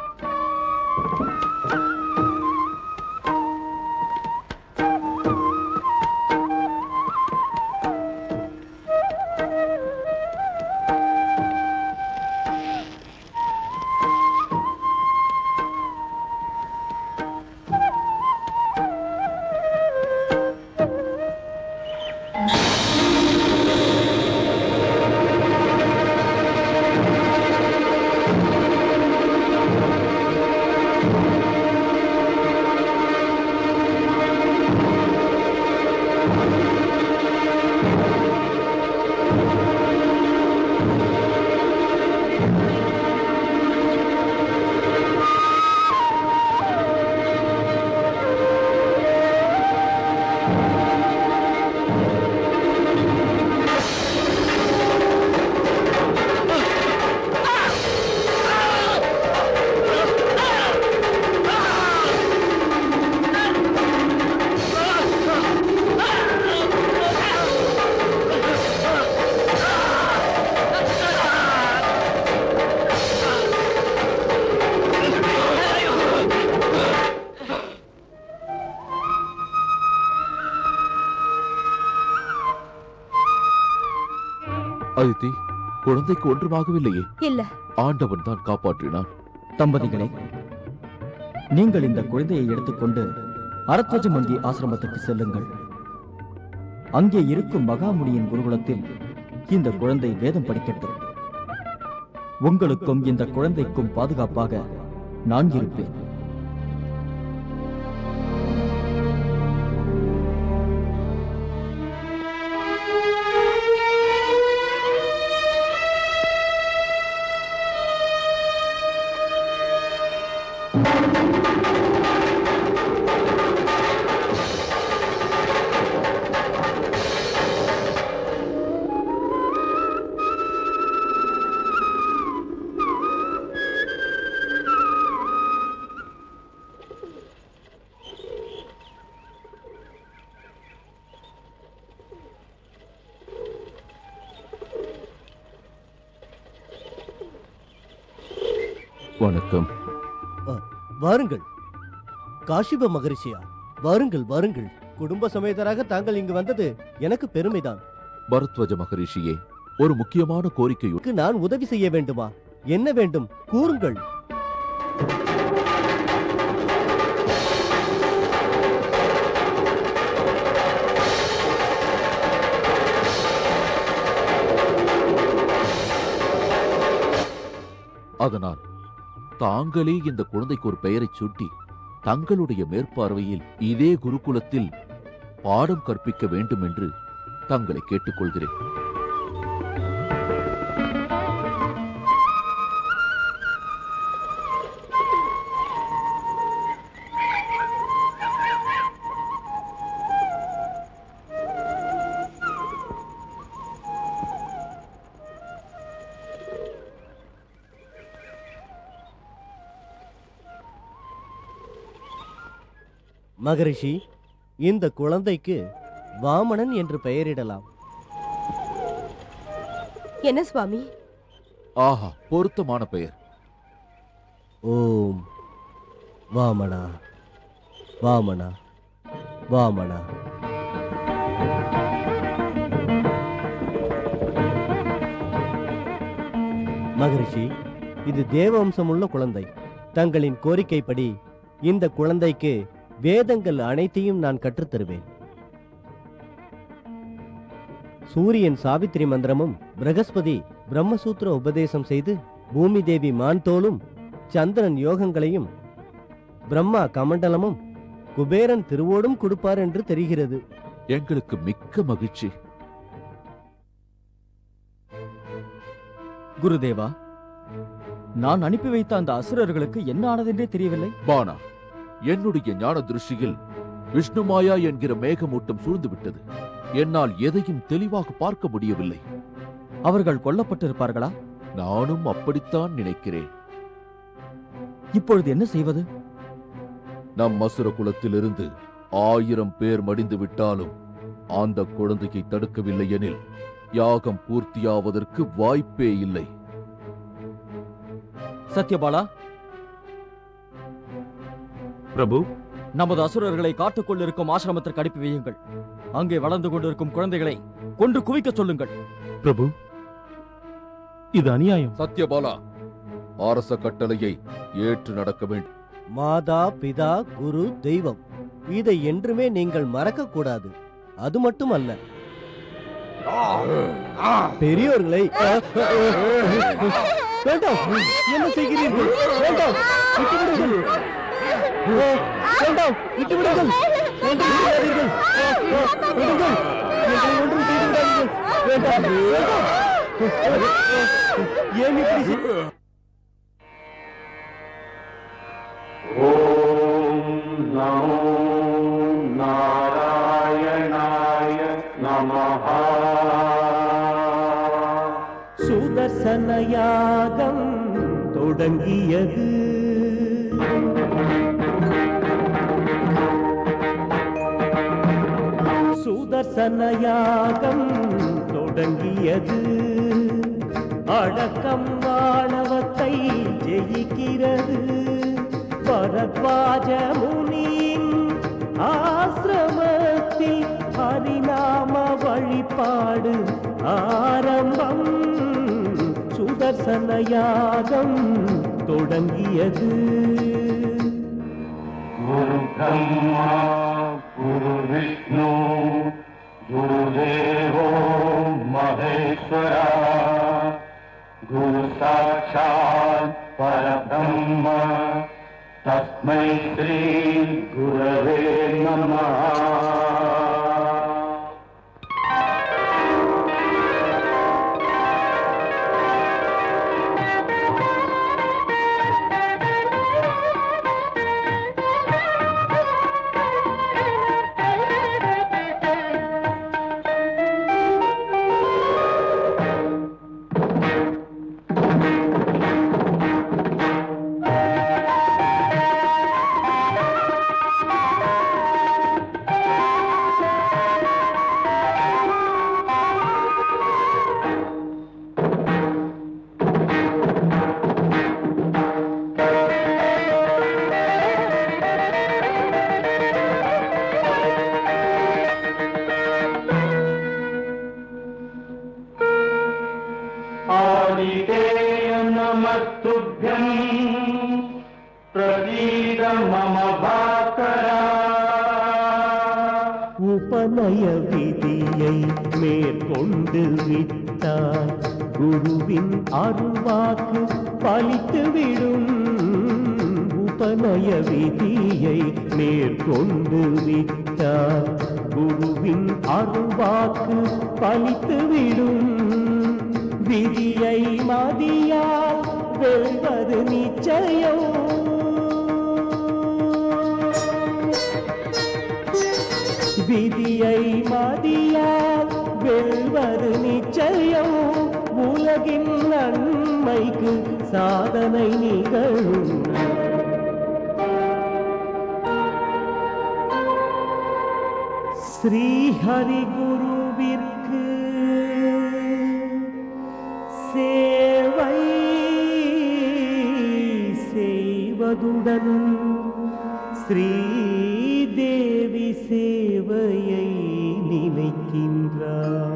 அதித்தி குழந்தைக்கு ஒன்றுமாகவில்லையே இல்ல ஆண்டவன் தான் காப்பாற்றினான் தம்பதிகளே நீங்கள் இந்த குழந்தையை எடுத்துக்கொண்டு அரத்வஜ மங்கி ஆசிரமத்துக்கு செல்லுங்கள் அங்கே இருக்கும் மகாமுனியின் குருகுலத்தில் இந்த குழந்தை வேதம் படிக்கட்டும் உங்களுக்கும் இந்த குழந்தைக்கும் பாதுகாப்பாக நான் இருப்பேன் வணக்கம் வாருங்கள் காஷிப மகரிஷியா வாருங்கள் வாருங்கள் குடும்ப சமேதராக தாங்கள் இங்கு வந்தது எனக்கு பெருமைதான் பரத்வஜ மகரிஷியே ஒரு முக்கியமான கோரிக்கை உனக்கு நான் உதவி செய்ய வேண்டுமா என்ன வேண்டும் கூறுங்கள் அதனால் தாங்களே இந்த குழந்தைக்கு ஒரு பெயரை சூட்டி தங்களுடைய மேற்பார்வையில் இதே குருகுலத்தில் பாடம் கற்பிக்க வேண்டும் என்று தங்களை கேட்டுக்கொள்கிறேன் மகரிஷி இந்த குழந்தைக்கு வாமனன் என்று பெயரிடலாம் என்ன சுவாமி ஆஹா பொருத்தமான பெயர் ஓம் வாமனா வாமனா வாமனா மகரிஷி இது தேவவம்சமுள்ள குழந்தை தங்களின் கோரிக்கைப்படி இந்த குழந்தைக்கு வேதங்கள் அனைத்தையும் நான் கற்றுத் தருவேன் சூரியன் சாவித்திரி மந்திரமும் பிரகஸ்பதி பிரம்மசூத்திர உபதேசம் செய்து பூமி தேவி மான்தோலும் சந்திரன் யோகங்களையும் பிரம்மா கமண்டலமும் குபேரன் திருவோடும் கொடுப்பார் என்று தெரிகிறது எங்களுக்கு மிக்க மகிழ்ச்சி குருதேவா நான் அனுப்பி வைத்த அந்த அசுரர்களுக்கு என்ன ஆனதென்றே தெரியவில்லை பானா என்னுடைய ஞான திருஷ்டியில் விஷ்ணுமாயா என்கிற மேகமூட்டம் சூழ்ந்து விட்டது என்னால் எதையும் தெளிவாக பார்க்க முடியவில்லை அவர்கள் கொல்லப்பட்டிருப்பார்களா நானும் அப்படித்தான் நினைக்கிறேன் இப்பொழுது என்ன செய்வது நம் அசுர குலத்திலிருந்து ஆயிரம் பேர் மடிந்து விட்டாலும் அந்த குழந்தையை தடுக்கவில்லை எனில் யாகம் பூர்த்தியாவதற்கு வாய்ப்பே இல்லை சத்யபாலா பிரபு நமது அசுரர்களை காட்டுக்குள் இருக்கும் ஆசிரமத்திற்கு அனுப்பி வையுங்கள் அங்கே வளர்ந்து கொண்டிருக்கும் குழந்தைகளை கொன்று குவிக்கச் சொல்லுங்கள் பிரபு இது அநியாயம் சத்யபாலா அரச கட்டளையை ஏற்று நடக்க வேண்டும் மாதா பிதா குரு தெய்வம் இதை என்றுமே நீங்கள் மறக்க கூடாது அது மட்டுமல்ல பெரியோர்களை வேண்டாம் என்ன செய்கிறீர்கள் வேண்டாம் விட்டுவிடுங்கள் வேண்டாம் விட்டுவிடுங்கள் ஒன்றும் செய்யாதீர்கள் விடுங்கள் எங்களை ஒன்றும் செய்து விடாதீர்கள் வேண்டாம் வேண்டாம் ஏன் இப்படி செய்- नमो नारायणाय नमः சுதர்சன யாகம் தொடங்கியது சுதர்சன யாகம் தொடங்கியது அடக்கம் வாழவத்தை ஜெயிக்கிறது பரத்வாஜ முனியின் ஆசிரமத்தில் ஹரிநாம வழிபாடு ஆரம்பம் சுதர்சன யாகம் தொடங்கியது गुरु ब्रह्मा गुरु विष्णु गुरुदेवो महेश्वरा गुरु साक्षात् परब्रह्म तस्मै श्री गुरवे नमः आदितेय नमस्तुभ्यम् प्रसीद मम भाकरा உபநய விதியை மேற்கொண்டு விட்டார் குருவின் அருள்வாக்கு பலித்துவிடும் உபநய விதியை மேற்கொண்டு விட்டார் குருவின் அருள்வாக்கு பலித்துவிடும் விதியை மதியால் வெல்வது நிச்சயம் விதியை மதியால் வெல்வது நிச்சயம் உலகின் நன்மைக்கு சாதனை நிகழும் ஸ்ரீஹரி குருவிற்கு சேவை செய்வதுடன் ஸ்ரீதேவி சேவையை நினைக்கின்றார்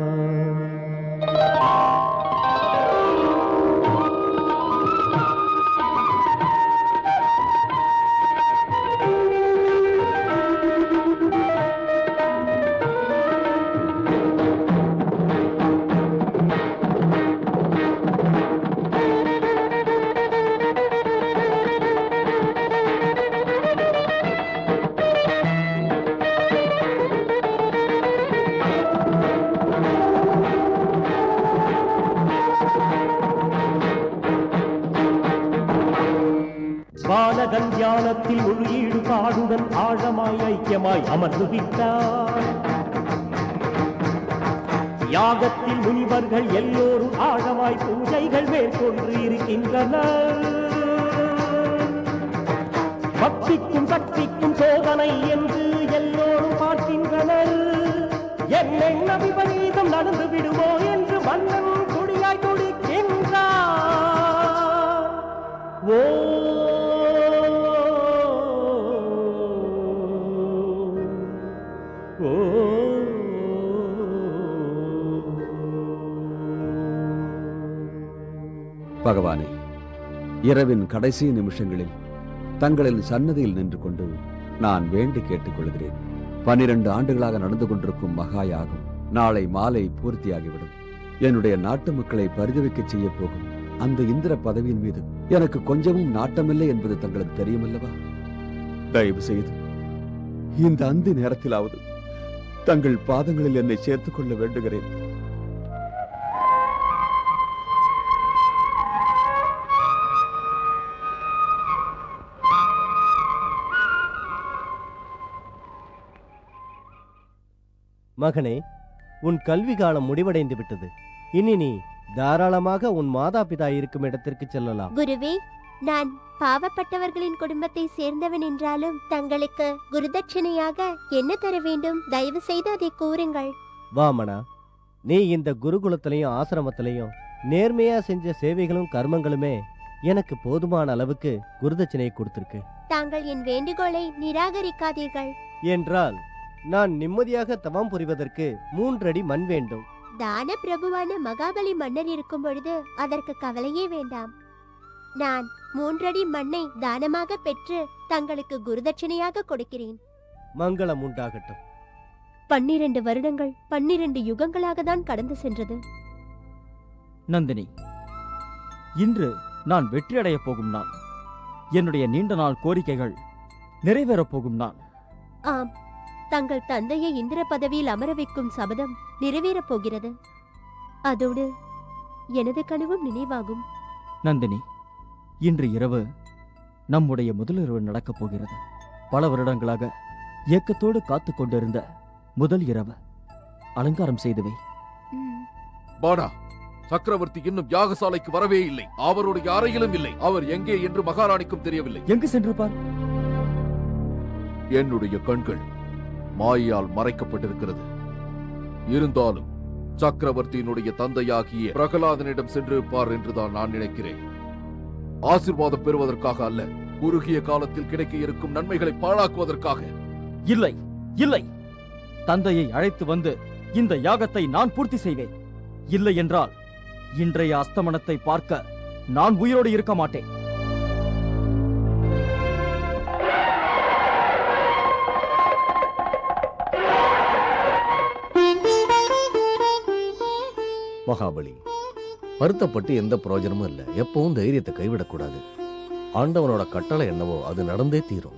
பாலகன் தியானத்தில் முழு ஈடுபாடுடன் ஆழமாய் ஐக்கியமாய் அமர்ந்து விட்டார் யாகத்தில் முனிவர்கள் எல்லோரும் ஆழமாய் பூஜைகள் மேற்கொண்டு இருக்கின்றனர் பக்திக்கும் சக்திக்கும் சோதனை என்று எல்லோரும் பார்க்கின்றனர் என்னென்ன விபரீதம் நடந்து விடுமோ என்று மன்னன் துடியாய் துடிக்கின்றார் ஓ ஓ பகவானே இரவின் கடைசி நிமிஷங்களில் தங்களின் சன்னதியில் நின்று கொண்டு நான் வேண்டி கேட்டுக்கொள்கிறேன் பனிரெண்டு ஆண்டுகளாக நடந்து கொண்டிருக்கும் மகா யாகம் நாளை மாலை பூர்த்தியாகிவிடும் என்னுடைய நாட்டு மக்களை பரிதவிக்கச் செய்ய போகும் அந்த இந்திர பதவியின் மீது எனக்கு கொஞ்சமும் நாட்டமில்லை என்பது தங்களுக்கு தெரியுமல்லவா தயவு செய்து இந்த அந்தி நேரத்திலாவது தங்கள் பாதங்களில் என்னை சேர்த்துக் கொள்ள வேண்டுகிறேன் மகனே உன் கல்வி காலம் முடிவடைந்து விட்டது இனி நீ தாராளமாக உன் மாதா பிதா இருக்கும் இடத்திற்கு செல்லலாம் குருவே நான் பாவப்பட்டவர்களின் குடும்பத்தை சேர்ந்தவன் என்றாலும் தங்களுக்கு குருதட்சணையாக என்ன தர வேண்டும் தயவு செய்து அதை கூறுங்கள் வாமனா நீ இந்த குருகுலத்திலையும் ஆசிரமத்திலையும் நேர்மையா செஞ்ச சேவைகளும் கர்மங்களுமே எனக்கு போதுமான அளவுக்கு குருதட்சணையை கொடுத்திருக்கு தாங்கள் என் வேண்டுகோளை நிராகரிக்காதீர்கள் என்றால் நான் நிம்மதியாக தவம் புரிவதற்கு மூன்றடி மண் வேண்டும் தான பிரபுவான மகாபலி மன்னர் இருக்கும் பொழுது அதற்கு கவலையே வேண்டாம் நான் மூன்றடி மண்ணை தானமாக பெற்று தங்களுக்கு குருதட்சணையாக கொடுக்கிறேன் மங்களம் உண்டாகட்டும் பன்னிரண்டு வருடங்கள் பன்னிரண்டு யுகங்களாக தான் கடந்து சென்றது நந்தினி இன்று நான் வெற்றியடையப் போகும் நாள் என்னுடைய நீண்ட நாள் கோரிக்கைகள் நிறைவேறப் போகும் நாள் ஆம் தங்கள் தந்தையை இந்திர பதவியில் அமர வைக்கும் சபதம் நிறைவேறப் போகிறது அதோடு எனது கனவும் நினைவாகும் நந்தினி இன்று இரவு நம்முடைய முதலிரவு நடக்கப் போகிறது பல வருடங்களாக ஏக்கத்தோடு காத்துக் கொண்டிருந்த முதல் இரவு அலங்காரம் செய்துவை பாடா சக்கரவர்த்தி இன்னும் யாகசாலைக்கு வரவே இல்லை அவருடைய அறையிலும் இல்லை அவர் எங்கே என்று மகாராணிக்கும் தெரியவில்லை எங்கு சென்றிருப்பார் என்னுடைய கண்கள் மாயால் மறைக்கப்பட்டிருக்கிறது இருந்தாலும் சக்கரவர்த்தியினுடைய தந்தையாகிய பிரகலாதனிடம் சென்றிருப்பார் என்றுதான் நான் நினைக்கிறேன் ஆசிர்வாதம் பெறுவதற்காக அல்ல குறுகிய காலத்தில் கிடைக்க இருக்கும் நன்மைகளை பாழாக்குவதற்காக இல்லை இல்லை தந்தையை அழைத்து வந்து இந்த யாகத்தை நான் பூர்த்தி செய்வேன் இல்லை என்றால் இன்றைய அஸ்தமனத்தை பார்க்க நான் உயிரோடு இருக்க மாட்டேன் மகாபலி வருத்தப்பட்டு எந்த பிரயோஜனமும் இல்லை எப்பவும் தைரியத்தை கைவிடக்கூடாது ஆண்டவனோட கட்டளை என்னவோ அது நடந்தே தீரும்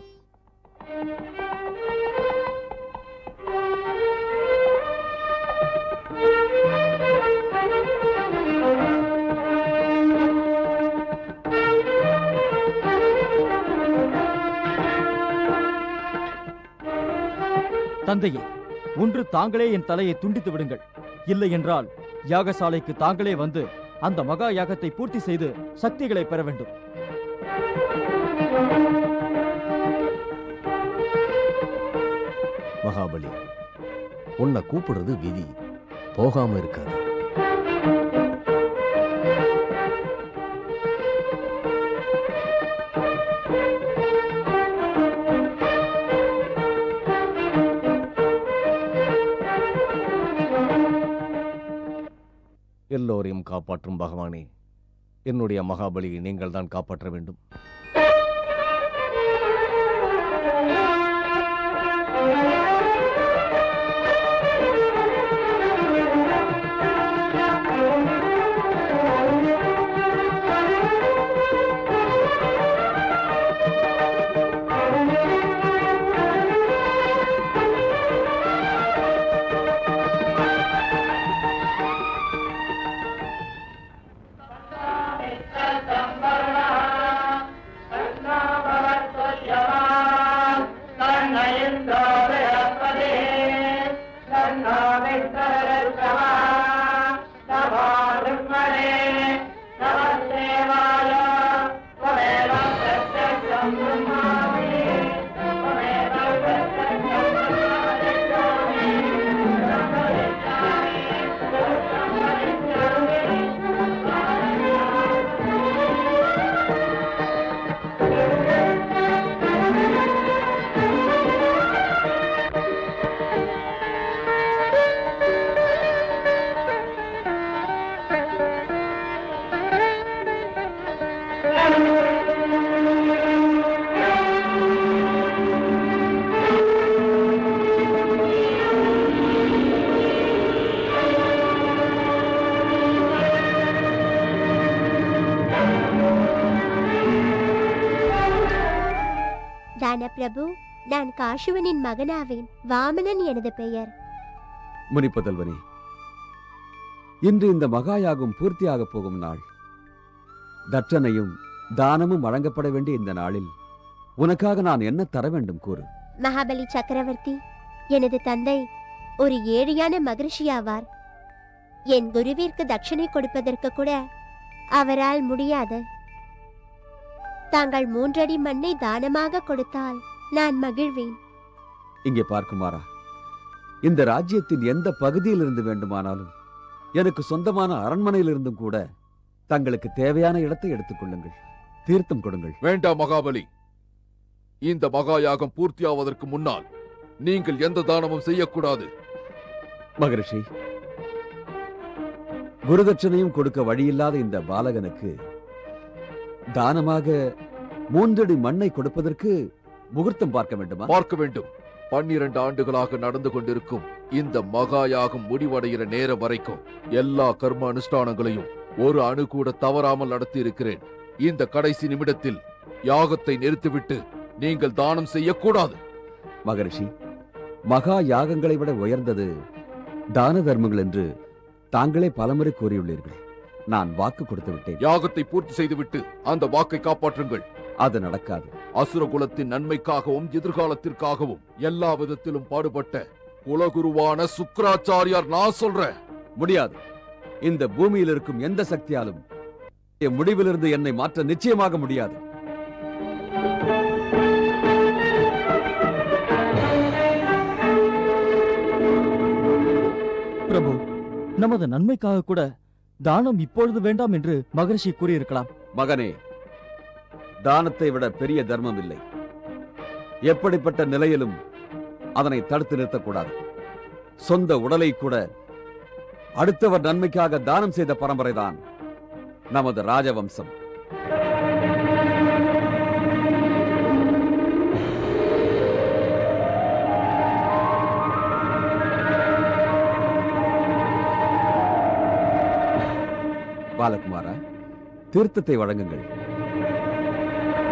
தந்தையே ஒன்று தாங்களே என் தலையை துண்டித்து விடுங்கள் இல்லை என்றால் யாகசாலைக்கு தாங்களே வந்து அந்த மகா யாகத்தை பூர்த்தி செய்து சக்திகளை பெற வேண்டும் மகாபலி உன்னை கூப்பிடுறது விதி போகாம இருக்காது எல்லோரையும் காப்பாற்றும் பகவானே என்னுடைய மகாபலியை நீங்கள் தான் காப்பாற்ற வேண்டும் தானப்பிரபு நான் காஷுவனின் மகனாவேன் வாமனன் எனது பெயர் முனிப்புதல்வனே இன்று இந்த மகாயாகம் பூர்த்தியாகப் போகும் நாள் தட்சணையும் தானமும் வழங்கப்பட வேண்டிய இந்த நாளில் உனக்காக நான் என்ன தர வேண்டும் கூறு மகாபலி சக்கரவர்த்தி எனது தந்தை ஒரு ஏழையான மகரிஷியாவார் என் குருவிற்கு தட்சணை கொடுப்பதற்கு கூட அவரால் முடியாது தாங்கள் மூன்றடி மண்ணை தானமாக கொடுத்தால் நான் மகிழ்வேன் இங்கே பார்க்குமாரா இந்த ராஜ்யத்தின் எந்த பகுதியில் இருந்து வேண்டுமானாலும் எனக்கு சொந்தமான அரண்மனையிலிருந்தும் கூட தங்களுக்கு தேவையான இடத்தை எடுத்துக் கொள்ளுங்கள் தீர்த்தம் கொடுங்கள் வேண்டாம் மகாபலி இந்த மகா யாகம் பூர்த்தியாவதற்கு முன்னால் நீங்கள் எந்த தானமும் செய்யக்கூடாது மகரிஷி குருதட்சணையும் கொடுக்க வழியில்லாத இந்த பாலகனுக்கு தானமாக மூன்றடி மண்ணை கொடுப்பதற்கு முகூர்த்தம் பார்க்க வேண்டுமா பார்க்க வேண்டும் பன்னிரண்டு ஆண்டுகளாக நடந்து கொண்டிருக்கும் இந்த மகா யாகம் முடிவடைகிற நேரம் வரைக்கும் எல்லா கர்ம அனுஷ்டானங்களையும் ஒரு அணு கூட தவறாமல் நடத்தி இருக்கிறேன் இந்த கடைசி நிமிடத்தில் யாகத்தை நிறுத்திவிட்டு நீங்கள் தானம் செய்யக்கூடாது மகரிஷி மகா யாகங்களை விட உயர்ந்தது தான தர்மங்கள் என்று தாங்களே பலமுறை கூறியுள்ளீர்கள் நான் வாக்கு கொடுத்து விட்டேன் யாகத்தை பூர்த்தி செய்துவிட்டு அந்த வாக்கை காப்பாற்றுங்கள் அது நடக்காது அசுர குலத்தின் நன்மைக்காகவும் எதிர்காலத்திற்காகவும் எல்லா விதத்திலும் பாடுபட்ட குலகுருவான சுக்கராச்சாரியார் நான் சொல்றேன் முடியாது இந்த பூமியில் இருக்கும் எந்த சக்தியாலும் என் முடிவிலிருந்து என்னை மாற்ற நிச்சயமாக முடியாது பிரபு நமது நன்மைக்காக கூட தானம் இப்பொழுது வேண்டாம் என்று மகரிஷி கூறியிருக்கலாம் மகனே தானத்தை விட பெரிய தர்மம் இல்லை எப்படிப்பட்ட நிலையிலும் அதனை தடுத்து நிறுத்தக்கூடாது சொந்த உடலை கூட அடுத்தவர் நன்மைக்காக தானம் செய்த பரம்பரைதான் நமது ராஜவம்சம் பாலகுமாரா தீர்த்தத்தை வழங்குங்கள்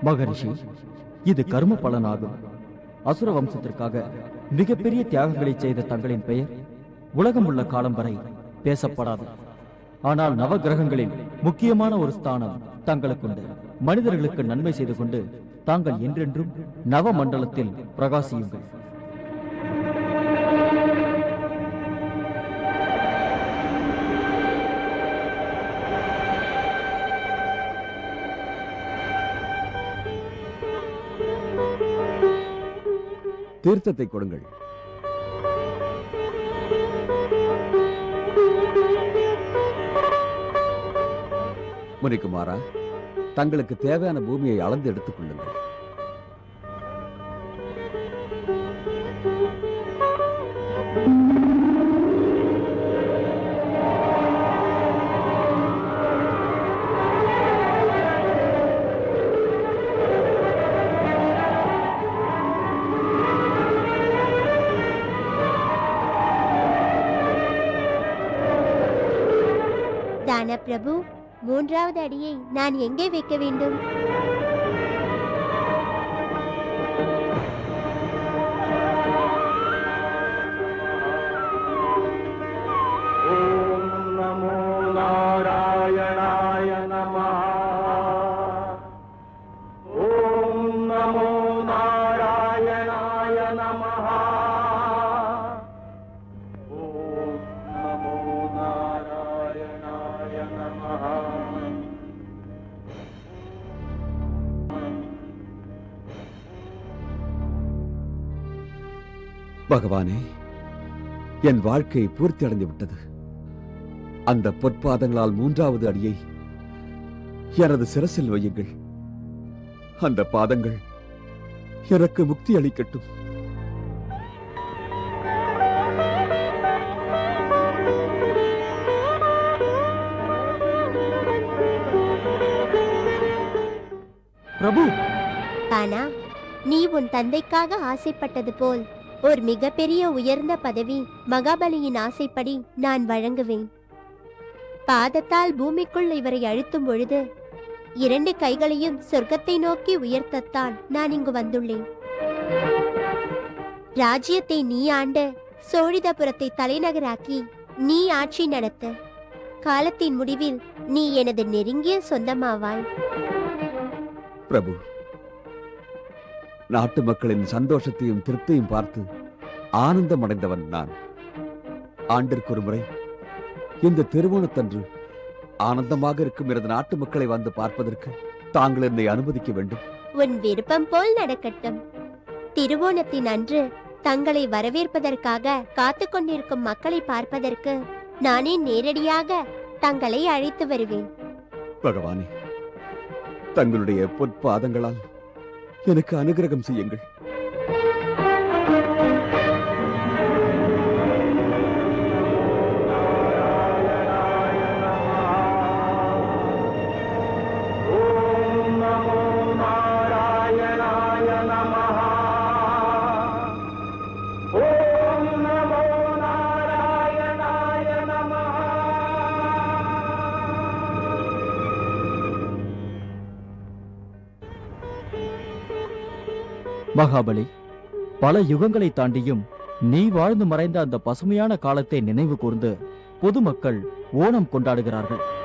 மகரிஷி இது கர்ம பலனாகும் அசுர வம்சத்திற்காக மிகப்பெரிய தியாகங்களை செய்த தங்களின் பெயர் உலகம் உள்ள காலம் வரை பேசப்படாது ஆனால் நவ கிரகங்களில் முக்கியமான ஒரு ஸ்தானம் தங்களுக்குண்டு மனிதர்களுக்கு நன்மை செய்து கொண்டு தாங்கள் என்றென்றும் நவ மண்டலத்தில் பிரகாசியுங்கள் தீர்த்தத்தை கொடுங்கள் முனிக்குமாரா தங்களுக்கு தேவையான பூமியை அளந்து எடுத்துக் கொள்ளுங்கள் தான பிரபு மூன்றாவது அடியை நான் எங்கே வைக்க வேண்டும் ॐ नमो नारायणाय नमः ॐ नमो नारायणाय नमः ॐ नमो नारायणाय नमः பகவானே என் வாழ்க்கை பூர்த்தி அடைந்து விட்டது அந்த பொற்பாதங்களால் மூன்றாவது அடியை எனது சிரசில் வையுங்கள் அந்த பாதங்கள் எனக்கு முக்தி அளிக்கட்டும் பிரபு ஆனா நீ உன் தந்தைக்காக ஆசைப்பட்டது போல் ஒரு மிகப்பெரிய உயர்ந்த பதவி மகாபலியின் ஆசைப்படி நான் வழங்குவேன் பாதத்தால் பூமிக்குள் இவரை அழுத்தும் பொழுது இரண்டு கைகளையும் சொர்க்கத்தை நோக்கி உயர்த்தத்தான் நான் இங்கு வந்துள்ளேன் ராஜ்யத்தை நீ ஆண்ட சோழிதபுரத்தை தலைநகராக்கி நீ ஆட்சி நடத்த காலத்தின் முடிவில் நீ எனது நெருங்கிய சொந்தமாவாய் பிரபு நாட்டு மக்களின் சந்தோஷத்தையும் திருப்தியும் பார்த்து ஆனந்தம் அடைந்தவன் நான் ஆண்டிற்கு ஒரு முறை இந்த திருவோணத்தன்று ஆனந்தமாக இருக்கும் எனது நாட்டு மக்களை வந்து பார்ப்பதற்கு தாங்கள் என்னை அனுமதிக்க வேண்டும் உன் விருப்பம் போல் நடக்கட்டும் திருவோணத்தின் அன்று தங்களை வரவேற்பதற்காக காத்து கொண்டிருக்கும் மக்களை பார்ப்பதற்கு நானே நேரடியாக தங்களை அழைத்து வருவேன் பகவானே தங்களுடைய பொற்பாதங்களால் எனக்கு அனுகிரகம் செய்யுங்கள் ॐ नमो नारायणाय नमः ॐ नमो नारायणाय नमः மகாபலி பல யுகங்களை தாண்டியும் நீ வாழ்ந்து மறைந்த அந்த பசுமையான காலத்தை நினைவு கூர்ந்து பொதுமக்கள் ஓணம் கொண்டாடுகிறார்கள்